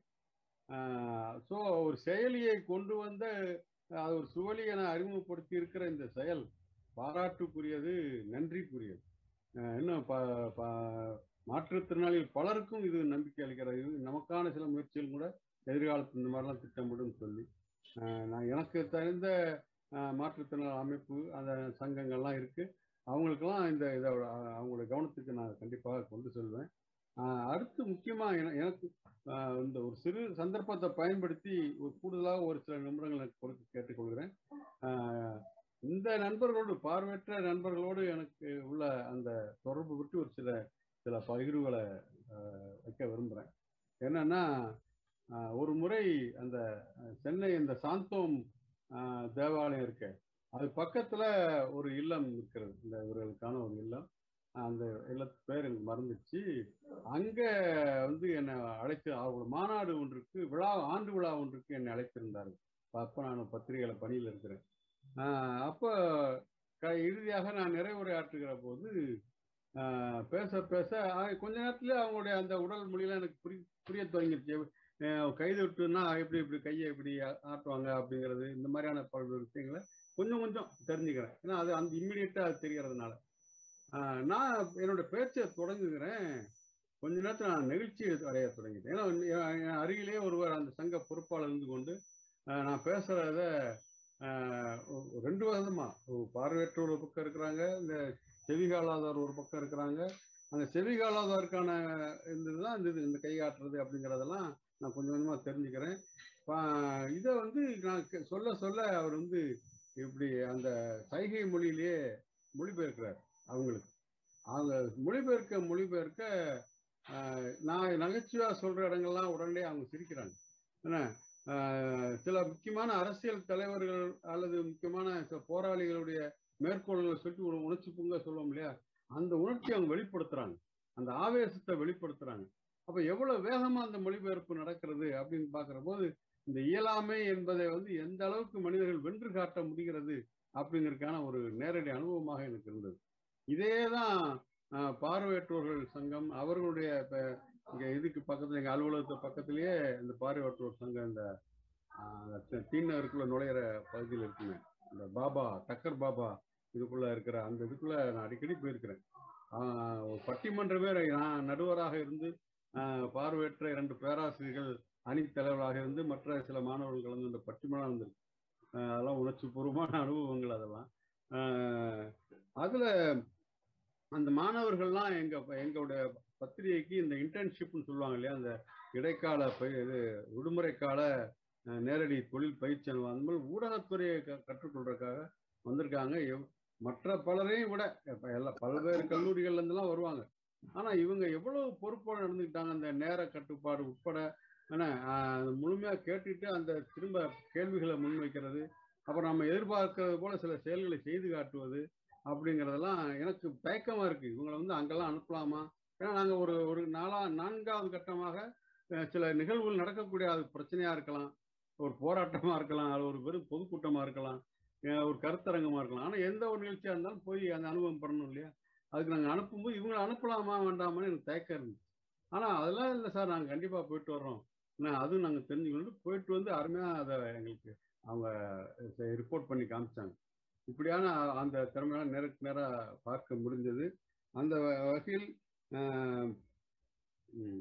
[SPEAKER 11] ஸோ ஒரு செயலியை கொண்டு வந்த அது ஒரு சுவலி என அறிமுகப்படுத்தி இருக்கிற இந்த செயல் பாராட்டுக்குரியது நன்றிக்குரியது அஹ் இன்னும் ப ப- மாற்றுத்திறனாளிகள் பலருக்கும் இது நம்பிக்கை அளிக்கிறது இது நமக்கான சில முயற்சிகள் கூட எதிர்காலத்தில் இந்த மாதிரிலாம் திட்டமிடும் சொல்லி அஹ் நான் எனக்கு தெரிந்த அஹ், மாற்றுத்திறனாளி அமைப்பு அந்த சங்கங்கள்லாம் இருக்கு அவங்களுக்கெல்லாம் இந்த இதோட அஹ், அவங்களுடைய கவனத்துக்கு நான் கண்டிப்பாக கொண்டு செல்வேன் அஹ், அடுத்து முக்கியமா என- எனக்கு அஹ், இந்த ஒரு சிறு சந்தர்ப்பத்தை பயன்படுத்தி ஒரு கூடுதலாக ஒரு சில நிமிடங்கள் எனக்கு கொடுத்து கேட்டுக்கொள்கிறேன் அஹ், இந்த நண்பர்களோடு பார்வையற்ற நண்பர்களோடு எனக்கு உள்ள அந்த தொடர்பு விட்டு ஒரு சில சில பகிர்வுகளை அஹ், வைக்க விரும்புகிறேன் என்னன்னா அஹ், ஒரு முறை அந்த அஹ், சென்னை இந்த சாந்தோம் அஹ், தேவாலயம் இருக்கு அது பக்கத்துல ஒரு இல்லம் இருக்கிறது இந்த இவர்களுக்கான ஒரு இல்லம் அந்த இல்லத்து பேர் எனக்கு மறந்துச்சு அங்க வந்து என்னை அழைத்து அவங்க மாநாடு ஒன்றுக்கு விழா ஆண்டு விழா ஒன்றுக்கு என்னை அழைத்திருந்தார்கள் அப்ப நான் பத்திரிகையில பணியில் இருக்கிறேன் ஆஹ் அப்போ க இறுதியாக நான் நிறைவுரையாற்றுகிற போது ஆஹ் பேச பேச ஆஹ் கொஞ்ச நேரத்துல அவங்களுடைய அந்த உடல் மொழியெல்லாம் எனக்கு புரி புரிய தொடங்கிருச்சு ஆஹ் கைது விட்டுன்னா எப்படி இப்படி கையை இப்படி ஆ- ஆட்டுவாங்க அப்படிங்கிறது இந்த மாதிரியான பல்வேறு விஷயங்களை கொஞ்சம் கொஞ்சம் தெரிஞ்சுக்கிறேன் ஏன்னா அது அந்த இம்மிடியட்டா அது தெரியறதுனால ஆஹ் நான் என்னோட பேச்சை தொடங்குகிறேன் கொஞ்ச நேரத்தில் நான் நெகிழ்ச்சி அடைய தொடங்கிட்டேன் ஏன்னா என் என் அருகிலே ஒருவர் அந்த சங்க பொறுப்பாளர் இருந்து கொண்டு ஆஹ் நான் பேசுறத ஆஹ் ஒரு ரெண்டு விதமா ஒரு பார்வையற்றோர் ஒரு பக்கம் இருக்கிறாங்க இந்த செவிகாலாதவர் ஒரு பக்கம் இருக்கிறாங்க அந்த செவிகாலாதவருக்கான இதுதான் இந்த இது, இந்த கை காட்டுறது அப்படிங்கிறதெல்லாம் நான் கொஞ்சம் கொஞ்சமா தெரிஞ்சுக்கிறேன் பா- இதை வந்து நான் கே- சொல்ல சொல்ல அவர் வந்து இப்படி அந்த சைகை மொழியிலேயே மொழிபெயர்க்கிறார் அவங்களுக்கு அவங்க மொழிபெயர்க்க மொழிபெயர்க்க ஆஹ், நான் நகைச்சுவையா சொல்ற இடங்கள்லாம் உடனே அவங்க சிரிக்கிறாங்க என்ன ஆஹ், சில முக்கியமான அரசியல் தலைவர்கள் அல்லது முக்கியமான சில போராளிகளுடைய மேற்கோள்களை சொல்லி ஒரு உணர்ச்சி பொங்க சொல்லுவோம் இல்லையா அந்த உணர்ச்சி அவங்க வெளிப்படுத்துறாங்க அந்த ஆவேசத்தை வெளிப்படுத்துறாங்க அப்ப எவ்வளவு வேகமா அந்த மொழிபெயர்ப்பு நடக்கிறது அப்படின்னு பாக்குற போது இந்த இயலாமை என்பதை வந்து எந்த அளவுக்கு மனிதர்கள் வென்று காட்ட முடிகிறது அப்படிங்கறதுக்கான ஒரு நேரடி அனுபவமாக எனக்கு இருந்தது இதே தான் பார்வையற்றோர்கள் சங்கம் அவர்களுடைய இப்ப இங்க இதுக்கு பக்கத்துல எங்க அலுவலகத்து பக்கத்திலேயே இந்த பார்வையற்றோர் சங்கம் இந்த தீநகருக்குள்ள நுழையிற பகுதியில் இருக்குமே இந்த பாபா டக்கர் பாபா இதுக்குள்ள இருக்கிற அந்த இதுக்குள்ள நான் அடிக்கடி போயிருக்கிறேன் ஆஹ் ஒரு பட்டிமன்றமே நான் நடுவராக இருந்து ஆஹ் பார்வையற்ற இரண்டு பேராசிரியர்கள் அணித் தலைவராக இருந்து மற்ற சில மாணவர்கள் கலந்து இந்த பட்டிமன்றம் இருந்திருக்கு ஆஹ் அதெல்லாம் உணர்ச்சி பூர்வமான அனுபவங்கள் அதெல்லாம் ஆஹ் அதுல அந்த மாணவர்கள்லாம் எங்க எங்களுடைய பத்திரிகைக்கு இந்த இன்டர்ன்ஷிப்னு சொல்லுவாங்க இல்லையா அந்த இடைக்கால பய இது விடுமுறை கால அஹ், நேரடி தொழில் பயிற்சி அனுபவம் அந்த மாதிரி ஊடகத்துறையை க கற்றுக்கொள்றதுக்காக வந்திருக்காங்க எவ்- மற்ற பலரையும் விட இப்ப எல்லா பல்வேறு கல்லூரிகள்ல இருந்தெல்லாம் வருவாங்க ஆனா இவங்க எவ்வளவு பொறுப்போட நடந்துக்கிட்டாங்க அந்த நேர கட்டுப்பாடு உட்பட என்ன ஆஹ், முழுமையா கேட்டுட்டு அந்த திரும்ப கேள்விகளை முன்வைக்கிறது அப்புறம் நம்ம எதிர்பார்க்கிறது போல சில செயல்களை செய்து காட்டுவது அப்படிங்கிறதெல்லாம் எனக்கு தயக்கமா இருக்கு இவங்களை வந்து அங்கெல்லாம் அனுப்பலாமா ஏன்னா நாங்க ஒரு ஒரு நாலா நான்காவது கட்டமாக அஹ், சில நிகழ்வுகள் நடக்கக்கூடிய அது பிரச்சனையா இருக்கலாம் ஒரு போராட்டமா இருக்கலாம் அது ஒரு வெறும் பொதுக்கூட்டமா இருக்கலாம் அஹ், ஒரு கருத்தரங்கமா இருக்கலாம் ஆனா எந்த ஒரு நிகழ்ச்சியா இருந்தாலும் போய் அந்த அனுபவம் பெறணும் இல்லையா அதுக்கு நாங்க அனுப்பும்போது இவங்களை அனுப்பலாமா வேண்டாமான்னு எனக்கு தயக்கம் இருந்துச்சு ஆனா அதெல்லாம் இல்லை சார் நாங்க கண்டிப்பா போயிட்டு வர்றோம் நான் அதுவும் நாங்க தெரிஞ்சுக்கணும் போயிட்டு வந்து அருமையா அதை எங்களுக்கு அவங்க ரிப்போர்ட் பண்ணி காமிச்சாங்க இப்படியான அந்த திறமையெல்லாம் நேருக்கு நேரா பார்க்க முடிஞ்சது அந்த வ- வகையில் ஆஹ், ம்,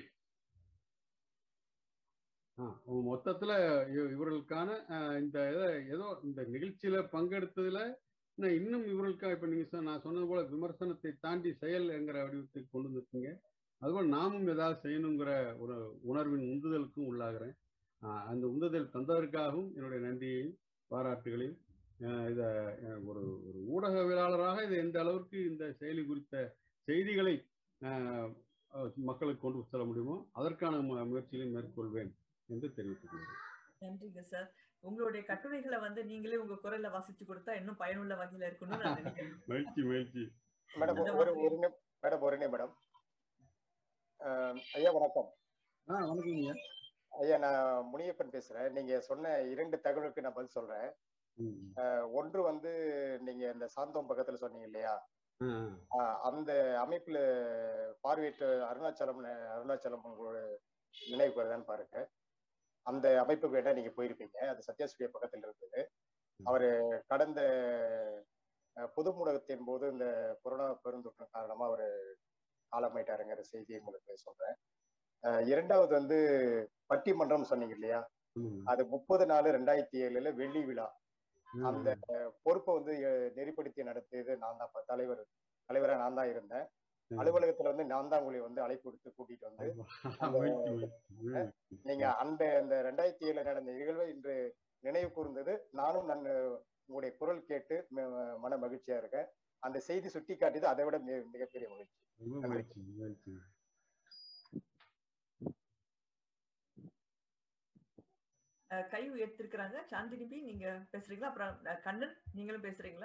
[SPEAKER 11] ஆ, மொத்தத்துல இவ- இவர்களுக்கான ஆஹ், இந்த இத- ஏதோ இந்த நிகழ்ச்சியில பங்கெடுத்ததுல நான் இன்னும் இவர்களுக்காக இப்ப நீங்க சொன்ன- நான் சொன்னது போல விமர்சனத்தை தாண்டி செயல் என்கிற வடிவத்துக்கு கொண்டு வந்திருக்கீங்க அதுபோல் நாமும் ஏதாவது செய்யணுங்கிற ஒரு உணர்வின் உந்துதலுக்கும் உள்ளாகிறேன் ஆஹ், அந்த உந்துதல் தந்ததற்காகவும் என்னுடைய நன்றியையும் பாராட்டுகளையும் ஆஹ், இத ஆஹ், ஒரு ஒரு ஊடகவியலாளராக இது எந்த அளவிற்கு இந்த செயலி குறித்த செய்திகளை ஆஹ், அஹ், மக்களுக்கு கொண்டு செல்ல முடியுமோ அதற்கான மு- முயற்சிகளை மேற்கொள்வேன் என்று தெரிவித்துக் கொள்கிறேன்
[SPEAKER 3] நன்றிங்க சார் உங்களுடைய கட்டுரைகளை வந்து நீங்களே உங்க குரல்ல வாசிச்சு கொடுத்தா இன்னும் பயனுள்ள வகையில இருக்கும்னு நான் நினைக்கிறேன்
[SPEAKER 11] மகிழ்ச்சி மகிழ்ச்சி
[SPEAKER 5] மேடம்
[SPEAKER 3] அந்த
[SPEAKER 5] ஒரு
[SPEAKER 3] மாதிரி
[SPEAKER 5] ஒரு நிமி- மேடம் ஒரு நிமிடம் ஆஹ் ஐயா வணக்கம்
[SPEAKER 11] ஆ வணக்கங்க
[SPEAKER 5] ஐயா நான் முனியப்பன் பேசுறேன் நீங்க சொன்ன இரண்டு தகவலுக்கு நான் பதில் சொல்றேன்
[SPEAKER 11] ம்.
[SPEAKER 5] ஆஹ் ஒன்று வந்து நீங்க இந்த சாந்தோம் பக்கத்துல சொன்னீங்க இல்லையா
[SPEAKER 11] ஆ,
[SPEAKER 5] ஆஹ் அந்த அமைப்புல பார்வையிட்ட அருணாச்சலம் அருணாச்சலம் உங்களோட நினைவு வருதான்னு பாருங்க அந்த அமைப்புக்கு வேணா நீங்க போயிருப்பீங்க அது சத்யாஸ்ரீ பக்கத்துல இருந்தது அவரு கடந்த அஹ், பொது முடக்கத்தின் போது இந்த கொரோனா பெருந்தொற்று காரணமா அவரு காலமாயிட்டாருங்கிற செய்தியை உங்களுக்கு சொல்றேன் அஹ், இரண்டாவது வந்து பட்டிமன்றம் சொன்னீங்க இல்லையா
[SPEAKER 11] ம்.
[SPEAKER 5] அது முப்பது நாலு ரெண்டாயிரத்தி ஏழுல வெள்ளி விழா
[SPEAKER 11] ம்.
[SPEAKER 5] அந்த பொறுப்பை வந்து அஹ், நெறிப்படுத்தி நடத்தியது நான் தான் அப்ப தலைவர் தலைவரா நான் தான் இருந்தேன்
[SPEAKER 11] ம்.
[SPEAKER 5] அலுவலகத்துல வந்து நான் தான் உங்களை வந்து அழைப்பு விடுத்து கூட்டிட்டு வந்து அந்த
[SPEAKER 11] மகிழ்ச்சி மகிழ்ச்சி ம்.
[SPEAKER 5] நீங்க அந்த அந்த ரெண்டாயிரத்தி ஏழுல நடந்த நிகழ்வை இன்று நினைவு கூர்ந்தது நானும் நான் உங்களுடைய குரல் கேட்டு ம- மன மகிழ்ச்சியா இருக்கேன் அந்த செய்தி சுட்டி காட்டியது அதை விட மி- மிகப்பெரிய மகிழ்ச்சி
[SPEAKER 11] ரொம்ப மகிழ்ச்சி மகிழ்ச்சி
[SPEAKER 3] அஹ், கை உயர்த்திருக்கிறாங்க சாந்தினி பி நீங்க பேசுறீங்களா அப்புறம் அஹ், கண்ணன் நீங்களும் பேசுறீங்களா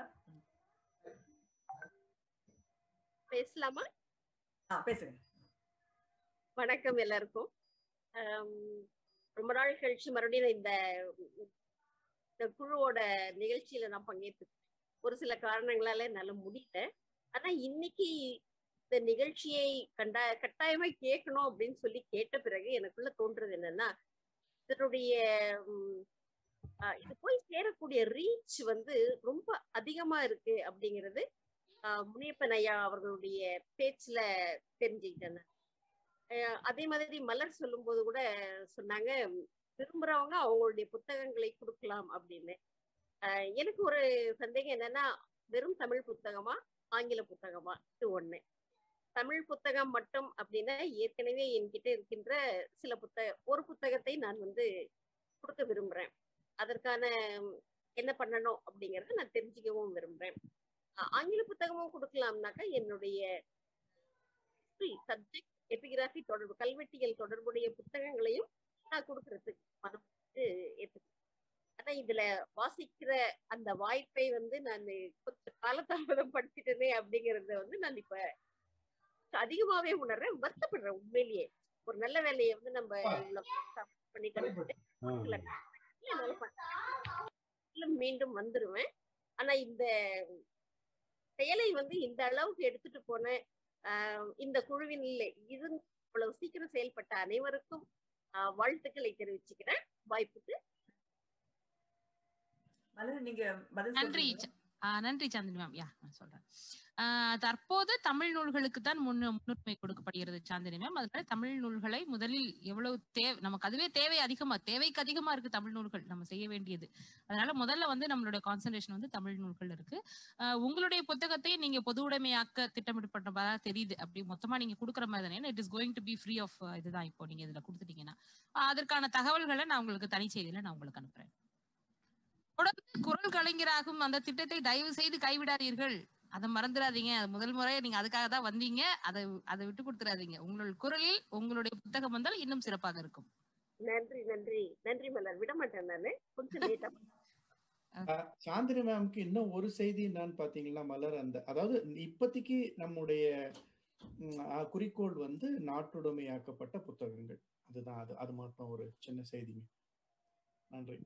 [SPEAKER 12] பேசலாமா
[SPEAKER 3] ஆ பேசுங்க
[SPEAKER 12] வணக்கம் எல்லாருக்கும் ஆம், ரொம்ப நாள் கழிச்சு மறுபடியும் இந்த இந்த குழுவோட நிகழ்ச்சியில நான் பங்கேற்று ஒரு சில காரணங்களால என்னால முடியல ஆனா இன்னைக்கு இந்த நிகழ்ச்சியை கண்டா கட்டாயமா கேட்கணும் அப்படின்னு சொல்லி கேட்ட பிறகு எனக்குள்ள தோன்றது என்னன்னா இதனுடைய உம், ஆஹ், இது போய் சேரக்கூடிய ரீச் வந்து ரொம்ப அதிகமா இருக்கு அப்படிங்கிறது ஆஹ், முனியப்பன் ஐயா அவர்களுடைய பேச்சுல தெரிஞ்சுக்கிட்டேன் நான். அஹ் அதே மாதிரி மலர் சொல்லும்போது கூட சொன்னாங்க விரும்புறவங்க அவங்களுடைய புத்தகங்களை கொடுக்கலாம் அப்படின்னு அஹ் எனக்கு ஒரு சந்தேகம் என்னன்னா வெறும் தமிழ் புத்தகமா ஆங்கில புத்தகமா இது ஒண்ணு தமிழ் புத்தகம் மட்டும் அப்படின்னா ஏற்கனவே என்கிட்ட இருக்கின்ற சில புத்தக ஒரு புத்தகத்தை நான் வந்து கொடுக்க விரும்புறேன் அதற்கான உம், என்ன பண்ணணும் அப்படிங்கறத நான் தெரிஞ்சுக்கவும் விரும்புறேன் அஹ் ஆங்கில புத்தகமும் கொடுக்கலாம்னாக்கா என்னுடைய சப்ஜெக்ட் எபிகிராஃபி தொடர்பு கல்வெட்டியல் தொடர்புடைய புத்தகங்களையும் நான் கொடுக்கறதுக்கு மனம் வந்து ஏத்துக்கிறேன் ஆனா இதுல வாசிக்கிற அந்த வாய்ப்பை வந்து நான் கொஞ்சம் காலதாமதம் படுத்திட்டேனே அப்படிங்கறத வந்து நான் இப்ப அதிகமாவே உணர்றேன் வருத்தப்படுறேன் உண்மையிலேயே ஒரு நல்ல வேலையை வந்து நம்ம இவ்வளவு பண்ணி கிடைச்சிட்டு
[SPEAKER 11] ஆ.
[SPEAKER 12] இல்ல, என்னால பண்ண- இல்ல, மீண்டும் வந்துருவேன் ஆனா இந்த செயலை வந்து இந்த அளவுக்கு எடுத்துட்டு போன ஆஹ் இந்த குழுவின் இது இவ்வளவு சீக்கிரம் செயல்பட்ட அனைவருக்கும் ஆஹ் வாழ்த்துக்களை தெரிவிச்சுக்கிறேன் வாய்ப்புக்கு
[SPEAKER 3] மலர் நீங்க பதில்
[SPEAKER 4] நன்றி
[SPEAKER 3] சொல்றீங்களா?
[SPEAKER 4] ச- ஆ, நன்றி சாந்தினி மேம் யா நான் சொல்றேன் ஆ, தற்போது தமிழ் நூல்களுக்கு தான் முன்னு முன்னுரிமை கொடுக்கப்படுகிறது சாந்தினி மேம் அதனால தமிழ் நூல்களை முதலில் எவ்வளவு தேவை நமக்கு அதுவே தேவை அதிகமா தேவைக்கு அதிகமா இருக்கு தமிழ் நூல்கள் நம்ம செய்ய வேண்டியது அதனால முதல்ல வந்து நம்மளுடைய கான்சன்ட்ரேஷன் வந்து தமிழ் நூல்கள் இருக்கு ஆ, உங்களுடைய புத்தகத்தை நீங்க பொது உடைமையாக்க திட்டமிடப்பட்டதா தெரியுது அப்படி மொத்தமா நீங்க கொடுக்குற மாதிரி தானே it is going to be free of இதுதான் இப்போ நீங்க இதுல கொடுத்துட்டீங்கன்னா ஆ, அதற்கான தகவல்களை நான் உங்களுக்கு தனி செய்தியில நான் உங்களுக்கு அனுப்புறேன் தொடர்ந்து குரல் கலைஞராகும் அந்த திட்டத்தை தயவு செய்து கைவிடாதீர்கள் அதை மறந்துடாதீங்க அது முதல் முறை நீங்க அதுக்காக தான் வந்தீங்க அதை அதை விட்டு கொடுத்துடாதீங்க உங்களுடைய குரலில் உங்களுடைய புத்தகம் வந்தால் இன்னும் சிறப்பாக இருக்கும்
[SPEAKER 12] நன்றி நன்றி நன்றி மலர் விட மாட்டேன் நானு கொஞ்சம் லேட்டா
[SPEAKER 2] அஹ் சாந்தினி மேம்க்கு இன்னும் ஒரு செய்தி என்னன்னு பாத்தீங்கன்னா மலர் அந்த அதாவது இப்போதைக்கு நம்முடைய ம், அஹ், குறிக்கோள் வந்து நாட்டுடைமையாக்கப்பட்ட புத்தகங்கள் அதுதான் அது அது மட்டும் ஒரு சின்ன செய்திங்க நன்றி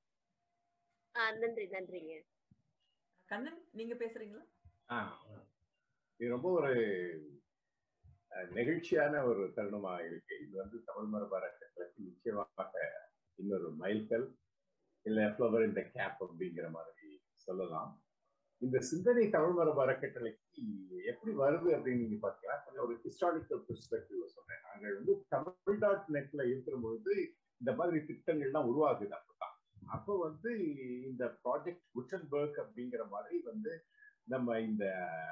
[SPEAKER 12] ஆஹ் நன்றி நன்றிங்க
[SPEAKER 3] கண்ணன் நீங்க பேசுறீங்களா
[SPEAKER 13] ஆ, இது ரொம்ப ஒரு அஹ், நெகிழ்ச்சியான ஒரு தருணமா இருக்கு இது வந்து தமிழ் மரபார கட்டளக்கு நிச்சயமாக இன்னொரு மைல்கல் இல்ல ஃப்ளவர் இந்த கேப் அப்படிங்கிற மாதிரி சொல்லலாம் இந்த சிந்தனை தமிழ் மரபு அறக்கட்டளைக்கு எப்படி வருது அப்படின்னு நீங்க பாத்தீங்கன்னா கொஞ்சம் ஒரு ஹிஸ்டாரிக்கல் பெர்ஸ்பெக்டிவ் சொல்றேன் நாங்கள் வந்து தமிழ் டாட் நெட்ல இருக்கிற பொழுது இந்த மாதிரி திட்டங்கள்லாம் உருவாகுது அப்பதான் அப்போ வந்து இந்த ப்ராஜெக்ட் குட்டன்பர்க் அப்படிங்கிற மாதிரி வந்து நம்ம இந்த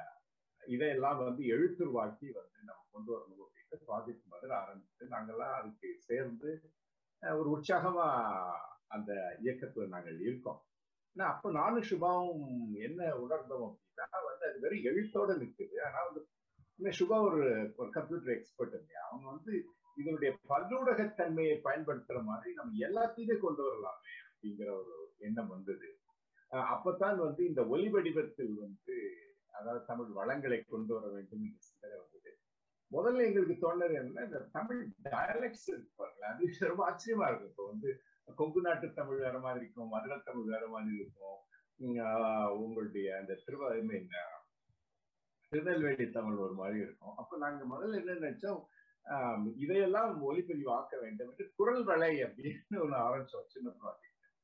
[SPEAKER 13] இதையெல்லாம் வந்து எழுத்துருவாக்கி வந்து நம்ம கொண்டு வரணும் அப்படின்னு ப்ராஜெக்ட் மாதிரி ஆரம்பிச்சு நாங்கெல்லாம் அதுக்கு சேர்ந்து அஹ், ஒரு உற்சாகமா அந்த இயக்கத்துல நாங்கள் இருக்கோம் ஆனா அப்ப நானும் சுபாவும் என்ன உணர்ந்தோம் அப்படின்னா வந்து அது வெறும் எழுத்தோட நிற்குது ஆனா வந்து இன்னும் சுபா ஒரு ஒரு கம்ப்யூட்டர் எக்ஸ்பர்ட் இல்லையா அவங்க வந்து இதனுடைய பல்லூடகத்தன்மையை பயன்படுத்துற மாதிரி நம்ம எல்லாத்தையுமே கொண்டு வரலாமே அப்படிங்கிற ஒரு எண்ணம் வந்தது அஹ் அப்பதான் வந்து இந்த ஒலி வடிவத்தில் வந்து அதாவது தமிழ் வளங்களை கொண்டு வர வேண்டும் என்ற சிந்தனை வந்தது முதல்ல எங்களுக்கு தோணுது என்ன இந்த தமிழ் டயலெக்ட்ஸ் இருக்கு பாருங்களேன் அது ரொம்ப ஆச்சரியமா இருக்கும் இப்போ வந்து கொங்கு நாட்டு தமிழ் வேற மாதிரி இருக்கும் மதுரை தமிழ் வேற மாதிரி இருக்கும் உம் ஆஹ் உங்களுடைய அந்த திருவ I mean, ஆஹ் திருநெல்வேலி தமிழ் ஒரு மாதிரி இருக்கும் அப்ப நாங்க முதல்ல என்ன நினைச்சோம் ஆஹ் இதையெல்லாம் ஒலிப்பதிவு ஆக்க வேண்டும் என்று குரல் வளை அப்படின்னு ஒண்ணு ஆரம்பிச்சோம் சின்ன ப்ராஜெக்ட்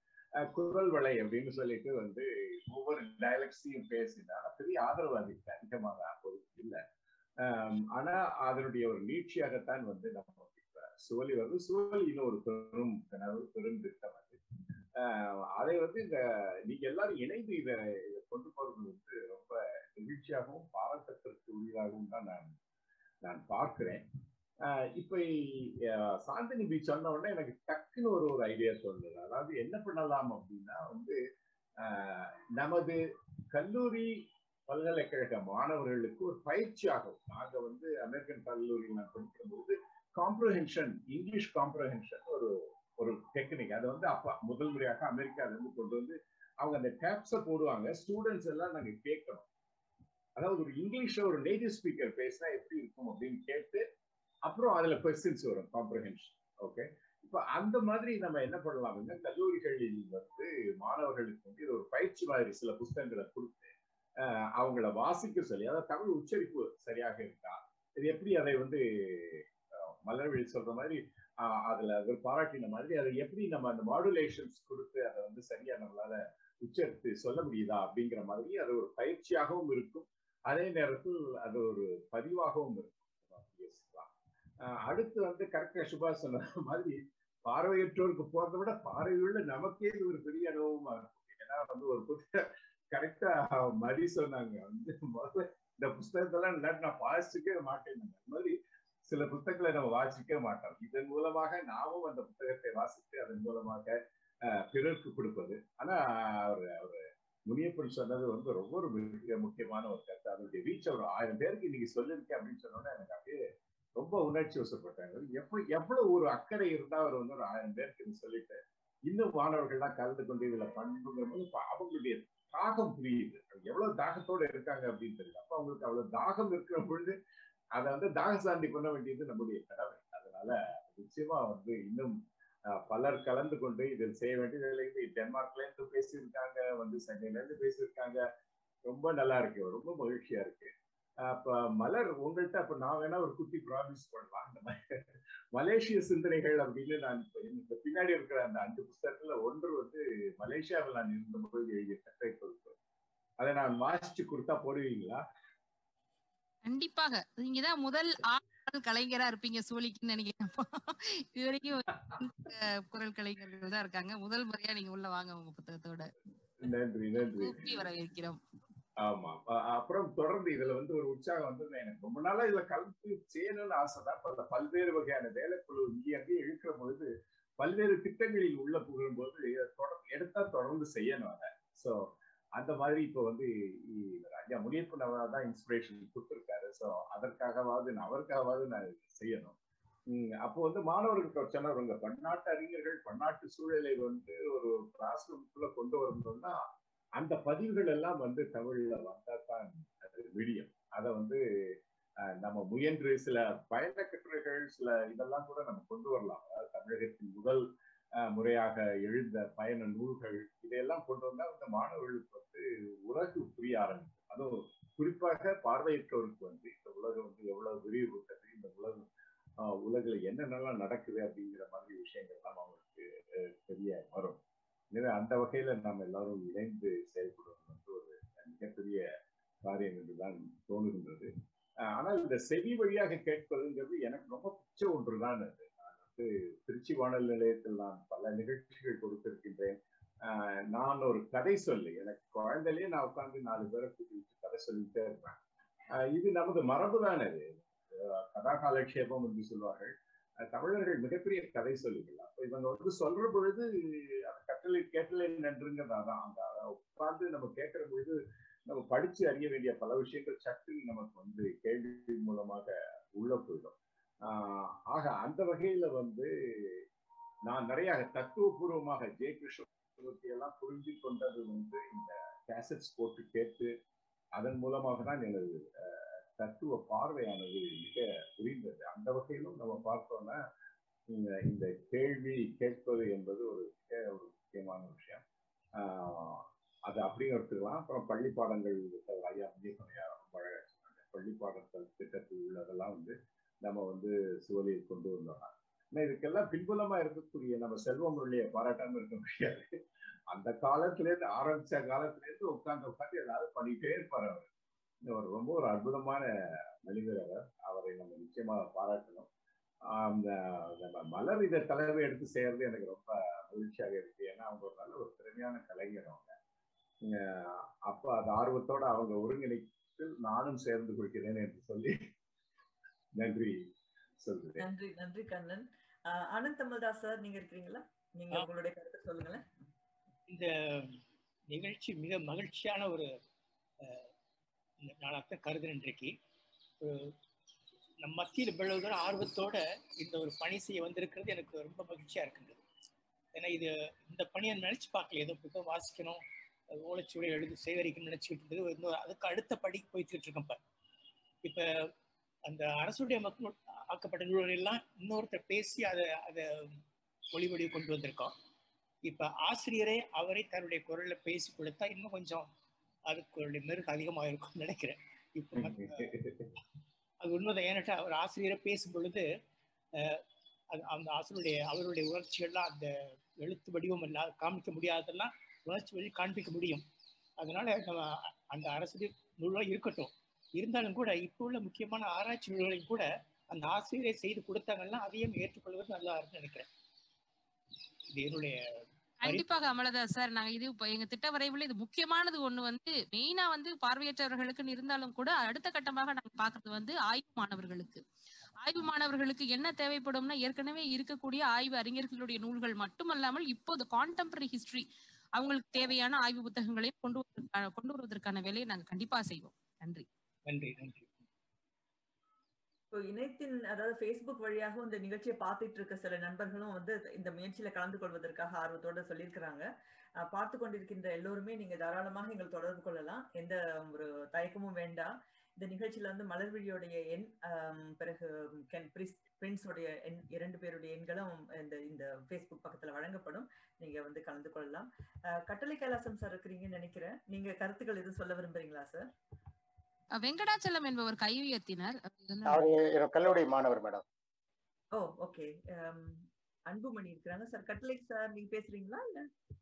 [SPEAKER 13] குரல் வளை அப்படின்னு சொல்லிட்டு வந்து ஒவ்வொரு டயலக்ட்ஸையும் பேசினா பெரிய ஆதரவு அதுக்கு அதிகமாக அப்போதைக்கு இல்லை ஆஹ் ஆனா அதனுடைய ஒரு நீட்சியாகத்தான் வந்து நம்ம இப்ப சுவலி வந்து சுவலி இன்னும் ஒரு பெரும் கனவு பெரும் திட்டம் அது ஆஹ் அதை வந்து இந்த நீங்க எல்லாரும் இணைந்து இதை இதை கொண்டு போறது வந்து ரொம்ப நெகிழ்ச்சியாகவும் பாராட்டத்திற்கு உரியதாகவும் தான் நான் நான் பார்க்கிறேன் ஆஹ் இப்ப ஆஹ் சாந்தினி பீச் சொன்ன உடனே எனக்கு டக்குன்னு ஒரு ஒரு ஐடியா சொல்லுது அதாவது என்ன பண்ணலாம் அப்படின்னா வந்து ஆஹ் நமது கல்லூரி பல்கலைக்கழக மாணவர்களுக்கு ஒரு பயிற்சியாகும் நாங்க வந்து அமெரிக்கன் கல்லூரியில் நான் படிக்கிற போது காம்ப்ரஹென்ஷன் இங்கிலீஷ் காம்ப்ரஹென்ஷன் ஒரு ஒரு டெக்னிக் அதை வந்து அப்ப முதல் முறையாக அமெரிக்கால இருந்து கொண்டு வந்து அவங்க அந்த டேப்ஸை போடுவாங்க ஸ்டூடெண்ட்ஸ் எல்லாம் நாங்க கேட்கணும் அதாவது ஒரு இங்கிலீஷ்ல ஒரு நேட்டிவ் ஸ்பீக்கர் பேசினா எப்படி இருக்கும் அப்படின்னு கேட்டு அப்புறம் அதுல கொஸ்டின்ஸ் வரும் காம்ப்ரஹென்ஷன் ஓகே இப்ப அந்த மாதிரி நம்ம என்ன பண்ணலாம்னா கல்லூரிகளில் வந்து மாணவர்களுக்கு வந்து இது ஒரு பயிற்சி மாதிரி சில புத்தகங்களை கொடுத்து ஆஹ் அவங்கள வாசிக்க சொல்லி அதாவது தமிழ் உச்சரிப்பு சரியாக இருக்கா இது எப்படி அதை வந்து ஆஹ் மலர்விழி சொல்ற மாதிரி ஆஹ் அதுல ஒரு பாராட்டின மாதிரி அதை எப்படி நம்ம அந்த மாடுலேஷன்ஸ் கொடுத்து அதை வந்து சரியா நம்மளால உச்சரித்து சொல்ல முடியுதா அப்படிங்கிற மாதிரி அது ஒரு பயிற்சியாகவும் இருக்கும் அதே நேரத்தில் அது ஒரு பதிவாகவும் இருக்கும் பேசலாம் ஆஹ் அடுத்து வந்து கரெக்டா சுபாஷ் சொன்ன மாதிரி பார்வையற்றோருக்கு போறதை விட பார்வையுள்ள நமக்கே இது ஒரு பெரிய அனுபவமா இருக்கும் ஏன்னா வந்து ஒரு புத்தக கரெக்டா மதி சொன்னாங்க வந்து முதல்ல இந்த புஸ்தகத்தெல்லாம் இல்லாட்டி நான் வாசிச்சுக்கவே மாட்டேன் அந்த மாதிரி சில புத்தகங்களை நம்ம வாசிக்க மாட்டோம் இதன் மூலமாக நாமும் அந்த புத்தகத்தை வாசித்து அதன் மூலமாக ஆஹ் பிறருக்கு கொடுப்பது ஆனா அவர் அவர் முனியப்பன் சொன்னது வந்து ரொம்ப ஒரு மிக முக்கியமான ஒரு கருத்து அதனுடைய ரீச் ஒரு ஆயிரம் பேருக்கு இன்னைக்கு சொல்லியிருக்கேன் அப்படின்னு சொன்னோன்னே எனக்கு அப்படியே ரொம்ப உணர்ச்சி வசப்பட்டாங்க எப்ப எவ்வளவு ஒரு அக்கறை இருந்தா அவர் வந்து ஒரு ஆயிரம் பேருக்கு இது சொல்லிட்டு இன்னும் மாணவர்கள்லாம் கலந்து கொண்டு இதுல பண்ணுங்கிற போது இப்ப அவங்களுடைய தாகம் புரியுது எவ்வளவு தாகத்தோட இருக்காங்க அப்படின்னு தெரியுது அப்ப அவங்களுக்கு அவ்வளவு தாகம் இருக்கிற பொழுது அதை வந்து தாக சாந்தி பண்ண வேண்டியது நம்முடைய கடமை அதனால நிச்சயமா வந்து இன்னும் அஹ், பலர் கலந்து கொண்டு இதில் செய்ய வேண்டியது டென்மார்க்ல இருந்து பேசியிருக்காங்க வந்து சென்னையில இருந்து பேசியிருக்காங்க ரொம்ப நல்லா இருக்கு ரொம்ப மகிழ்ச்சியா இருக்கு அப்ப மலர் உங்கள்கிட்ட அப்ப நான் வேணா ஒரு குட்டி ப்ராமிஸ் பண்ணலாம் இந்த மாதிரி மலேசிய சிந்தனைகள் அப்படின்னு நான் இப்ப எனக்கு பின்னாடி இருக்கிற அந்த அஞ்சு புத்தகத்துல ஒன்று வந்து மலேசியாவில் நான் இருந்தபோது எழுதிய கட்டுரை தொகுப்பு அதை நான் வாசிச்சு கொடுத்தா போடுவீங்களா
[SPEAKER 4] கண்டிப்பாக நீங்கதான் முதல் ஆடல் கலைஞரா இருப்பீங்க சோழிக்குன்னு நினைக்கிறேன் இது வரைக்கும் அஹ், குரல் கலைஞர்கள் தான் இருக்காங்க முதல் முறையா நீங்க உள்ள வாங்க உங்க புத்தகத்தோட
[SPEAKER 13] நன்றி நன்றி
[SPEAKER 4] கூப்பி வரவேற்கிறோம்
[SPEAKER 13] ஆமா அ- அப்புறம் தொடர்ந்து இதுல வந்து ஒரு உற்சாகம் வந்து எனக்கு ரொம்ப நாளா இதுல கலந்து செய்யணும்னு ஆசைதான் இப்ப அந்த பல்வேறு வகையான வேலைக்குழு இங்கே அங்கே இழுக்கிற பொழுது பல்வேறு திட்டங்களில் உள்ள புகழும் போது தொடர் எடுத்தா தொடர் தொடர்ந்து செய்யணும் அதை ஸோ அந்த மாதிரி இப்போ வந்து இவர் ஐயா முனியப்பன் அவர் தான் இன்ஸ்பிரேஷன் கொடுத்துருக்காரு ஸோ அதற்காகவாவது நான் அவருக்காகவாவது நான் இதை செய்யணும் உம் அப்போ வந்து மாணவர்களுக்கு ஒரு சொன்னார் உங்க பன்னாட்டு அறிஞர்கள் பன்னாட்டு சூழலை வந்து ஒரு கிளாஸ் ரூம்குள்ள கொண்டு வரணும்னா அந்த பதிவுகள் எல்லாம் வந்து தமிழ்ல வந்தா தான் அது விடியும் அதை வந்து அஹ், நம்ம முயன்று சில பயண கட்டுரைகள் சில இதெல்லாம் கூட நம்ம கொண்டு வரலாம் அதாவது தமிழகத்தின் முதல் அஹ், முறையாக எழுந்த பயண நூல்கள் இதையெல்லாம் கொண்டு வந்தா இந்த மாணவர்களுக்கு வந்து உலகு புரிய ஆரம்பிக்கும் அதுவும் குறிப்பாக பார்வையற்றோருக்கு வந்து இந்த உலகம் வந்து எவ்வளவு விரிவுபட்டது இந்த உலகம் ஆஹ் உலகில் என்னென்னலாம் நடக்குது அப்படிங்கிற மாதிரி விஷயங்கள்லாம் அவங்களுக்கு அஹ், தெரிய வரும் எனவே அந்த வகையில நாம் எல்லாரும் இணைந்து செயல்படுவது வந்து ஒரு மிகப்பெரிய காரியம் என்றுதான் தோணுகின்றது ஆஹ் ஆனால் இந்த செவி வழியாக கேட்பதுங்கிறது எனக்கு ரொம்ப பிடிச்ச ஒன்றுதான் அது நான் வந்து திருச்சி வானொலி நிலையத்தில் நான் பல நிகழ்ச்சிகள் கொடுத்திருக்கின்றேன் ஆஹ் நான் ஒரு கதை சொல்லி எனக்கு குழந்தையிலேயே நான் உட்காந்து நாலு பேரை கூட்டிட்டு கதை சொல்லிட்டே இருப்பேன் ஆஹ் இது நமது மரபு தானே இது ஆஹ் கதா காலக்ஷேபம் என்று சொல்வார்கள் ஆஹ் தமிழர்கள் மிகப்பெரிய கதை சொல்லிகள் அப்ப இவங்க வந்து சொல்ற பொழுது அந்த கட்டளை கேட்டலை நன்றுங்கிறதா தான் அந்த உட்கார்ந்து நம்ம கேட்கிற பொழுது நம்ம படிச்சு அறிய வேண்டிய பல விஷயங்கள் சட்டில் நமக்கு வந்து கேள்வி மூலமாக உள்ள போயிடும் ஆஹ் ஆக அந்த வகையில வந்து நான் நிறைய தத்துவபூர்வமாக ஜெய கிருஷ்ணமூர்த்தி எல்லாம் புரிஞ்சு கொண்டது வந்து இந்த கேசட்ஸ் போட்டு கேட்டு அதன் மூலமாக தான் எனது அஹ், தத்துவ பார்வையானது மிக புரிந்தது அந்த வகையிலும் நம்ம பார்த்தோம்னா இந்த- இந்த கேள்வி கேட்பது என்பது ஒரு மிக ஒரு முக்கியமான விஷயம் ஆஹ், அது அப்படியும் எடுத்துக்கலாம் அப்புறம் பள்ளி பாடங்கள் ஐயா முனியப்பனையா ரொம்ப அழகா சொன்னாங்க பள்ளி பாடங்கள் திட்டத்தில் உள்ளதெல்லாம் வந்து நம்ம வந்து சுவலியில் கொண்டு வந்தோம் ஆனா இதுக்கெல்லாம் பின்புலமா இருக்கக்கூடிய நம்ம செல்வமுறைய பாராட்டாம இருக்க முடியாது அந்த காலத்துல இருந்து ஆரம்பிச்ச காலத்துல இருந்து உட்கார்ந்து உட்கார்ந்து ஏதாவது பண்ணிட்டே இருப்பார் அவர் அவர் ரொம்ப ஒரு அற்புதமான மனிதர் அவர் அவரை நம்ம நிச்சயமா பாராட்டணும் ஆஹ் அந்த நம்ம மலர் இதை தலைமை எடுத்து செய்யறது எனக்கு ரொம்ப மகிழ்ச்சியாக இருக்கு ஏன்னா அவங்க ஒரு நல்ல ஒரு திறமையான கலைஞர் அவங்க ஆஹ் அப்ப அது ஆர்வத்தோட அவங்க ஒருங்கிணைத்து நானும் சேர்ந்து கொள்கிறேன் என்று சொல்லி நன்றி சொல்கிறேன்
[SPEAKER 3] நன்றி நன்றி கண்ணன் ஆஹ் ஆனந்த் தமிழ்தாஸ் சார் நீங்க இருக்கிறீங்களா நீங்க
[SPEAKER 14] ஆ.
[SPEAKER 3] உங்களுடைய கருத்தை சொல்லுங்களேன்
[SPEAKER 14] இந்த நிகழ்ச்சி மிக மகிழ்ச்சியான ஒரு அஹ், நாளாகத்தான் கருதுறேன் இன்றைக்கு ஒரு நம் மத்தியில் இவ்வளவு தூரம் ஆர்வத்தோட இந்த ஒரு பணி செய்ய வந்திருக்கிறது எனக்கு ரொம்ப மகிழ்ச்சியா இருக்கின்றது ஏன்னா இது இந்த பணியை நினைச்சு பார்க்கல ஏதோ புத்தகம் வாசிக்கணும் அது ஓலைச்சுவடி எழுதி சேகரிக்கணும்னு நினைச்சுக்கிட்டு இருந்தது இன்னொரு அதுக்கு அடுத்த படிக்கு போயிட்டு இருக்கேன் இப்ப இப்ப அந்த அரசுடைய மக்கள் ஆக்கப்பட்ட நூல்கள் எல்லாம் இன்னொருத்தர் பேசி அதை அதை ஒளிவடி கொண்டு வந்திருக்கோம் இப்ப ஆசிரியரே அவரை தன்னுடைய குரல்ல பேசி கொடுத்தா இன்னும் கொஞ்சம் அதுக்கு மெருகு அதிகமா இருக்கும்னு நினைக்கிறேன் இப்ப மத்த- அது உண்மைதான் ஏன்னாட்டா அவர் ஆசிரியரை பேசும் பொழுது அஹ், அது அந்த ஆசிரியருடைய அவருடைய உணர்ச்சிகள்லாம் அந்த எழுத்து வடிவம் இல்லாத காமிக்க முடியாததெல்லாம் உணர்ச்சி வழி காண்பிக்க முடியும் அதனால நம்ம அந்த அரசு நூலாக இருக்கட்டும் இருந்தாலும் கூட இப்போ உள்ள முக்கியமான ஆராய்ச்சி நூல்களையும் கூட அந்த ஆசிரியரை செய்து கொடுத்தாங்கன்னா அதையும் ஏற்றுக்கொள்வது நல்லா இருக்குன்னு நினைக்கிறேன் இது என்னுடைய
[SPEAKER 4] கண்டிப்பாக அமலதாஸ் சார் நாங்க இது இப்ப எங்க திட்ட வரைவுல இது முக்கியமானது ஒண்ணு வந்து மெயினா வந்து பார்வையற்றவர்களுக்குன்னு இருந்தாலும் கூட அடுத்த கட்டமாக நாங்க பாக்குறது வந்து ஆய்வு மாணவர்களுக்கு ஆய்வு மாணவர்களுக்கு என்ன தேவைப்படும்னா ஏற்கனவே இருக்கக்கூடிய ஆய்வு அறிஞர்களுடைய நூல்கள் மட்டுமல்லாமல் இப்போது கான்டெம்பரரி ஹிஸ்டரி அவங்களுக்கு தேவையான ஆய்வு புத்தகங்களையும் கொண்டு வருவதற்கான கொண்டு வருவதற்கான வேலையை நாங்க கண்டிப்பா செய்வோம் நன்றி
[SPEAKER 14] நன்றி நன்றி
[SPEAKER 3] இப்போ இணையத்தின் அதாவது ஃபேஸ்புக் வழியாக இந்த நிகழ்ச்சியை பார்த்துட்டு இருக்க சில நண்பர்களும் வந்து இந்த முயற்சியில கலந்து கொள்வதற்காக ஆர்வத்தோட சொல்லியிருக்கிறாங்க அஹ் பார்த்து கொண்டிருக்கின்ற எல்லோருமே நீங்க தாராளமாக எங்கள் தொடர்பு கொள்ளலாம் எந்த ஒரு தயக்கமும் வேண்டாம் இந்த நிகழ்ச்சியில வந்து மலர்விழியோடைய எண் ஆம், பிறகு கென் பிரிஸ் பிரின்ஸோடைய எண் இரண்டு பேருடைய எண்களும் இந்த இந்த ஃபேஸ்புக் பக்கத்துல வழங்கப்படும் நீங்க வந்து கலந்து கொள்ளலாம் அஹ் கட்டளை கைலாசம் சார் இருக்கிறீங்கன்னு நினைக்கிறேன் நீங்க கருத்துக்கள் எதுவும் சொல்ல விரும்புறீங்களா சார்
[SPEAKER 4] அஹ் வெங்கடாச்சலம் என்பவர் கை உயர்த்தினார் அவர் வந்து-
[SPEAKER 5] அவர் என்னோட கல்லூரி மாணவர் மேடம்
[SPEAKER 3] ஓ ஓகே அன்புமணி இருக்கிறாங்க சார் கட்டளை சார் நீங்க பேசுறீங்களா இல்ல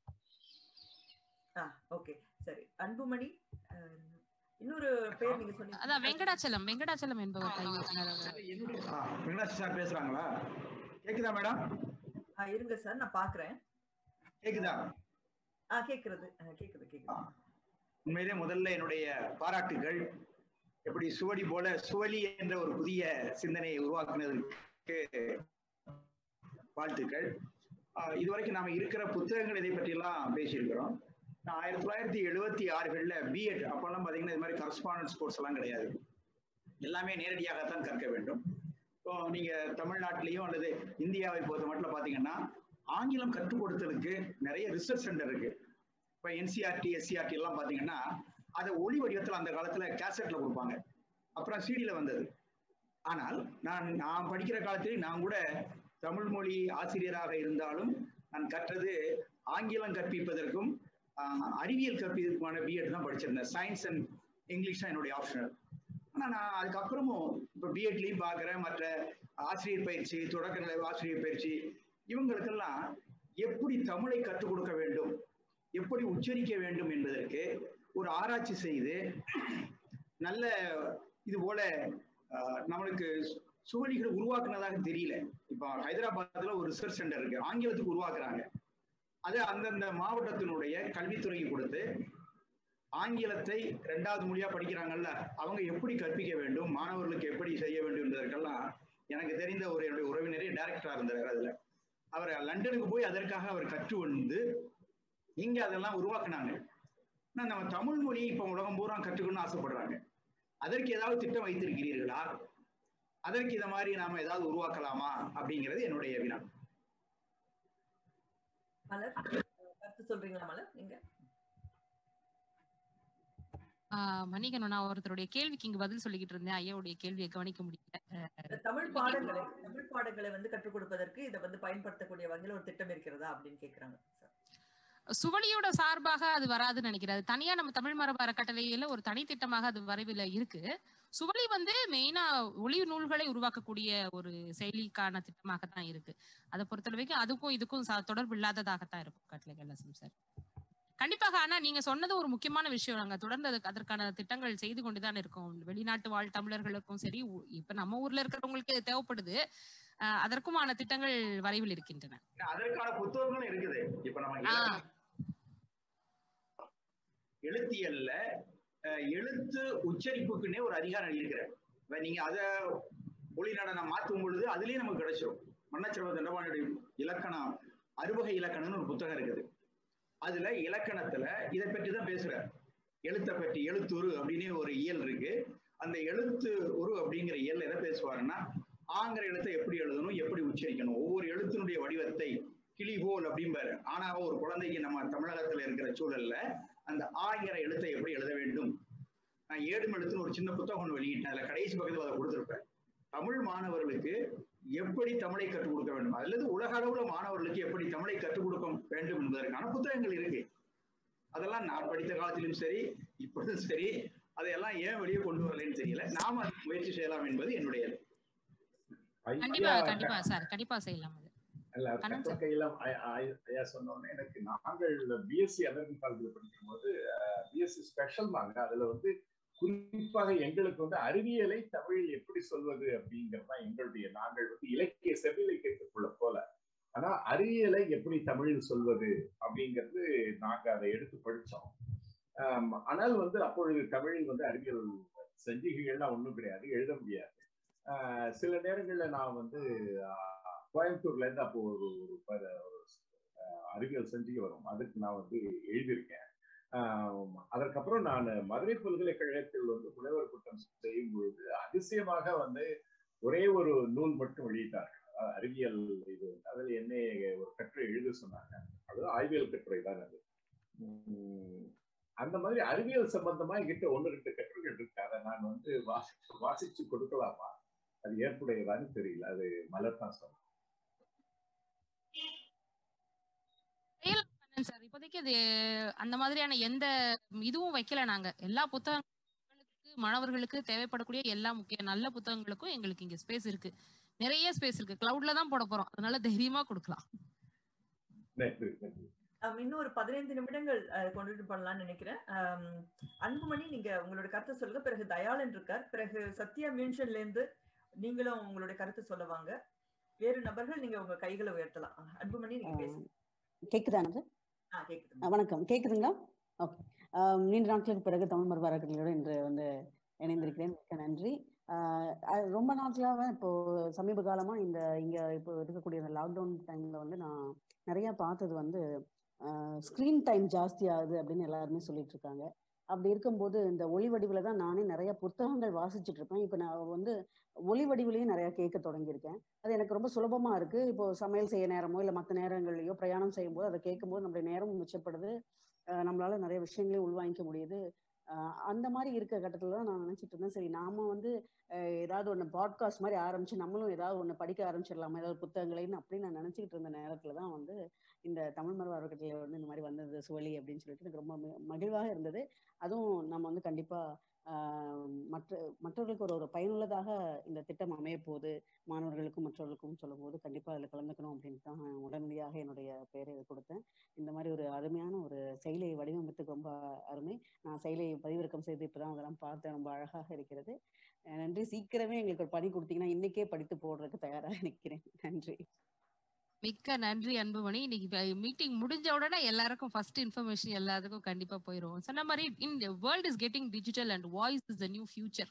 [SPEAKER 3] ஆ ஓகே சரி அன்புமணி அஹ், இன்னொரு பேர் நீங்க சொன்னீங்க
[SPEAKER 4] அதான் வெங்கடாச்சலம் வெங்கடாச்சலம் என்பவர் கை உயர்த்தினார் அவர்
[SPEAKER 15] வெங்கடாட்சி சார் பேசுறாங்களா கேக்குதா மேடம்
[SPEAKER 3] ஆ இருங்க சார் நான் பாக்குறேன்
[SPEAKER 15] கேக்குதா
[SPEAKER 3] ஆ கேக்குறது ஆ, கேக்குது கேக்குது
[SPEAKER 15] உண்மையிலே முதல்ல என்னுடைய பாராட்டுகள் எப்படி சுவடி போல சுவலி என்ற ஒரு புதிய சிந்தனையை உருவாக்குனதற்கு வாழ்த்துக்கள் ஆஹ் இதுவரைக்கும் நாம இருக்கிற புத்தகங்கள் இதை பற்றியெல்லாம் பேசியிருக்கிறோம் நான் ஆயிரத்தி தொள்ளாயிரத்தி எழுபத்தி ஆறுகளில் பிஎட் அப்பெல்லாம் பார்த்தீங்கன்னா இது மாதிரி கரஸ்பாண்டன்ஸ் கோர்ஸ் எல்லாம் கிடையாது எல்லாமே நேரடியாகத்தான் கற்க வேண்டும் இப்போ நீங்க தமிழ்நாட்டிலையும் அல்லது இந்தியாவை பொறுத்த மட்டும் பார்த்தீங்கன்னா ஆங்கிலம் கற்றுக் கொடுத்ததுக்கு நிறைய ரிசர்ச் சென்டர் இருக்கு இப்போ என்சிஆர்டி எஸ்சிஆர்டி எல்லாம் பார்த்தீங்கன்னா அதை ஒளி வடிவத்தில் அந்த காலத்துல கேசட்ல கொடுப்பாங்க அப்புறம் சிடியில் வந்தது ஆனால் நான் நான் படிக்கிற காலத்திலே நான் கூட தமிழ் மொழி ஆசிரியராக இருந்தாலும் நான் கற்றது ஆங்கிலம் கற்பிப்பதற்கும் ஆஹ், அறிவியல் கற்பிப்பதற்குமான பிஎட் தான் படிச்சிருந்தேன் சயின்ஸ் அண்ட் இங்கிலீஷ் தான் என்னுடைய ஆப்ஷனல் ஆனால் நான் அதுக்கப்புறமும் இப்போ பிஎட்லையும் பார்க்குறேன் மற்ற ஆசிரியர் பயிற்சி தொடக்க ஆசிரியர் பயிற்சி இவங்களுக்கெல்லாம் எப்படி தமிழை கற்றுக் கொடுக்க வேண்டும் எப்படி உச்சரிக்க வேண்டும் என்பதற்கு ஒரு ஆராய்ச்சி செய்து நல்ல இது போல ஆஹ், நம்மளுக்கு சு- சுவடிகளை உருவாக்குனதாக தெரியல இப்போ ஹைதராபாத்ல ஒரு ரிசர்ச் சென்டர் இருக்கு ஆங்கிலத்துக்கு உருவாக்குறாங்க அது அந்தந்த மாவட்டத்தினுடைய கல்வித்துறைக்கு கொடுத்து ஆங்கிலத்தை ரெண்டாவது மொழியா படிக்கிறாங்கல்ல அவங்க எப்படி கற்பிக்க வேண்டும் மாணவர்களுக்கு எப்படி செய்ய வேண்டும் என்பதற்கெல்லாம் எனக்கு தெரிந்த ஒரு என்னுடைய உறவினரே டைரக்டரா இருந்தார் அதுல அவர் லண்டனுக்கு போய் அதற்காக அவர் கற்று வந்து இங்க அதெல்லாம் உருவாக்குனாங்க ஆனா நம்ம தமிழ் மொழியை இப்ப உலகம் பூரா கற்றுக்கணும்னு ஆசைப்படுறாங்க அதற்கு ஏதாவது திட்டம் வைத்திருக்கிறீர்களா அதற்கு இத மாதிரி நாம ஏதாவது உருவாக்கலாமா அப்படிங்கிறது என்னுடைய வினா
[SPEAKER 3] மலர் கருத்து சொல்றீங்களா மலர் நீங்க
[SPEAKER 4] ஆஹ் மன்னிக்கணும் நான் ஒருத்தருடைய கேள்விக்கு இங்க பதில் சொல்லிக்கிட்டு இருந்தேன் ஐயாவுடைய கேள்வியை கவனிக்க முடியல
[SPEAKER 3] இந்த தமிழ் பாடங்களை தமிழ் பாடங்களை வந்து கற்றுக் கொடுப்பதற்கு இதை வந்து பயன்படுத்தக்கூடிய வகையில் ஒரு திட்டம் இருக்கிறதா அப்படின்னு கேக்குறாங்க
[SPEAKER 4] சுவலியோட சார்பாக அது வராதுன்னு நினைக்கிறேன் அது தனியா நம்ம தமிழ் மரபு அறக்கட்டளையில ஒரு தனி திட்டமாக அது வரவில் இருக்கு சுவலி வந்து மெயினா ஒளி நூல்களை உருவாக்கக்கூடிய ஒரு செயலிக்கான திட்டமாக தான் இருக்கு அதை பொறுத்தளவுக்கு அதுக்கும் இதுக்கும் ச- தொடர்பு இல்லாததாகத்தான் இருக்கும் கட்டளைகள் சார் கண்டிப்பாக ஆனா நீங்க சொன்னது ஒரு முக்கியமான விஷயம் நாங்க தொடர்ந்து அதுக்கு அதற்கான திட்டங்கள் செய்து கொண்டுதான் இருக்கோம் வெளிநாட்டு வாழ் தமிழர்களுக்கும் சரி ஊ- இப்ப நம்ம ஊர்ல இருக்கிறவங்களுக்கு இது தேவைப்படுது அஹ் அதற்குமான திட்டங்கள் வரைவில் இருக்கின்றன
[SPEAKER 15] அதற்கான புத்தகங்களும் இருக்குது இப்ப நம்ம
[SPEAKER 4] ஆஹ்
[SPEAKER 15] இலக்கண- எழுத்தியல்ல அஹ், எழுத்து உச்சரிப்புக்குன்னே ஒரு அதிகாரம் இருக்கிற இப்ப நீங்க அத மொழி நடனம் மாற்றும் பொழுது அதுலயே நமக்கு கிடைச்சிரும் மன்னச்சிரவ தண்டபாணியுடைய இலக்கணம் அறுவகை இலக்கணம்னு ஒரு புத்தகம் இருக்குது அதுல இலக்கணத்துல இதை பற்றி தான் பேசுறார் எழுத்தை பற்றி எழுத்துரு அப்படின்னு ஒரு இயல் இருக்கு அந்த எழுத்து உரு அப்படிங்கிற இயல் எதை பேசுவாருன்னா ஆங்கிற எழுத்தை எப்படி எழுதணும் எப்படி உச்சரிக்கணும் ஒவ்வொரு எழுத்தினுடைய வடிவத்தை கிளிபோல் அப்படிம்பாரு ஆனா ஒரு குழந்தைக்கு நம்ம தமிழகத்துல இருக்கிற சூழல்ல அந்த ஆங்கிற எழுத்தை எப்படி எழுத வேண்டும் நான் ஏடும் எழுத்துன்னு ஒரு சின்ன புத்தகம் ஒன்று வெளியிட்டேன் அதுல கடைசி பக்கத்துல அதை கொடுத்திருப்பேன் தமிழ் மாணவர்களுக்கு எப்படி தமிழை கற்றுக் கொடுக்க வேண்டும் அல்லது உலக அளவுல மாணவர்களுக்கு எப்படி தமிழை கற்றுக் கொடுக்க வேண்டும் என்பதற்கான புத்தகங்கள் இருக்கு அதெல்லாம் நான் படித்த காலத்திலும் சரி இப்பொழுதும் சரி அதையெல்லாம் ஏன் வெளியே கொண்டு வரலைன்னு தெரியல நாம அதுக்கு முயற்சி செய்யலாம் என்பது என்னுடைய
[SPEAKER 4] கண்டிப்பா கண்டிப்பா சார் கண்டிப்பா செய்யலாம் அது
[SPEAKER 13] இல்ல
[SPEAKER 4] கண்ணன் சார்
[SPEAKER 13] கையிலம் ஐயா சொன்னோன்னே எனக்கு நாங்கள் பிஎஸ்சி அமெரிக்கன் காலேஜில் படிக்கும்போது பிஎஸ்சி ஸ்பெஷல் தாங்க அதுல வந்து குறிப்பாக எங்களுக்கு வந்து அறிவியலை தமிழில் எப்படி சொல்வது அப்படிங்கிறது தான் எங்களுடைய நாங்கள் வந்து இலக்கிய செவ்விலக்கியத்துக்குள்ள போல ஆனா அறிவியலை எப்படி தமிழில் சொல்வது அப்படிங்கிறது நாங்க அதை எடுத்து படிச்சோம் ஆம், ஆனால் வந்து அப்பொழுது தமிழில் வந்து அறிவியல் சஞ்சிகைகள்லாம் ஒண்ணும் கிடையாது எழுத முடியாது ஆஹ் சில நேரங்கள்ல நான் வந்து ஆஹ், கோயம்புத்தூர்ல இருந்து அப்போ ஒரு ஒரு ப- ஒரு, ஆஹ், அறிவியல் சஞ்சிகை வரும் அதுக்கு நான் வந்து எழுதியிருக்கேன் ஆஹ், அதற்கப்புறம் நான் மதுரை பல்கலைக்கழகத்தில் வந்து முனைவர் கூட்டம் செய்யும் பொழுது அதிசயமாக வந்து ஒரே ஒரு நூல் மட்டும் வெளியிட்டார்கள் அஹ் அறிவியல் இது அதில் என்னை ஒரு கட்டுரை எழுத சொன்னாங்க அது ஆய்வியல் கட்டுரை தான் அது உம், அந்த மாதிரி அறிவியல் சம்பந்தமா என்கிட்ட ஒன்று ரெண்டு கட்டுரைகள் இருக்கு அதை நான் வந்து வாசிச்சு வாசிச்சு கொடுக்கலாமா அது ஏற்புடையதான்னு தெரியல அது மலர் தான் சொன்னேன்
[SPEAKER 4] செய்யலாம் கண்ணன் சார் இப்போதைக்கு அது அந்த மாதிரியான எந்த இதுவும் வைக்கல நாங்க எல்லா புத்தகங்களுக்கு மாணவர்களுக்கு தேவைப்படக்கூடிய எல்லா முக்கிய நல்ல புத்தகங்களுக்கும் எங்களுக்கு இங்க ஸ்பேஸ் இருக்கு நிறைய ஸ்பேஸ் இருக்கு கிளவுட்ல தான் போட போறோம் அதனால தைரியமா கொடுக்கலாம்
[SPEAKER 13] நன்றி நன்றி
[SPEAKER 3] ஆம், இன்னும் ஒரு பதினைந்து நிமிடங்கள் அஹ், கொண்டுட்டு பண்ணலாம்னு நினைக்கிறேன் ஆம், அன்புமணி நீங்க உங்களோட கருத்தை சொல்லுங்க பிறகு தயாளன் இருக்கார் பிறகு சத்யா மியூன்ஷன்ல இருந்து நீங்களும் உங்களுடைய கருத்தை சொல்ல வாங்க வேறு நபர்கள் நீங்க உங்க கைகளை உயர்த்தலாம் அஹ், அன்புமணி நீங்க பேசுங்க
[SPEAKER 16] கேக்குதானது
[SPEAKER 3] ஆ கேக்குது
[SPEAKER 16] அஹ் வணக்கம் கேக்குதுங்களா ஓகே நீண்ட நாட்களுக்கு பிறகு தமிழ் மரபு அறக்கட்டளையோடு இன்று வந்து இணைந்திருக்கிறேன் மிக்க நன்றி ஆஹ் அது ரொம்ப நாட்களாக இப்போ சமீப காலமா இந்த இங்க இப்போ இருக்கக்கூடிய இந்த லாக்டவுன் டைம்ல வந்து நான் நிறைய பார்த்தது வந்து ஸ்க்ரீன் டைம் ஜாஸ்தி ஆகுது அப்படின்னு எல்லாருமே சொல்லிட்டு இருக்காங்க அப்படி இருக்கும்போது இந்த ஒளி வடிவுல தான் நானே நிறைய புத்தகங்கள் வாசிச்சுட்டு இருப்பேன் இப்போ நான் வந்து ஒளி வடிவிலையும் நிறைய கேட்க தொடங்கியிருக்கேன் அது எனக்கு ரொம்ப சுலபமா இருக்கு இப்போ சமையல் செய்ய நேரமோ இல்லை மற்ற நேரங்கள்லயோ பிரயாணம் செய்யும்போது அதை கேட்கும்போது நம்மளுடைய நேரமும் மிச்சப்படுது அஹ் நம்மளால நிறைய விஷயங்களையும் உள்வாங்கிக்க முடியுது அஹ் அந்த மாதிரி இருக்க கட்டத்துல தான் நான் நினைச்சிட்டு இருந்தேன் சரி நாம வந்து அஹ் ஏதாவது ஒன்று பாட்காஸ்ட் மாதிரி ஆரம்பிச்சு நம்மளும் ஏதாவது ஒன்று படிக்க ஆரம்பிச்சிடலாமா ஏதாவது புத்தகங்களைன்னு அப்படின்னு நான் நினைச்சிட்டு இருந்த நேரத்துல தான் வந்து இந்த தமிழ் மரபு அறக்கட்டளையில வந்து இந்த மாதிரி வந்தது சுவலி அப்படின்னு சொல்லிட்டு எனக்கு ரொம்ப மி- மகிழ்வாக இருந்தது அதுவும் நம்ம வந்து கண்டிப்பா ஆஹ் மற்ற மற்றவர்களுக்கு ஒரு ஒரு பயனுள்ளதாக இந்த திட்டம் அமைய போகுது மாணவர்களுக்கும் மற்றவர்களுக்கும் சொல்லும் போது கண்டிப்பா அதுல கலந்துக்கணும் அப்படின்ட்டு தான் உடனடியாக என்னுடைய பெயரை கொடுத்தேன் இந்த மாதிரி ஒரு அருமையான ஒரு செயலியை வடிவமைத்துக்கு ரொம்ப அருமை நான் செயலியை பதிவிறக்கம் செய்து இப்பதான் அதெல்லாம் பார்த்தேன் ரொம்ப அழகாக இருக்கிறது அஹ் நன்றி சீக்கிரமே எங்களுக்கு ஒரு பணி கொடுத்தீங்கன்னா இன்னைக்கே படித்து போடுறதுக்கு தயாராக நிற்கிறேன் நன்றி
[SPEAKER 4] மிக்க நன்றி அன்புமணி இன்னைக்கு மீட்டிங் முடிஞ்ச உடனே எல்லாருக்கும் ஃபர்ஸ்ட் இன்ஃபர்மேஷன் எல்லாத்துக்கும் கண்டிப்பா போயிரும் சொன்ன மாதிரி in world is getting digital and voice is the new future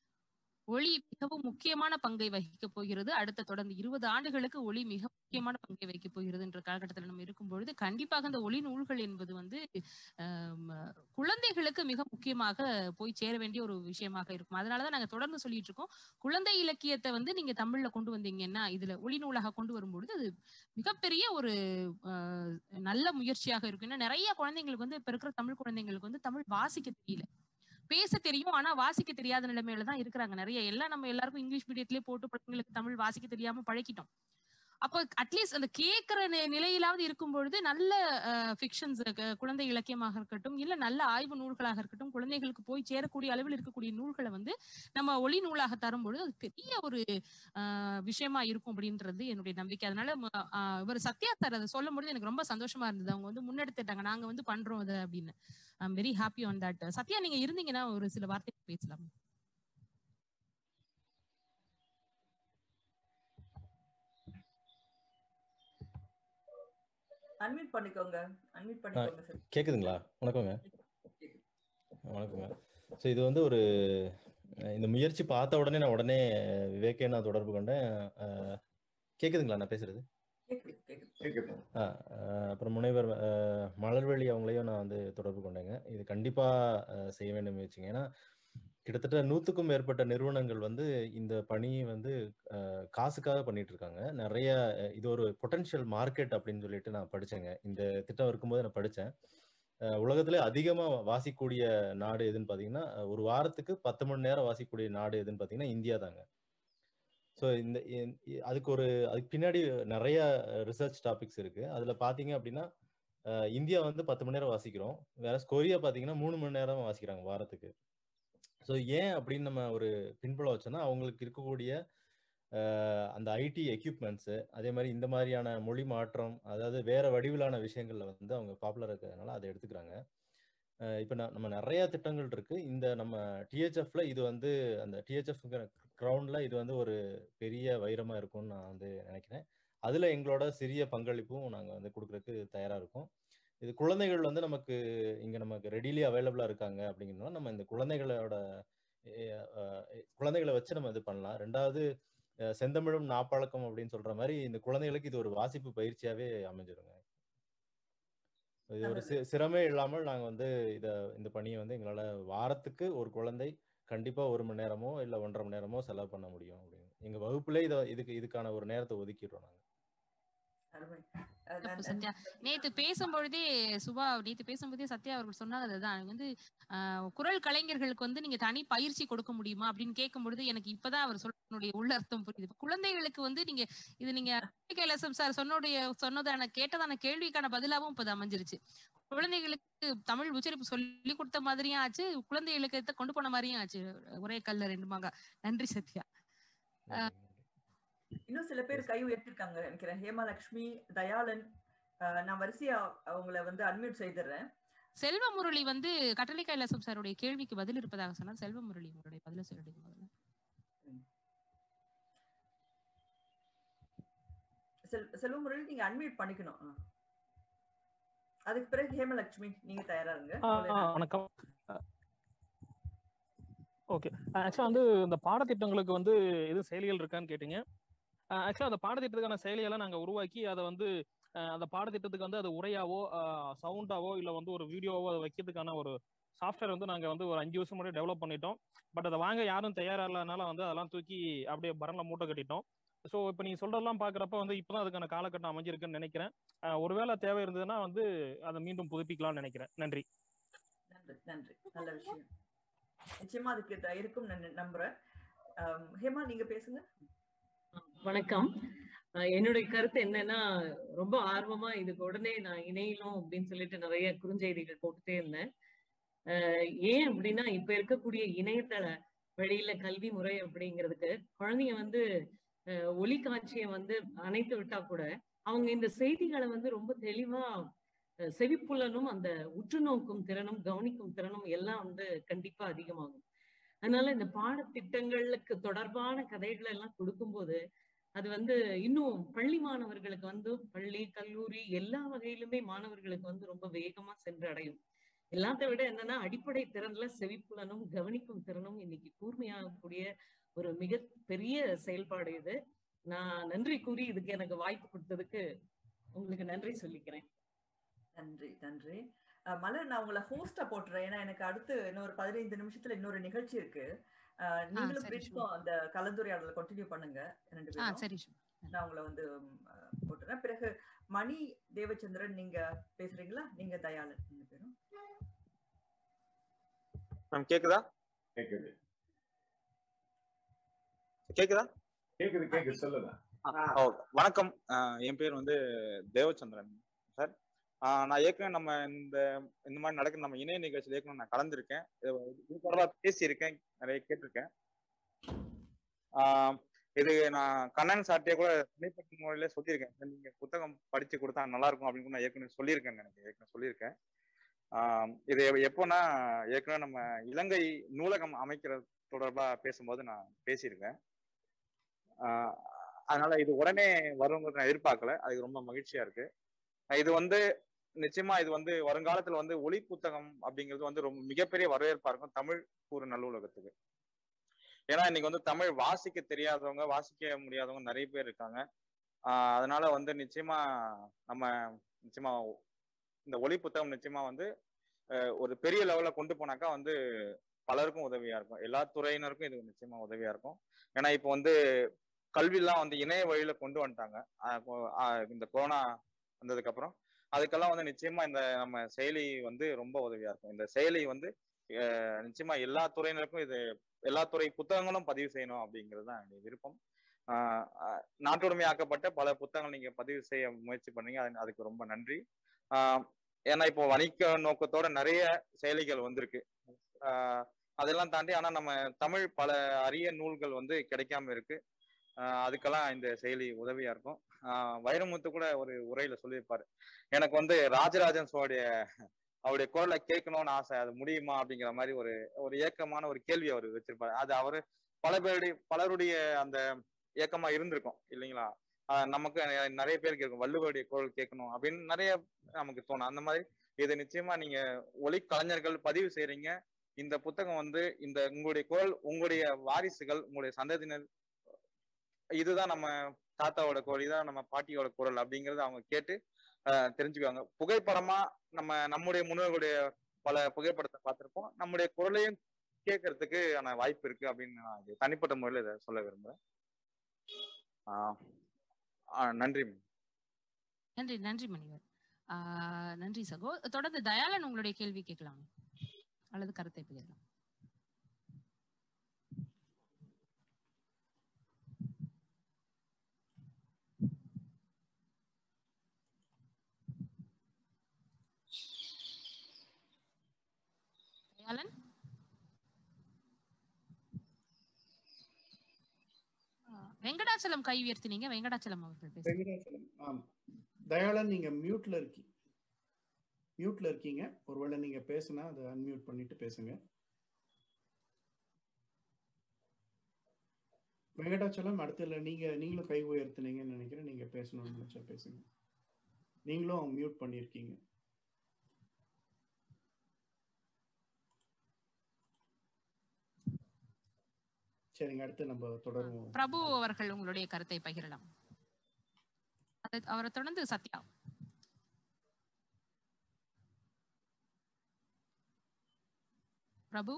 [SPEAKER 4] ஒளி மிகவும் முக்கியமான பங்கை வகிக்க போகிறது அடுத்த தொடர்ந்து இருபது ஆண்டுகளுக்கு ஒளி மிக முக்கியமான பங்கை வகிக்க போகிறது என்ற காலகட்டத்தில் நம்ம இருக்கும் பொழுது கண்டிப்பாக அந்த ஒளி நூல்கள் என்பது வந்து ஆம், குழந்தைகளுக்கு மிக முக்கியமாக போய் சேர வேண்டிய ஒரு விஷயமாக இருக்கும் அதனாலதான் நாங்க தொடர்ந்து சொல்லிட்டு இருக்கோம் குழந்தை இலக்கியத்தை வந்து நீங்க தமிழ்ல கொண்டு வந்தீங்கன்னா இதுல ஒளி நூலாக கொண்டு வரும்பொழுது அது மிகப்பெரிய ஒரு ஆஹ், நல்ல முயற்சியாக இருக்கும் ஏன்னா நிறைய குழந்தைங்களுக்கு வந்து இப்ப இருக்கிற தமிழ் குழந்தைங்களுக்கு வந்து தமிழ் வாசிக்க தெரியல பேச தெரியும் ஆனா வாசிக்க தெரியாத நிலைமையில தான் இருக்கிறாங்க நிறைய எல்லாம் நம்ம எல்லாருக்கும் இங்கிலீஷ் மீடியத்திலேயே போட்டு பிள்ளைங்களுக்கு தமிழ் வாசிக்க தெரியாம பழக்கிட்டோம் அப்போ அட்லீஸ்ட் அந்த கேட்கிற நி- நிலையிலாவது இருக்கும் பொழுது நல்ல ஃபிக்ஷன்ஸ் குழந்தை இலக்கியமாக இருக்கட்டும் இல்ல நல்ல ஆய்வு நூல்களாக இருக்கட்டும் குழந்தைகளுக்கு போய் சேரக்கூடிய அளவில் இருக்கக்கூடிய நூல்களை வந்து நம்ம ஒளி நூலாக தரும் பொழுது அது பெரிய ஒரு ஆஹ் விஷயமா இருக்கும் அப்படின்றது என்னுடைய நம்பிக்கை அதனால ம- ஆஹ் இவர் சத்யா சார் அதை சொல்லும் பொழுது எனக்கு ரொம்ப சந்தோஷமா இருந்தது அவங்க வந்து முன்னெடுத்துட்டாங்க நாங்க வந்து பண்றோம் அதை அப்படின்னு I'm very happy on that Sathya நீங்க இருந்தீங்கன்னா ஒரு சில வார்த்தை பேசலாம்
[SPEAKER 3] அன்மியூட் பண்ணிக்கோங்க அன்மியூட் பண்ணிக்கோங்க சார்
[SPEAKER 17] கேக்குதுங்களா வணக்கங்க வணக்கங்க ஸோ இது வந்து ஒரு அஹ் இந்த முயற்சி பார்த்த உடனே நான் உடனே விவேக்கை நான் தொடர்பு கொண்டேன் அஹ் கேக்குதுங்களா நான் பேசுறது
[SPEAKER 3] கேக்குது கேக்குது
[SPEAKER 17] ஆ, அஹ் அப்புறம் முனைவர் அஹ், மலர்வெளி அவங்களையும் நான் வந்து தொடர்பு கொண்டேங்க இது கண்டிப்பா அஹ், செய்ய வேண்டிய முயற்சிங்க ஏன்னா கிட்டத்தட்ட நூத்துக்கும் மேற்பட்ட நிறுவனங்கள் வந்து இந்த பணியை வந்து அஹ், காசுக்காக பண்ணிட்டு இருக்காங்க நிறைய அஹ், இது ஒரு பொட்டன்ஷியல் மார்க்கெட் அப்படின்னு சொல்லிட்டு நான் படிச்சேங்க இந்த திட்டம் இருக்கும்போது நான் படிச்சேன் அஹ், உலகத்திலே அதிகமா வாசிக்கக்கூடிய நாடு எதுன்னு பாத்தீங்கன்னா அஹ், ஒரு வாரத்துக்கு பத்து மணி நேரம் வாசிக்கக்கூடிய நாடு எதுன்னு பாத்தீங்கன்னா இந்தியா தாங்க ஸோ இந்த இ- இ- அதுக்கு ஒரு அதுக்கு பின்னாடி நிறைய ரிசர்ச் டாபிக்ஸ் இருக்கு அதுல பாத்தீங்க அப்படின்னா அஹ், இந்தியா வந்து பத்து மணி நேரம் வாசிக்கிறோம் வேற கொரியா பாத்தீங்கன்னா மூணு மணி நேரம் வாசிக்கிறாங்க வாரத்துக்கு ஸோ ஏன் அப்படின்னு நம்ம ஒரு பின்புலம் வச்சோம்னா அவங்களுக்கு இருக்கக்கூடிய அஹ், அந்த ஐடி எக்யூப்மெண்ட்ஸு அதே மாதிரி இந்த மாதிரியான மொழி மாற்றம் அதாவது வேற வடிவிலான விஷயங்கள்ல வந்து அவங்க பாப்புலர் இருக்கிறதுனால அதை எடுத்துக்கிறாங்க அஹ் இப்ப ந- நம்ம நிறைய திட்டங்கள் இருக்கு இந்த நம்ம டிஹெச்எஃப்ல இது வந்து அந்த டிஹெச்எஃப் கிரவுண்ட்ல இது வந்து ஒரு பெரிய வைரமா இருக்கும்னு நான் வந்து நினைக்கிறேன் அதுல எங்களோட சிறிய பங்களிப்பும் நாங்க வந்து கொடுக்கறதுக்கு தயாரா இருக்கோம் இது குழந்தைகள் வந்து நமக்கு இங்க நமக்கு ரெடிலி அவைலபிளா இருக்காங்க அப்படிங்கிறதுனால நம்ம இந்த குழந்தைகளோட அஹ், அஹ், குழந்தைகளை வச்சு நம்ம இது பண்ணலாம் ரெண்டாவது அஹ், செந்தமிழும் நாப்பழக்கம் அப்படின்னு சொல்ற மாதிரி இந்த குழந்தைகளுக்கு இது ஒரு வாசிப்பு பயிற்சியாவே அமைஞ்சிருங்க இது ஒரு சி- சிரமே இல்லாமல் நாங்க வந்து இத இந்த பணியை வந்து எங்களால வாரத்துக்கு ஒரு குழந்தை கண்டிப்பா ஒரு மணி நேரமோ இல்ல ஒன்றரை மணி நேரமோ செலவு பண்ண முடியும் அப்படின்னு எங்க வகுப்புல இத இதுக்கு இதுக்கான ஒரு நேரத்தை ஒதுக்கிடுறோம் நாங்க
[SPEAKER 3] அருமை
[SPEAKER 4] தப்பு சத்யா நேத்து பேசும்பொழுதே சுபா நேத்து பேசும்போதே சத்யா அவர்கள் சொன்னாங்க அதுதான் வந்து ஆஹ், குரல் கலைஞர்களுக்கு வந்து நீங்க தனி பயிற்சி கொடுக்க முடியுமா அப்படின்னு கேட்கும் பொழுது எனக்கு இப்பதான் அவர் சொல்லுடைய உள்ள அர்த்தம் புரியுது இப்ப குழந்தைகளுக்கு வந்து நீங்க இது நீங்க கைலாசம் சார் சொன்னுடைய சொன்னதான கேட்டதான கேள்விக்கான பதிலாவும் இப்ப அது அமைஞ்சிருச்சு குழந்தைகளுக்கு தமிழ் உச்சரிப்பு சொல்லி கொடுத்த மாதிரியும் ஆச்சு குழந்தைகளுக்கு இதை கொண்டு போன மாதிரியும் ஆச்சு ஒரே கல்ல ரெண்டு மாங்கா நன்றி சத்யா ஆஹ்,
[SPEAKER 3] இன்னும் சில பேர் கை உயர்த்திருக்காங்க நினைக்கிறேன் ஹேமலட்சுமி தயாளன் அஹ், நான் வரிசையா அவங்கள வந்து அன்மியூட் செய்துடுறேன்
[SPEAKER 4] செல்வ முரளி வந்து கட்டளை கைலாசம் சாருடைய கேள்விக்கு பதில் இருப்பதாக சொன்னார் செல்வ முரளி உங்களுடைய பதில சொல்லிடுங்க முதல்ல
[SPEAKER 3] செல் செல்வமுரளி நீங்க அன்மியூட் பண்ணிக்கணும் ஆ. அதுக்கு பிறகு ஹேமலட்சுமி நீங்க தயாரா இருங்க
[SPEAKER 9] ஆ,
[SPEAKER 3] உங்களை
[SPEAKER 9] ஆ,
[SPEAKER 3] நான்
[SPEAKER 9] வணக்கம் ஓகே ஆக்சுவலாக வந்து இந்த பாடத்திட்டங்களுக்கு வந்து எதுவும் செயலிகள் இருக்கான்னு கேட்டீங்க ஆக்சுவலாக அந்த பாடத்திட்டத்துக்கான செயலியெல்லாம் நாங்கள் உருவாக்கி அதை வந்து அஹ், அந்த பாடத்திட்டத்துக்கு வந்து அது உரையாவோ சவுண்டாவோ இல்லை வந்து ஒரு வீடியோவோ அதை வைக்கிறதுக்கான ஒரு சாஃப்ட்வேர் வந்து நாங்கள் வந்து ஒரு அஞ்சு வருஷம் முன்னாடி டெவலப் பண்ணிட்டோம் பட் அதை வாங்க யாரும் தயாரா இல்லாதனால வந்து அதெல்லாம் தூக்கி அப்படியே பரனில் மூட்டை கட்டிட்டோம் ஸோ இப்போ நீங்கள் சொல்றதெல்லாம் பார்க்குறப்ப வந்து இப்போ தான் அதுக்கான காலகட்டம் அமைஞ்சிருக்குன்னு நினைக்கிறேன் அஹ், ஒருவேளை தேவை இருந்ததுன்னா வந்து அதை மீண்டும் புதுப்பிக்கலாம்னு நினைக்கிறேன் நன்றி
[SPEAKER 3] நன்றி நன்றி நல்ல விஷயம் நிச்சயமா அதுக்கு த- இருக்கும் நான் நம்புறேன் ஆம், ஹேமா நீங்க பேசுங்க
[SPEAKER 18] வணக்கம் அஹ் என்னுடைய கருத்து என்னன்னா ரொம்ப ஆர்வமா இதுக்கு உடனே நான் இணையணும் அப்படின்னு சொல்லிட்டு நிறைய குறுஞ்செய்திகள் போட்டுட்டே இருந்தேன் அஹ் ஏன் அப்படின்னா இப்ப இருக்கக்கூடிய இணையதள வழியில கல்வி முறை அப்படிங்கிறதுக்கு குழந்தைங்க வந்து அஹ் ஒலி காட்சியை வந்து அணைத்து விட்டா கூட அவங்க இந்த செய்திகளை வந்து ரொம்ப தெளிவா அஹ் செவிப்புலனும் அந்த உற்று நோக்கும் திறனும் கவனிக்கும் திறனும் எல்லாம் வந்து கண்டிப்பா அதிகமாகும் அதனால இந்த பாடத்திட்டங்களுக்கு தொடர்பான கதைகளை எல்லாம் கொடுக்கும்போது அது வந்து இன்னும் பள்ளி மாணவர்களுக்கு வந்து பள்ளி கல்லூரி எல்லா வகையிலுமே மாணவர்களுக்கு வந்து ரொம்ப வேகமா சென்று அடையும் எல்லாத்தை விட என்னன்னா அடிப்படை திறன்ல செவிப்புலனும் கவனிக்கும் திறனும் இன்னைக்கு கூர்மையாகக்கூடிய ஒரு மிக பெரிய செயல்பாடு இது நான் நன்றி கூறி இதுக்கு எனக்கு வாய்ப்பு கொடுத்ததுக்கு உங்களுக்கு நன்றி சொல்லிக்கிறேன்
[SPEAKER 3] நன்றி நன்றி அஹ், மலர் நான் உங்களை ஹோஸ்டா போட்டுறேன் ஏன்னா எனக்கு அடுத்து இன்னொரு பதினைந்து நிமிஷத்துல இன்னொரு நிகழ்ச்சி இருக்கு அஹ், நீங்களும்
[SPEAKER 4] சரி,
[SPEAKER 3] பிரிட்ஜும் அந்த கலந்துரையாடலை கண்டினியூ பண்ணுங்க ரெண்டு
[SPEAKER 4] ஆ
[SPEAKER 3] பேரும்
[SPEAKER 4] சரி ஷு.
[SPEAKER 3] நான் உங்களை வந்து ம், அஹ், போட்டுறேன் பிறகு மணி தேவச்சந்திரன் நீங்க பேசுறீங்களா நீங்க தயாளன் ரெண்டு பேரும்
[SPEAKER 19] மேம் கேக்குதா
[SPEAKER 13] கேக்குது
[SPEAKER 19] கேக்குதா
[SPEAKER 13] கேக்குது கேக்குது சொல்லுங்க
[SPEAKER 19] ஓ, வணக்கம் அஹ் என் பேர் வந்து தேவச்சந்திரன் சார் ஆஹ் நான் ஏற்கனவே நம்ம இந்த இந்த மாதிரி நடக்கிற நம்ம இணைய நிகழ்ச்சியில் ஏற்கனவே நான் கலந்துருக்கேன் இது இது தொடர்பா பேசியிருக்கேன் நிறைய கேட்டிருக்கேன் ஆஹ் இது நான் கண்ணன் சார்ட்டே கூட தனிப்பட்ட முறையில சொல்லியிருக்கேன் சார், நீங்க புத்தகம் படிச்சு கொடுத்தா நல்லா இருக்கும் அப்படின்னு கூட நான் ஏற்கனவே சொல்லியிருக்கேன் எனக்கு ஏற்கனவே சொல்லியிருக்கேன் ஆஹ் இது எ- எப்போன்னா ஏற்கனவே நம்ம இலங்கை நூலகம் அமைக்கிறது தொடர்பா பேசும்போது நான் பேசியிருக்கேன் ஆஹ் அதனால இது உடனே வருங்கிறது நான் எதிர்பார்க்கல அதுக்கு ரொம்ப மகிழ்ச்சியா இருக்கு அஹ் இது வந்து நிச்சயமா இது வந்து வருங்காலத்துல வந்து ஒளி புத்தகம் அப்படிங்கிறது வந்து ரொம்ப மிகப்பெரிய வரவேற்பா இருக்கும் தமிழ் கூறு நல்லுலகத்துக்கு ஏன்னா இன்னைக்கு வந்து தமிழ் வாசிக்க தெரியாதவங்க வாசிக்க முடியாதவங்க நிறைய பேர் இருக்காங்க ஆஹ் அதனால வந்து நிச்சயமா நம்ம நிச்சயமா இந்த ஒளி புத்தகம் நிச்சயமா வந்து அஹ் ஒரு பெரிய லெவல்ல கொண்டு போனாக்கா வந்து பலருக்கும் உதவியா இருக்கும் எல்லா துறையினருக்கும் இது நிச்சயமா உதவியா இருக்கும் ஏன்னா இப்போ வந்து கல்வியெல்லாம் வந்து இணைய வழியில கொண்டு வந்துட்டாங்க ஆஹ் கொ- ஆஹ் இந்த கொரோனா வந்ததுக்கு அப்புறம் அதுக்கெல்லாம் வந்து நிச்சயமா இந்த நம்ம செயலி வந்து ரொம்ப உதவியா இருக்கும் இந்த செயலி வந்து அஹ் நிச்சயமா எல்லா துறையினருக்கும் இது எல்லா துறை புத்தகங்களும் பதிவு செய்யணும் அப்படிங்கிறது தான் என்னுடைய விருப்பம் ஆஹ் ஆஹ் நாட்டுடைமையாக்கப்பட்ட பல புத்தகங்கள் நீங்க பதிவு செய்ய முயற்சி பண்ணீங்க அது- அதுக்கு ரொம்ப நன்றி ஆஹ் ஏன்னா இப்போ வணிக நோக்கத்தோட நிறைய செயலிகள் வந்திருக்கு ஆஹ் அதெல்லாம் தாண்டி ஆனா நம்ம தமிழ் பல அரிய நூல்கள் வந்து கிடைக்காம இருக்கு ஆஹ் அதுக்கெல்லாம் இந்த செயலி உதவியா இருக்கும் ஆஹ் வைரமுத்து கூட ஒரு உரையில சொல்லியிருப்பாரு எனக்கு வந்து ராஜராஜன் சோழடைய அவருடைய குரலை கேட்கணும்னு ஆசை அது முடியுமா அப்படிங்கிற மாதிரி ஒரு ஒரு ஏக்கமான ஒரு கேள்வி அவர் வச்சிருப்பாரு அது அவரு பல பேருடைய பலருடைய அந்த ஏக்கமா இருந்திருக்கும் இல்லைங்களா ஆஹ் நமக்கு நெ- நிறைய பேருக்கு இருக்கும் வள்ளுவருடைய குரல் கேட்கணும் அப்படின்னு நிறைய நமக்கு தோணும் அந்த மாதிரி இது நிச்சயமா நீங்க ஒளி கலைஞர்கள் பதிவு செய்றீங்க இந்த புத்தகம் வந்து இந்த உங்களுடைய குரல் உங்களுடைய வாரிசுகள் உங்களுடைய சந்ததியினர் இதுதான் நம்ம தாத்தாவோட குரல் இதுதான் நம்ம பாட்டியோட குரல் அப்படிங்கறத அவங்க கேட்டு ஆஹ் தெரிஞ்சுக்குவாங்க புகைப்படமா நம்ம நம்முடைய முன்னோர்களுடைய பல புகைப்படத்தை பார்த்திருப்போம் நம்முடைய குரலையும் கேட்கறதுக்கு ஆன வாய்ப்பு இருக்கு அப்படின்னு நான் இது தனிப்பட்ட முறையில இதை சொல்ல விரும்புறேன் ஆஹ் ஆஹ் நன்றி மேம்
[SPEAKER 4] நன்றி நன்றி மணிவர் ஆஹ் நன்றி சகோ தொடர்ந்து தயாளன் உங்களுடைய கேள்வி கேட்கலாம் அல்லது கருத்தை பகிரலாம் தயாளன் ஆஹ் வெங்கடாச்சலம் கை உயர்த்தினீங்க வெங்கடாச்சலம் அவர்கள் பேசுங்க
[SPEAKER 2] வெங்கடாச்சலம் ஆம் தயாளன் நீங்க மியூட்ல இருக்கீங்க மியூட்ல இருக்கீங்க ஒருவேளை நீங்க பேசுனா அதை அன்மியூட் பண்ணிட்டு பேசுங்க வெங்கடாச்சலம் அடுத்ததுல நீங்க நீங்களும் கை உயர்த்துனீங்கன்னு நினைக்கிறேன் நீங்க பேசணும்னு நினைச்சா பேசுங்க நீங்களும் மியூட் பண்ணியிருக்கீங்க சரிங்க அடுத்து நம்ம தொடருவோம்
[SPEAKER 4] பிரபு அவர்கள் உங்களுடைய கருத்தை பகிரலாம் அதை- அவரை தொடர்ந்து சத்யா பிரபு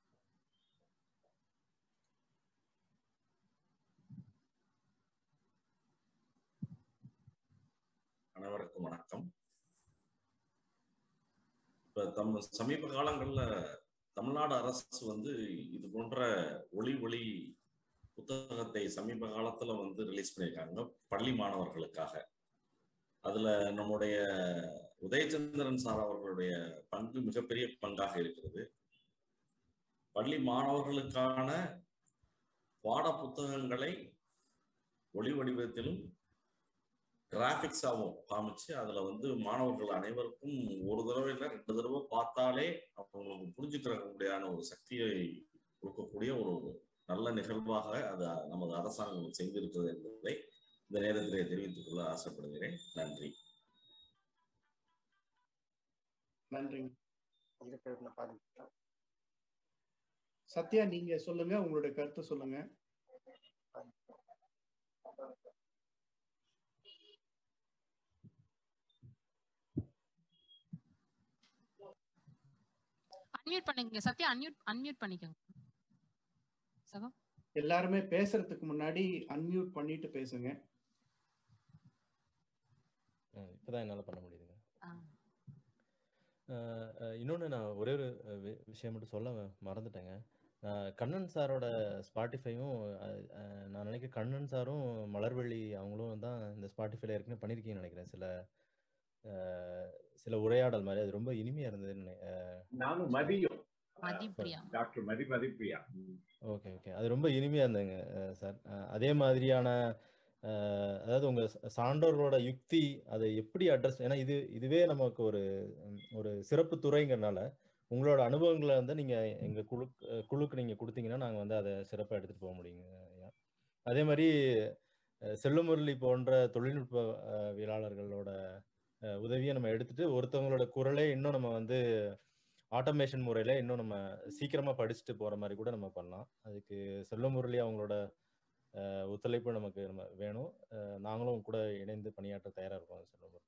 [SPEAKER 20] அனைவருக்கும் வணக்கம் இப்ப தம் சமீப காலங்கள்ல தமிழ்நாடு அரசு வந்து இது போன்ற ஒளி ஒளி புத்தகத்தை சமீப காலத்துல வந்து ரிலீஸ் பண்ணியிருக்காங்க பள்ளி மாணவர்களுக்காக அதுல நம்முடைய உதயச்சந்திரன் சார் அவர்களுடைய பங்கு மிகப்பெரிய பங்காக இருக்கிறது பள்ளி மாணவர்களுக்கான பாட புத்தகங்களை ஒளி வடிவத்திலும் கிராபிக்ஸாகவும் காமிச்சு அதுல வந்து மாணவர்கள் அனைவருக்கும் ஒரு தடவை இல்லை ரெண்டு தடவை பார்த்தாலே அவங்களுக்கு புரிஞ்சுக்கிற முடியாத ஒரு சக்தியை கொடுக்கக்கூடிய ஒரு நல்ல நிகழ்வாக அது நமது அரசாங்கம் செய்திருக்கிறது என்பதை இந்த நேரத்திலே தெரிவித்துக் கொள்ள ஆசைப்படுகிறேன் நன்றி
[SPEAKER 2] நன்றிங்க சத்யா நீங்க சொல்லுங்க உங்களுடைய கருத்தை சொல்லுங்க
[SPEAKER 4] அன்மியூட் பண்ணுங்க சத்யா அன்மியூட் அன்மியூட் பண்ணிக்கோங்க சகோ
[SPEAKER 2] எல்லாருமே பேசுறதுக்கு முன்னாடி அன்மியூட் பண்ணிட்டு பேசுங்க
[SPEAKER 17] அஹ் இப்பதான் என்னால பண்ண முடியுதுங்க
[SPEAKER 4] ஆ.
[SPEAKER 17] அஹ் அஹ் இன்னொன்னு நான் ஒரே ஒரு அஹ், வி- விஷயம் மட்டும் சொல்ல மறந்துட்டேங்க நான் கண்ணன் சாரோட ஸ்பாட்டிஃபையும் அஹ், அஹ், நான் நினைக்கிறேன் கண்ணன் சாரும் மலர்வள்ளி அவங்களும் தான் இந்த ஸ்பாட்டிஃபைல ஏற்கனவே பண்ணியிருக்கீங்கன்னு நினைக்கிறேன் சில அஹ், சில உரையாடல் மாதிரி அது ரொம்ப இனிமையா இருந்ததுன்னு நினை- அஹ்,
[SPEAKER 13] நானும் மதியம்
[SPEAKER 4] மதிப்பிரியா
[SPEAKER 13] டாக்டர் மதி மதிப்பிரியா ம்.
[SPEAKER 17] ஓகே ஓகே அது ரொம்ப இனிமையா இருந்ததுங்க அஹ் சார் அஹ் அதே மாதிரியான அஹ் அதாவது உங்க ச- சான்றோர்களோட யுக்தி அதை எப்படி அட்ரஸ் ஏன்னா இது இதுவே நமக்கு ஒரு ம், ஒரு சிறப்பு துறைங்கிறனால உங்களோட அனுபவங்களை வந்து நீங்க எங்க குழு அஹ் குழுக்கு நீங்க கொடுத்தீங்கன்னா நாங்க வந்து அதை சிறப்பா எடுத்துட்டு போக முடியுங்க ஐயா அதே மாதிரி அஹ் செல்வமுரளி போன்ற தொழில்நுட்ப அஹ், வியலாளர்களோட அஹ், உதவியை நம்ம எடுத்துட்டு ஒருத்தவங்களோட குரலே இன்னும் நம்ம வந்து ஆட்டோமேஷன் முறையில இன்னும் நம்ம சீக்கிரமா படிச்சுட்டு போற மாதிரி கூட நம்ம பண்ணலாம் அதுக்கு செல்வமுரளி அவங்களோட அஹ், ஒத்துழைப்பு நமக்கு நம்ம வேணும் அஹ், நாங்களும் கூட இணைந்து பணியாற்ற தயாரா இருக்கோம் செல்வமுரளி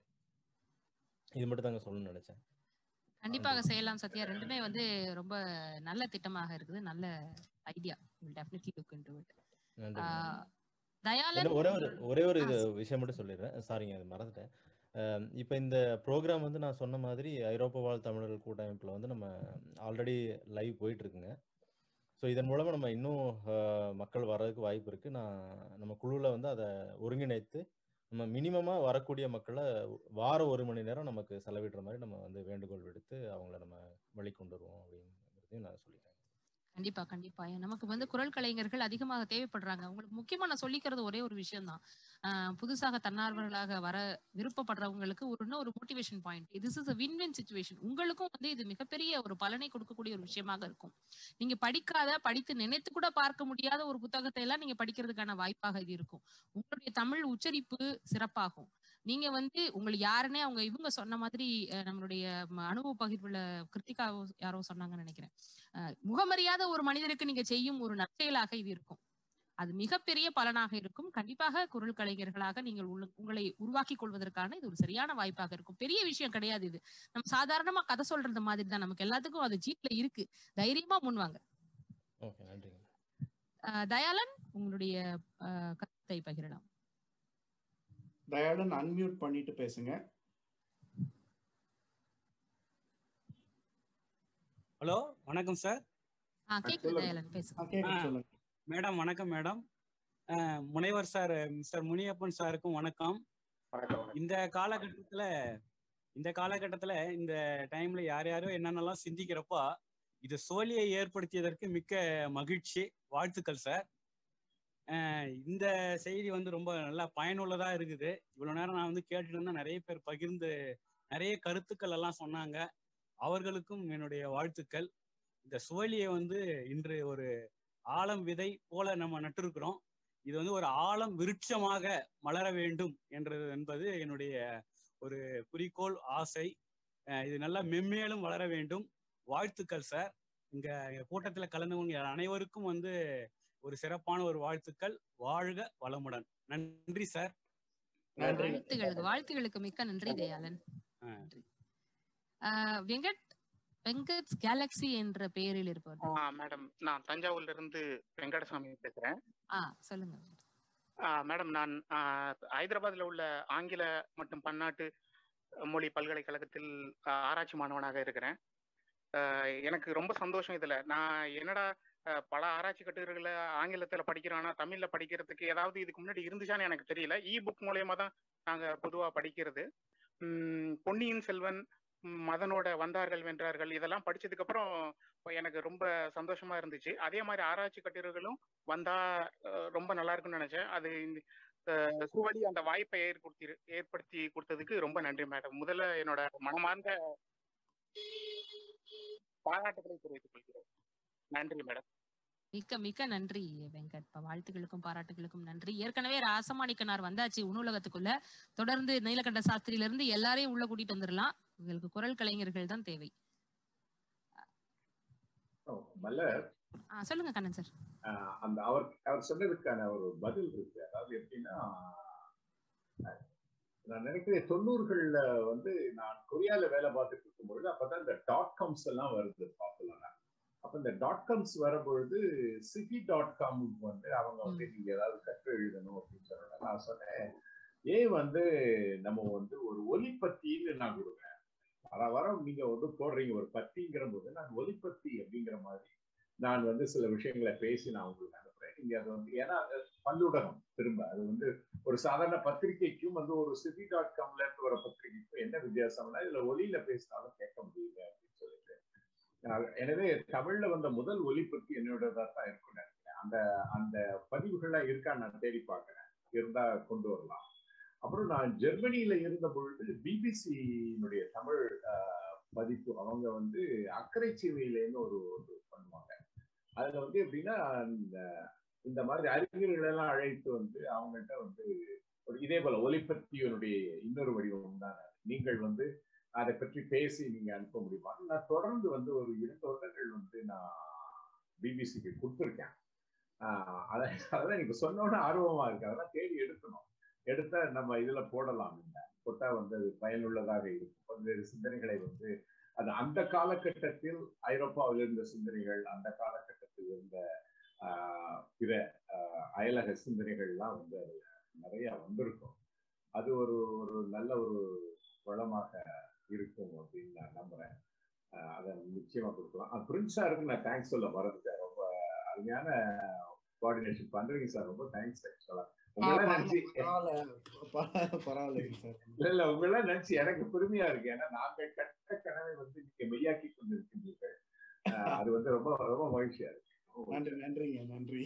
[SPEAKER 17] இது மட்டும் தாங்க சொல்லணும்னு நினைச்சேன்
[SPEAKER 4] கண்டிப்பாக செய்யலாம் சத்யா ரெண்டுமே வந்து ரொம்ப நல்ல திட்டமாக இருக்குது நல்ல idea definitely look into it
[SPEAKER 17] நன்றி
[SPEAKER 4] தயாளன்
[SPEAKER 17] இன்னும் ஒரே ஒரு ஒரே ஒரு இது விஷயம் மட்டும் சொல்லிடுறேன் சாரிங்க அது மறந்துட்டேன் அஹ் இப்போ இந்த ப்ரோக்ராம் வந்து நான் சொன்ன மாதிரி ஐரோப்பா வாழ் தமிழர்கள் கூட்டமைப்பில் வந்து நம்ம ஆல்ரெடி லைவ் போயிட்டு இருக்குங்க ஸோ இதன் மூலமா நம்ம இன்னும் அஹ், மக்கள் வர்றதுக்கு வாய்ப்பு இருக்கு நான் நம்ம குழுவில் வந்து அதை ஒருங்கிணைத்து நம்ம மினிமமா வரக்கூடிய மக்களை வாரம் ஒரு மணி நேரம் நமக்கு செலவிடுற மாதிரி நம்ம வந்து வேண்டுகோள் விடுத்து அவங்கள நம்ம வழி கொண்டு வருவோம் அப்படிங்கிறதையும் நான் சொல்லிட்டேன்
[SPEAKER 4] கண்டிப்பா கண்டிப்பா ஏன் நமக்கு வந்து குரல் கலைஞர்கள் அதிகமாக தேவைப்படுறாங்க உங்களுக்கு முக்கியமா நான் சொல்லிக்கிறது ஒரே ஒரு விஷயம் தான் புதுசாக தன்னார்வலர்களாக வர விருப்பப்படுறவங்களுக்கு ஒரு இன்னும் ஒரு motivation point this is win win situation உங்களுக்கும் வந்து இது மிகப்பெரிய ஒரு பலனை கொடுக்கக்கூடிய ஒரு விஷயமாக இருக்கும் நீங்க படிக்காத படித்து நினைத்து கூட பார்க்க முடியாத ஒரு புத்தகத்தை எல்லாம் நீங்க படிக்கிறதுக்கான வாய்ப்பாக இது இருக்கும் உங்களுடைய தமிழ் உச்சரிப்பு சிறப்பாகும் நீங்க வந்து உங்களுக்கு யாருன்னே அவங்க இவங்க சொன்ன மாதிரி அஹ், நம்மளுடைய ம- அனுபவ பகிர்வுல கிருத்திகா யாரோ சொன்னாங்கன்னு நினைக்கிறேன் அஹ், முகமறியாத ஒரு மனிதருக்கு நீங்க செய்யும் ஒரு நற்செயலாக இது இருக்கும் அது மிகப்பெரிய பலனாக இருக்கும் கண்டிப்பாக குரல் கலைஞர்களாக நீங்கள் உள்ள- உங்களை உருவாக்கி கொள்வதற்கான இது ஒரு சரியான வாய்ப்பாக இருக்கும் பெரிய விஷயம் கிடையாது இது நம்ம சாதாரணமா கதை சொல்றது மாதிரி தான் நமக்கு எல்லாத்துக்கும் அது ஜீப்ல இருக்கு தைரியமா முன்வாங்க
[SPEAKER 17] ஓகே நன்றிங்க
[SPEAKER 4] அஹ், தயாளன் உங்களுடைய அஹ், கருத்தை பகிரலாம்
[SPEAKER 2] தயாளன் அன்மியூட் பண்ணிட்டு பேசுங்க
[SPEAKER 21] ஹலோ வணக்கம் சார்
[SPEAKER 4] ஆ கேக்குது தயாளன் பேசுங்க
[SPEAKER 2] கேக்குது சொல்லுங்க
[SPEAKER 21] மேடம் வணக்கம் மேடம் அஹ், முனைவர் சார் மிஸ்டர் முனியப்பன் சாருக்கும் வணக்கம் இந்த காலகட்டத்துல இந்த காலகட்டத்துல இந்த டைம்ல யார் யாரோ என்னென்னலாம் சிந்திக்கிறப்போ இது சோழியை ஏற்படுத்தியதற்கு மிக்க மகிழ்ச்சி வாழ்த்துக்கள் சார் அஹ், இந்த செய்தி வந்து ரொம்ப நல்லா பயனுள்ளதா இருக்குது இவ்வளவு நேரம் நான் வந்து கேட்டுட்டு இருந்தேன் நிறைய பேர் பகிர்ந்து நிறைய கருத்துக்கள் எல்லாம் சொன்னாங்க அவர்களுக்கும் என்னுடைய வாழ்த்துக்கள் இந்த சுவலியை வந்து இன்று ஒரு ஆலம் விதை போல நம்ம நட்டிருக்கிறோம் இது வந்து ஒரு ஆலம் விருட்சமாக மலர வேண்டும் என்றது என்பது என்னுடைய ஒரு குறிக்கோள் ஆசை அஹ் இது நல்லா மென்மேலும் வளர வேண்டும் வாழ்த்துக்கள் சார் இங்க கூட்டத்துல கலந்துவங்க அனைவருக்கும் வந்து ஒரு சிறப்பான ஒரு வாழ்த்துக்கள் வாழ்க வளமுடன் நன்றி சார்
[SPEAKER 4] வாழ்த்துகளுக்கு வாழ்த்துகளுக்கு மிக்க நன்றி தயாளன் நன்றி ஆஹ் வெங்கட் வெங்கட் கேலக்ஸி என்ற பெயரில் இருப்பவர்
[SPEAKER 6] ஆ மேடம் நான் தஞ்சாவூர்ல இருந்து வெங்கடசாமி பேசுறேன்
[SPEAKER 4] ஆ சொல்லுங்க
[SPEAKER 6] ஆ, மேடம் நான் ஆ, ஹைதராபாத்ல உள்ள ஆங்கில மற்றும் பன்னாட்டு மொழி பல்கலைக்கழகத்தில் ஆ, ஆராய்ச்சி மாணவனாக இருக்கிறேன் ஆ, எனக்கு ரொம்ப சந்தோஷம் இதுல நான் என்னடா ஆ, பல ஆராய்ச்சி கட்டுரைகளை ஆங்கிலத்துல படிக்கிறோம் ஆனா தமிழ்ல படிக்கிறதுக்கு ஏதாவது இதுக்கு முன்னாடி இருந்துச்சான்னு எனக்கு தெரியல இ புக் மூலயமா தான் நாங்க பொதுவா படிக்கிறது உம் பொன்னியின் செல்வன் ம், மதனோட வந்தார்கள் வென்றார்கள் இதெல்லாம் படிச்சதுக்கு அப்புறம் இப்ப எனக்கு ரொம்ப சந்தோஷமா இருந்துச்சு அதே மாதிரி ஆராய்ச்சி கட்டுரைகளும் வந்தா அஹ், ரொம்ப நல்லா இருக்கும்னு நினைச்சேன் அது இந்த, அஹ், சுவழி அந்த வாய்ப்பை ஏற்படுத்தி ஏற்படுத்தி கொடுத்ததுக்கு ரொம்ப நன்றி மேடம் முதல்ல என்னோட மனமார்ந்த பாராட்டுகளை தெரிவித்துக் கொள்கிறேன் நன்றி மேடம்
[SPEAKER 4] மிக்க மிக்க நன்றி வெங்கட் இப்ப வாழ்த்துக்களுக்கும் பாராட்டுகளுக்கும் நன்றி ஏற்கனவே ராசமாணிக்கனார் வந்தாச்சு உணவுலகத்துக்குள்ள தொடர்ந்து நீலகண்ட சாஸ்திரியில இருந்து எல்லாரையும் உள்ள கூட்டிட்டு வந்துடலாம் உங்களுக்கு குரல் கலைஞர்கள் தான் தேவை
[SPEAKER 13] மலர்
[SPEAKER 4] ஆ, சொல்லுங்க கண்ணன் சார்
[SPEAKER 13] ஆஹ் அந்த அவர் அவர் சொன்னதுக்கான ஒரு பதில் இருக்கு அதாவது எப்படின்னா அஹ் நான் நினைக்கிறேன் தொண்ணூறுகள்ல வந்து நான் கொரியால வேலை பார்த்துட்டு இருக்கும் பொழுது அப்பதான் இந்த டாட் காம்ஸ் எல்லாம் வருது பாப்புலரா அப்ப இந்த டாட் காம்ஸ் வரும்பொழுது சிட்டி டாட் காம் வந்து அவங்க வந்து நீங்க ஏதாவது கற்று எழுதணும் அப்படின்னு சொன்னாங்க நான் சொன்னேன் ஏன் வந்து நம்ம வந்து ஒரு ஒலிப்பத்தின்னு நான் கொடுக்குறேன் வர வர நீங்க வந்து போடுறீங்க ஒரு பத்திங்கிற போது நான் ஒலிப்பத்தி அப்படிங்கிற மாதிரி நான் வந்து சில விஷயங்களை பேசி நான் உங்களுக்கு அனுப்புறேன் நீங்க அதை வந்து ஏன்னா அது பல்லுடகம் திரும்ப அது வந்து ஒரு சாதாரண பத்திரிகைக்கும் வந்து ஒரு சிட்டி டாட் காம்ல இருந்து வர பத்திரிகைக்கும் என்ன வித்தியாசம்னா இதுல ஒலியில பேசினாலும் கேட்க முடியல அப்படின்னு சொல்லிட்டு அஹ் எனவே தமிழ்ல வந்த முதல் ஒலிபத்தி என்னோடதா தான் இருக்கும்னு நினைக்கிறேன் அந்த அந்த பதிவுகள்லாம் இருக்கான்னு நான் தேடி பார்க்கிறேன் இருந்தா கொண்டு வரலாம் அப்புறம் நான் ஜெர்மனியில இருந்த பொழுது பிபிசியினுடைய தமிழ் அஹ், பதிப்பு அவங்க வந்து அக்கறை சீமையிலேன்னு ஒரு ஒரு பண்ணுவாங்க அதுல வந்து எப்படின்னா இந்த இந்த மாதிரி அறிஞர்கள் எல்லாம் அழைத்து வந்து அவங்கள்ட்ட வந்து ஒரு இதே போல ஒலிபத்தியனுடைய இன்னொரு வடிவம் தான் அது. நீங்கள் வந்து அதை பற்றி பேசி நீங்க அனுப்ப முடியுமா நான் தொடர்ந்து வந்து ஒரு இரண்டு வருடங்கள் வந்து நான் பிபிசிக்கு கொடுத்துருக்கேன் ஆஹ் அத அதான் எனக்கு சொன்னோன்னு ஆர்வமா இருக்கு அதெல்லாம் தேடி எடுக்கணும் எடுத்தா நம்ம இதுல போடலாம் இல்ல போட்டா வந்து அது பயனுள்ளதாக இருக்கும் பல்வேறு சிந்தனைகளை வந்து அது அந்த காலகட்டத்தில் ஐரோப்பாவில் இருந்த சிந்தனைகள் அந்த காலகட்டத்தில் இருந்த ஆஹ் பிற ஆஹ் அயலக சிந்தனைகள்லாம் வந்து அதுல நிறைய வந்திருக்கும் அது ஒரு ஒரு நல்ல ஒரு வளமாக இருக்கும் அப்படின்னு நான் நம்புறேன் ஆஹ் அதை நிச்சயமா கொடுக்கலாம் பிரின்ஸ் சாருக்கு நான் தேங்க்ஸ் சொல்ல மறந்துட்டேன் ரொம்ப அருமையான கோஆர்டினேஷன் பண்றீங்க சார் ரொம்ப தேங்க்ஸ் ஆக்சுவலா உங்களெல்லாம் நினைச்சு
[SPEAKER 2] பரவாயில்லைங்க சார்
[SPEAKER 13] இல்ல இல்ல உங்களெல்லாம் நினைச்சு எனக்கு பெருமையா இருக்கு ஏன்னா நாங்கள் கட்ட கனவை வந்து நீங்க மெய்யாக்கி கொண்டிருக்கின்றீர்கள் ஆஹ் அது வந்து ரொம்ப ரொம்ப மகிழ்ச்சியா இருக்கு
[SPEAKER 2] நன்றி நன்றிங்க நன்றி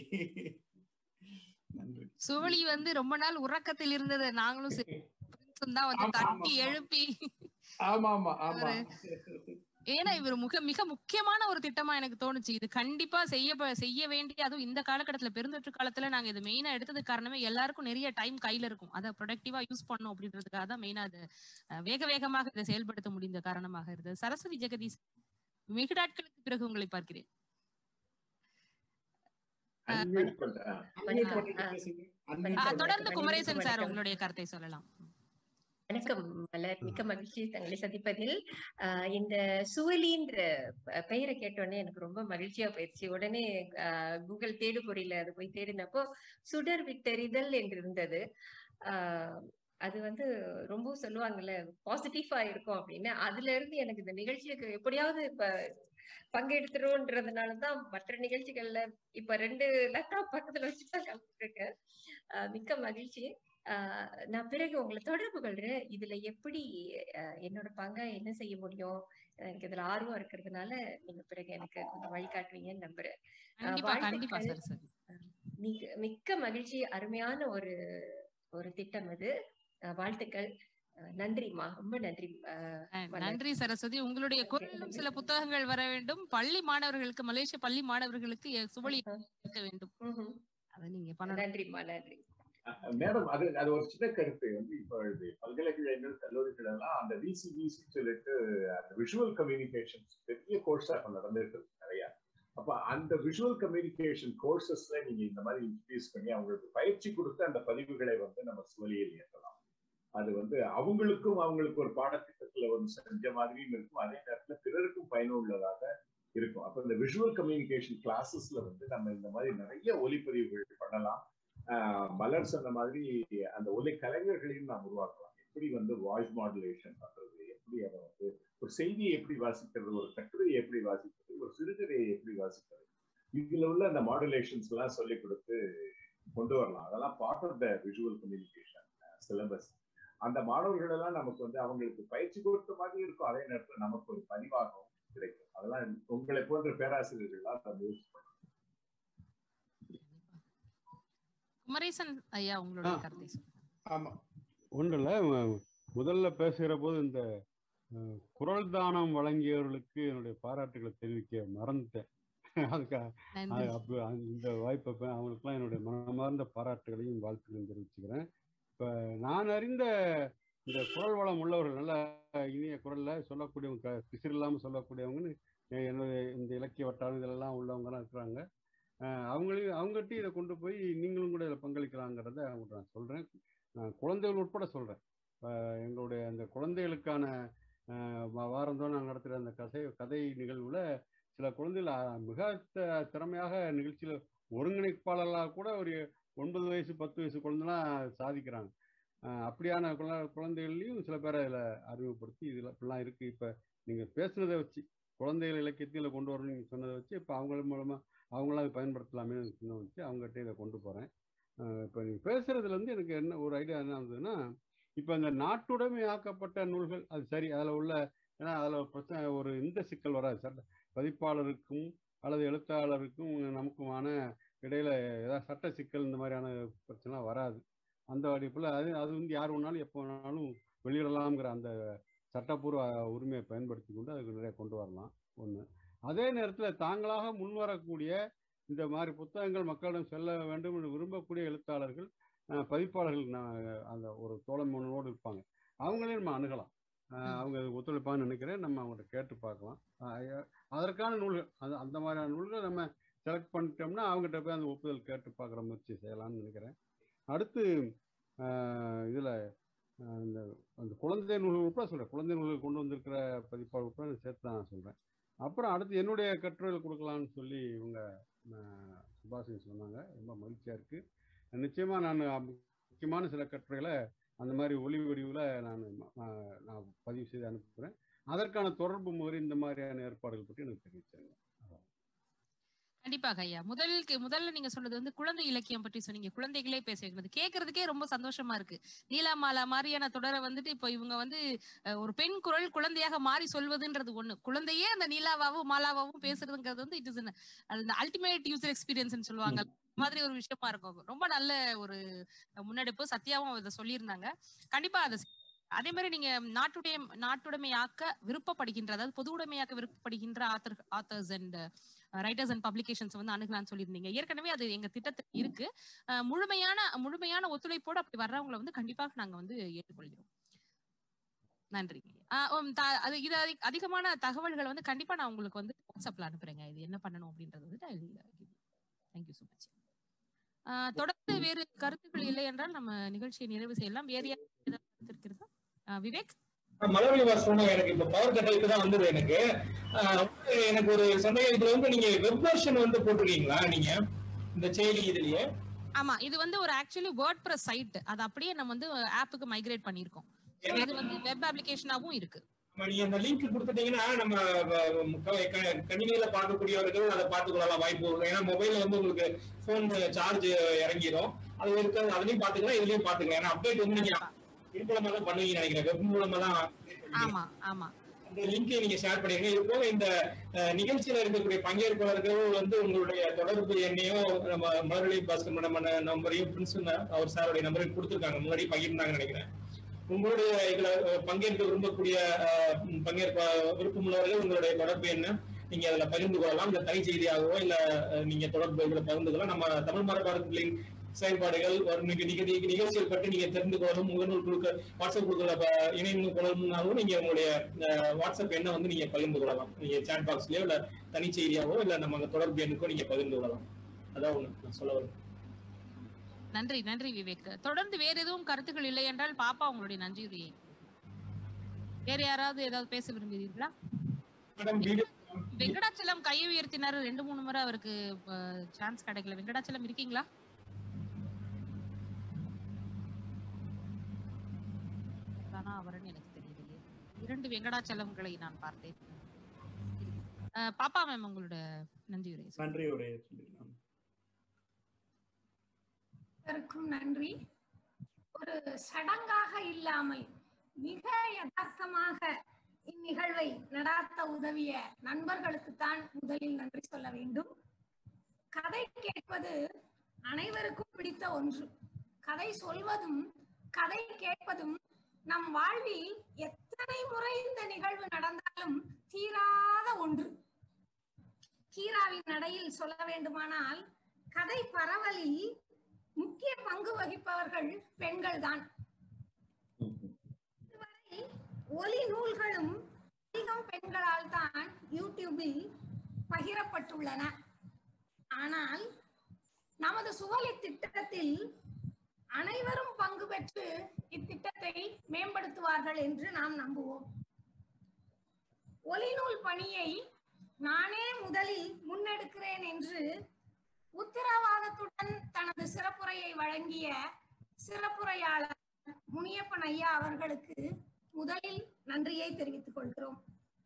[SPEAKER 2] நன்றி
[SPEAKER 4] சுவழி வந்து ரொம்ப நாள் உறக்கத்தில் இருந்தது நாங்களும் சரி, பிரின்ஸும் தான் வந்து தட்டி எழுப்பி
[SPEAKER 2] ஆமா ஆமா ஆமா
[SPEAKER 4] ஏன்னா இவர் முக மிக முக்கியமான ஒரு திட்டமா எனக்கு தோணுச்சு இது கண்டிப்பா செய்ய செய்ய வேண்டிய அதுவும் இந்த காலகட்டத்துல பெருந்தொற்று காலத்துல நாங்க இது மெயினா எடுத்தது காரணமே எல்லாருக்கும் நிறைய டைம் கையில இருக்கும் அதை ப்ரொடக்டிவா யூஸ் பண்ணும் அப்படின்றதுக்காக தான் மெயினா அது அஹ், வேக வேகமாக இதை செயல்படுத்த முடிந்த காரணமாக இருந்தது சரஸ்வதி ஜெகதீஷ் வெகு நாட்களுக்கு பிறகு உங்களை பார்க்கிறேன்
[SPEAKER 13] Unmute பண்றேன்.
[SPEAKER 2] Unmute பண்ணிட்டு பேசுங்க. Unmute
[SPEAKER 4] அஹ், தொடர்ந்து
[SPEAKER 22] வணக்கம்,
[SPEAKER 4] குமரேசன் சார்
[SPEAKER 22] வணக்கம்.
[SPEAKER 4] உங்களுடைய கருத்தை சொல்லலாம்
[SPEAKER 22] வணக்கம் மலர் மிக்க மகிழ்ச்சி தங்களை சந்திப்பதில் ஆஹ் இந்த சுவலின்ற ப- பெயரை கேட்டோடனே எனக்கு ரொம்ப மகிழ்ச்சியா போயிடுச்சு உடனே ஆஹ் கூகுள் தேடு பொறியில அது போய் தேடினப்போ சுடர் விட்டெறிதல் என்று இருந்தது ஆஹ் அது வந்து ரொம்ப சொல்லுவாங்கல்ல பாசிட்டிவா இருக்கும் அப்படின்னு அதுல இருந்து எனக்கு இந்த நிகழ்ச்சிக்கு எப்படியாவது இப்ப பங்கெடுத்துருவோன்றதுனாலதான் மற்ற நிகழ்ச்சிகள்ல இப்ப ரெண்டு லேப்டாப் பக்கத்துல வச்சுதான் கலந்துருக்கேன் ஆஹ் மிக்க மகிழ்ச்சி ஆஹ் நான் பிறகு உங்களை தொடர்பு கொள்றேன் இதுல எப்படி ஆஹ் என்னோட பங்கா என்ன செய்ய முடியும் எனக்கு இதுல ஆர்வம் இருக்கிறதுனால நீங்க பிறகு எனக்கு கொஞ்சம் வழிகாட்டுவீங்கன்னு நம்புறேன் ஆஹ்
[SPEAKER 4] கண்டிப்பா கண்டிப்பா
[SPEAKER 22] வாழ்த்துக்கள்
[SPEAKER 4] சார் சார்
[SPEAKER 22] மிக மிக்க மகிழ்ச்சி அருமையான ஒரு ஒரு திட்டம் அது ஆஹ் வாழ்த்துக்கள் ஆஹ் நன்றிம்மா ரொம்ப நன்றி ஆஹ் மலர்.
[SPEAKER 4] நன்றி சரஸ்வதி உங்களுடைய குரலிலும் சில புத்தகங்கள் வர வேண்டும் பள்ளி மாணவர்களுக்கு மலேசிய பள்ளி மாணவர்களுக்கு எ- சுவழி இருக்க வேண்டும் அதை நீங்க பண்ணணும்
[SPEAKER 22] நன்றிம்மா நன்றி
[SPEAKER 13] மேடம் அது அது ஒரு சின்ன கருத்து வந்து இப்போ இது பல்கலைக்கழகங்கள் கல்லூரிகள் எல்லாம் அந்த விசிவிசி சொல்லிட்டு அந்த விஷுவல் கம்யூனிகேஷன்ஸ் பெரிய கோர்ஸா இப்போ நடந்துட்டு இருக்கு நிறைய அப்ப அந்த விஷுவல் கம்யூனிகேஷன் கோர்சஸ்ல நீங்க இந்த மாதிரி இன்ட்ரடியூஸ் பண்ணி அவங்களுக்கு பயிற்சி கொடுத்து அந்த பதிவுகளை வந்து நம்ம சுவலியில் ஏற்றலாம் அது வந்து அவங்களுக்கும் அவங்களுக்கு ஒரு பாடத்திட்டத்துல வந்து செஞ்ச மாதிரியும் இருக்கும் அதே நேரத்துல பிறருக்கும் பயனுள்ளதாக இருக்கும் அப்ப இந்த விஷுவல் கம்யூனிகேஷன் கிளாஸஸ்ல வந்து நம்ம இந்த மாதிரி நிறைய ஒலிப்பதிவுகள் பண்ணலாம் ஆஹ் மலர் சொன்ன மாதிரி அந்த ஒலி கலைஞர்களையும் நாம் உருவாக்கலாம் எப்படி வந்து வாய்ஸ் மாடுலேஷன் பண்றது எப்படி அதை வந்து ஒரு செய்தியை எப்படி வாசிக்கிறது ஒரு கட்டுரையை எப்படி வாசிக்கிறது ஒரு சிறுகதையை எப்படி வாசிக்கிறது இதுல உள்ள அந்த மாடுலேஷன்ஸ் எல்லாம் சொல்லி கொடுத்து கொண்டு வரலாம் அதெல்லாம் part of the visual communication syllabus அந்த மாணவர்கள் எல்லாம் நமக்கு வந்து அவங்களுக்கு பயிற்சி கொடுத்த மாதிரி இருக்கும் அதே நேரத்தில் நமக்கு ஒரு பதிவாகவும் கிடைக்கும் அதெல்லாம் உங்களை போன்ற பேராசிரியர்கள்லாம் அதை முயற்சி பண்ணணும்
[SPEAKER 4] குமரேசன் ஐயா உங்களுடைய கருத்தை சொல்லுங்க.
[SPEAKER 2] ஆமா
[SPEAKER 11] ஒன்றுல முதல்ல பேசுகிற போது இந்த அஹ், குரல் தானம் வழங்கியவர்களுக்கு என்னுடைய பாராட்டுகளை தெரிவிக்க மறந்துட்டேன் அதுக்கு
[SPEAKER 4] நன்றி.
[SPEAKER 11] அது அப்போ அந்த- இந்த வாய்ப்பை பெ- அவங்களுக்குலாம் என்னுடைய மனமார்ந்த பாராட்டுகளையும் வாழ்த்துக்களையும் தெரிவிச்சுக்கிறேன் இப்போ நான் அறிந்த இந்த குரல் வளம் உள்ளவர்கள் நல்ல இனிய குரல்ல சொல்லக்கூடியவங்க க- பிசிறு இல்லாமல் சொல்லக்கூடியவங்கன்னு எ- என்னுடைய இந்த இலக்கிய வட்டாரம் இதெல்லாம் உள்ளவங்கலாம் இருக்கிறாங்க அஹ் அவங்களையும் அவங்ககிட்ட இதை கொண்டு போய் நீங்களும் கூட இதில் பங்களிக்கலாங்கிறத அவங்கள்ட்ட நான் சொல்கிறேன் நான் குழந்தைகள் உட்பட சொல்கிறேன் எங்களுடைய அந்த குழந்தைகளுக்கான அஹ், வா- வாரந்தோறும் நாங்கள் நடத்துகிற அந்த கதை கதை நிகழ்வுல சில குழந்தைகள் அஹ், மிக த- திறமையாக நிகழ்ச்சியில் ஒருங்கிணைப்பாளர்களாக கூட ஒரு ஒன்பது வயசு பத்து வயசு குழந்தைலாம் சாதிக்கிறாங்க அஹ், அப்படியான குழ- குழந்தைகள்லையும் சில பேரை இதில் அறிமுகப்படுத்தி இதில் இப்படிலாம் இருக்குது இப்போ நீங்கள் பேசுனதை வச்சு குழந்தைகள் இலக்கியத்தில் கொண்டு வரணும்னு நீங்கள் சொன்னதை வச்சு இப்போ அவங்க மூலமாக அவங்களாம் அதை பயன்படுத்தலாமே சொன்ன வச்சு அவங்ககிட்ட இதை கொண்டு போகிறேன் இப்போ நீங்கள் பேசுறதுலேருந்து எனக்கு என்ன ஒரு ஐடியா என்ன வந்ததுன்னா இப்போ இந்த நாட்டுடைமை ஆக்கப்பட்ட நூல்கள் அது சரி அதில் உள்ள ஏன்னா அதில் ஒரு பிரச்சனை ஒரு இந்த சிக்கல் வராது சட்ட பதிப்பாளருக்கும் அல்லது எழுத்தாளருக்கும் நமக்குமான இடையில ஏதாவது சட்ட சிக்கல் இந்த மாதிரியான பிரச்சனை வராது அந்த அடிப்பில் அது அது வந்து யார் வேணாலும் எப்போ வேணாலும் வெளியிடலாம்ங்கிற அந்த சட்டப்பூர்வ உரிமையை பயன்படுத்தி கொண்டு அதுக்கு நிறைய கொண்டு வரலாம் ஒன்று அதே நேரத்தில் தாங்களாக முன்வரக்கூடிய இந்த மாதிரி புத்தகங்கள் மக்களிடம் செல்ல வேண்டும் என்று விரும்பக்கூடிய எழுத்தாளர்கள் அஹ், பதிப்பாளர்கள் நான் அந்த ஒரு தோழமையோடு இருப்பாங்க அவங்களையும் நம்ம அணுகலாம் அஹ், அவங்க அதுக்கு ஒத்துழைப்பான்னு நினைக்கிறேன் நம்ம அவங்கள்ட்ட கேட்டு பார்க்கலாம் அஹ், அதற்கான நூல்கள் அது அந்த மாதிரியான நூல்கள் நம்ம செலக்ட் பண்ணிட்டோம்னா அவங்ககிட்ட போய் அந்த ஒப்புதல் கேட்டு பார்க்குற முயற்சி செய்யலாம்னு நினைக்கிறேன் அடுத்து இதில் இந்த அந்த குழந்தை நூல்கள் உட்பட சொல்கிறேன் குழந்தை நூல்கள் கொண்டு வந்திருக்கிற பதிப்பாளர் உட்பட இதை சேர்த்து தான் நான் சொல்கிறேன் அப்புறம் அடுத்து என்னுடைய கட்டுரைகள் கொடுக்கலாம்னு சொல்லி இவங்க அஹ், சுபாஷினி சொன்னாங்க ரொம்ப மகிழ்ச்சியாக இருக்குது நிச்சயமாக நான் முக்கியமான சில கட்டுரைகளை அந்த மாதிரி ஒளி வடிவில் நான் அஹ், நான் பதிவு செய்து அனுப்புகிறேன் அதற்கான தொடர்பு முறை இந்த மாதிரியான ஏற்பாடுகள் பற்றி எனக்கு தெரிவிச்சாங்க
[SPEAKER 4] கண்டிப்பாக ஐயா முதலுக்கு முதல்ல நீங்க சொன்னது வந்து குழந்தை இலக்கியம் பற்றி சொன்னீங்க குழந்தைகளே பேச வைக்கிறது கேட்கறதுக்கே ரொம்ப சந்தோஷமா இருக்கு நீலாமாலா மாதிரியான தொடரை வந்துட்டு இப்போ இவங்க வந்து அஹ், ஒரு பெண் குரல் குழந்தையாக மாறி சொல்வதுன்றது ஒண்ணு குழந்தையே அந்த நீலாவாவும் மாலாவாவும் பேசுறதுங்கிறது வந்து இட் இஸ் அந்த அல்டிமேட் யூசர் எக்ஸ்பீரியன்ஸ் சொல்லுவாங்க அந்த மாதிரி ஒரு விஷயமா இருக்கும் ரொம்ப நல்ல ஒரு முன்னெடுப்பு சத்யாவும் இதை சொல்லியிருந்தாங்க கண்டிப்பா அதை செய்- அதே மாதிரி நீங்க நாட்டுடைய நாட்டுடைமையாக்க விருப்பப்படுகின்ற அதாவது பொது உடைமையாக்க விருப்பப்படுகின்ற author authors and writers and publications வந்து அணுகலாம்னு சொல்லியிருந்தீங்க ஏற்கனவே அது எங்க திட்டத்தில் இருக்கு அஹ் முழுமையான முழுமையான ஒத்துழைப்போடு அப்படி வர்றவங்களை வந்து கண்டிப்பாக நாங்க வந்து ஏற்றுக்கொள்கிறோம் நன்றி ஆஹ் உம் த- அது இது அதி- அதிகமான தகவல்களை வந்து கண்டிப்பா நான் உங்களுக்கு வந்து வாட்ஸ்அப்ல அனுப்புறேங்க இது என்ன பண்ணணும் அப்படின்றது வந்து தேங்க்யூ ஸோ மச் தொடர்ந்து வேறு கருத்துக்கள் இல்லை என்றால் நம்ம நிகழ்ச்சியை நிறைவு செய்யலாம் வேறு யாராவது ஏதாவது கருத்து இருக்கிறதா ஆஹ் விவேக்
[SPEAKER 7] மலர்வி வாசனம் எனக்கு இப்ப பவர் கட்டளைக்கு தான் வந்தது எனக்கு ஆஹ் எனக்கு ஒரு சந்தேகம் இதுல வந்து நீங்க வெப் வெர்ஷன் வந்து போட்டிருக்கீங்களா நீங்க இந்த செயலி இதுலயே
[SPEAKER 4] ஆமா இது வந்து ஒரு ஆக்சுவலி வேர்ட் பிரஸ் சைட் அது அப்படியே நம்ம வந்து ஆப்புக்கு மைக்ரேட் பண்ணியிருக்கோம் So இது வந்து வெப் அப்ளிகேஷனாவும் இருக்கு
[SPEAKER 7] ஆமா, நீங்க அந்த லிங்க் கொடுத்துட்டீங்கன்னா நம்ம வ- க- க- கணினியில பார்க்கக்கூடியவர்கள் அதை பார்த்துக் கொள்ளலாம் வாய்ப்பு இருக்கு ஏன்னா மொபைல்ல வந்து உங்களுக்கு போன் சார்ஜ் இறங்கிரும் அது இருக்காது அதுலயும் பாத்துக்கலாம் இதுலயும் பாத்துக்கலாம் ஏன்னா அப்டேட் வந்து நீங்க இது மூலமா தான் பண்ணுவீங்கன்னு நினைக்கிறேன் வெப் மூலமா தான்
[SPEAKER 4] ஆமா ஆமா
[SPEAKER 7] இந்த லிங்கை நீங்க ஷேர் பண்ணிருங்க இது போக இந்த அஹ், நிகழ்ச்சியில இருக்கக்கூடிய பங்கேற்பாளர்கள் வந்து உங்களுடைய தொடர்பு எண்ணையும் நம்ம மலர்லி பாஸ்கர் மேடம் நம்பரையும் பிரின்ஸ் அவர் சாருடைய நம்பரையும் கொடுத்துருக்காங்க முன்னாடி பகிர்ந்தாங்கன்னு நினைக்கிறேன் உங்களுடைய இதுல அஹ், பங்கேற்க விரும்பக்கூடிய அஹ், பங்கேற்ப விருப்பமுள்ளவர்கள் உங்களுடைய தொடர்பு என்ன நீங்க அதுல பகிர்ந்து கொள்ளலாம் இல்ல தனி செய்தியாகவோ இல்ல அஹ், நீங்க தொடர்பு இதுல பகிர்ந்து கொள்ளலாம் நம்ம தமிழ் மரபாளர்களின் செயல்பாடுகள் வரும் நிக- நிக- நிக- நிகழ்ச்சிகள் பற்றி நீங்க தெரிந்து கொள்ளணும் முகநூல் குழுக்க வாட்ஸ்அப் குழுக்கள் இணைந்து கொள்ளணும்னாலும் நீங்க உங்களுடைய அஹ், வாட்ஸ்அப் எண்ணை வந்து நீங்க பகிர்ந்து கொள்ளலாம் நீங்க சாட் பாக்ஸ்லயோ இல்ல தனி செய்தியாவோ இல்ல நம்ம அங்க தொடர்பு எண்ணுக்கோ நீங்க பகிர்ந்து கொள்ளலாம் அதான் ஒண்ணு நான் சொல்ல வரேன்
[SPEAKER 4] நன்றி நன்றி விவேக் தொடர்ந்து வேற எதுவும் கருத்துக்கள் இல்லை என்றால் பாப்பா உங்களுடைய நன்றியுரையை வேற யாராவது ஏதாவது பேச விரும்புகிறீர்களா
[SPEAKER 7] மேடம் வீடியோ
[SPEAKER 4] வெங்கடாச்சலம் கையை உயர்த்தினாரு ரெண்டு மூணு முறை அவருக்கு சான்ஸ் கிடைக்கல வெங்கடாச்சலம் இருக்கீங்களா தானா அவருன்னு எனக்கு தெரியலையே இரண்டு வெங்கடாச்சலம்களை நான் பார்த்தேன் அஹ், பாப்பா மேம் உங்களோட நன்றியுரை
[SPEAKER 2] நன்றி உரையை சொல்லிடலாம்
[SPEAKER 1] அனைவருக்கும் நன்றி ஒரு சடங்காக இல்லாமல் மிக யதார்த்தமாக இந்நிகழ்வை நடாத்த உதவிய நண்பர்களுக்குத்தான் முதலில் நன்றி சொல்ல வேண்டும் கதை கேட்பது அனைவருக்கும் பிடித்த ஒன்று கதை சொல்வதும் கதை கேட்பதும் நம் வாழ்வில் எத்தனை முறை இந்த நிகழ்வு நடந்தாலும் தீராத ஒன்று கீராவின் நடையில் சொல்ல வேண்டுமானால் கதை பரவலில் முக்கிய பங்கு வகிப்பவர்கள் பெண்கள் தான் இதுவரை ஒலி நூல்களும் அதிகம் பெண்களால் தான் யூடியூபில் பகிரப்பட்டுள்ளன ஆனால் நமது சுவலி திட்டத்தில் அனைவரும் பங்கு பெற்று இத்திட்டத்தை மேம்படுத்துவார்கள் என்று நாம் நம்புவோம் ஒலிநூல் பணியை நானே முதலில் முன்னெடுக்கிறேன் என்று உத்தரவாதத்துடன் தனது சிறப்புரையை வழங்கிய சிறப்புரையாளர் முனியப்பன் ஐயா அவர்களுக்கு முதலில் நன்றியை தெரிவித்துக் கொள்கிறோம்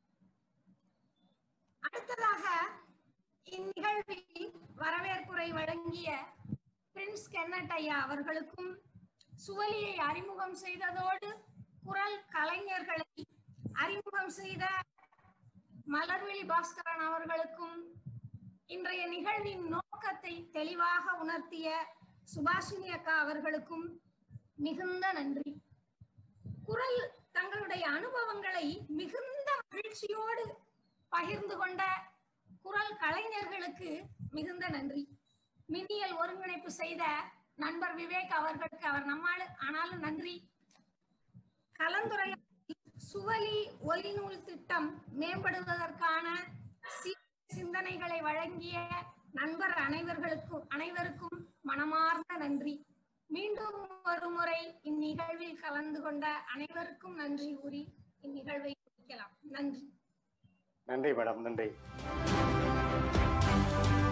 [SPEAKER 1] அடுத்ததாக இந்நிகழ்வில் வரவேற்புரை வழங்கிய பிரின்ஸ் கென்னட் ஐயா அவர்களுக்கும் சுவலியை அறிமுகம் செய்ததோடு குரல் கலைஞர்களை அறிமுகம் செய்த மலர்விழி பாஸ்கரன் அவர்களுக்கும் இன்றைய நிகழ்வின் நோக்கத்தை தெளிவாக உணர்த்திய சுபாஷினி அக்கா அவர்களுக்கும் மிகுந்த நன்றி குரல் தங்களுடைய அனுபவங்களை மிகுந்த மகிழ்ச்சியோடு பகிர்ந்து கொண்ட குரல் கலைஞர்களுக்கு மிகுந்த நன்றி மின்னியல் ஒருங்கிணைப்பு செய்த நண்பர் விவேக் அவர்களுக்கு அவர் நம்மால் ஆனாலும் நன்றி கலந்துரையாடல் சுவலி ஒலிநூல் திட்டம் மேம்படுவதற்கான சீ- சிந்தனைகளை வழங்கிய நண்பர் அனைவர்களுக்கும் அனைவருக்கும் மனமார்ந்த நன்றி மீண்டும் ஒரு முறை இந்நிகழ்வில் கலந்து கொண்ட அனைவருக்கும் நன்றி கூறி இந்நிகழ்வை முடிக்கலாம் நன்றி
[SPEAKER 5] நன்றி மேடம் நன்றி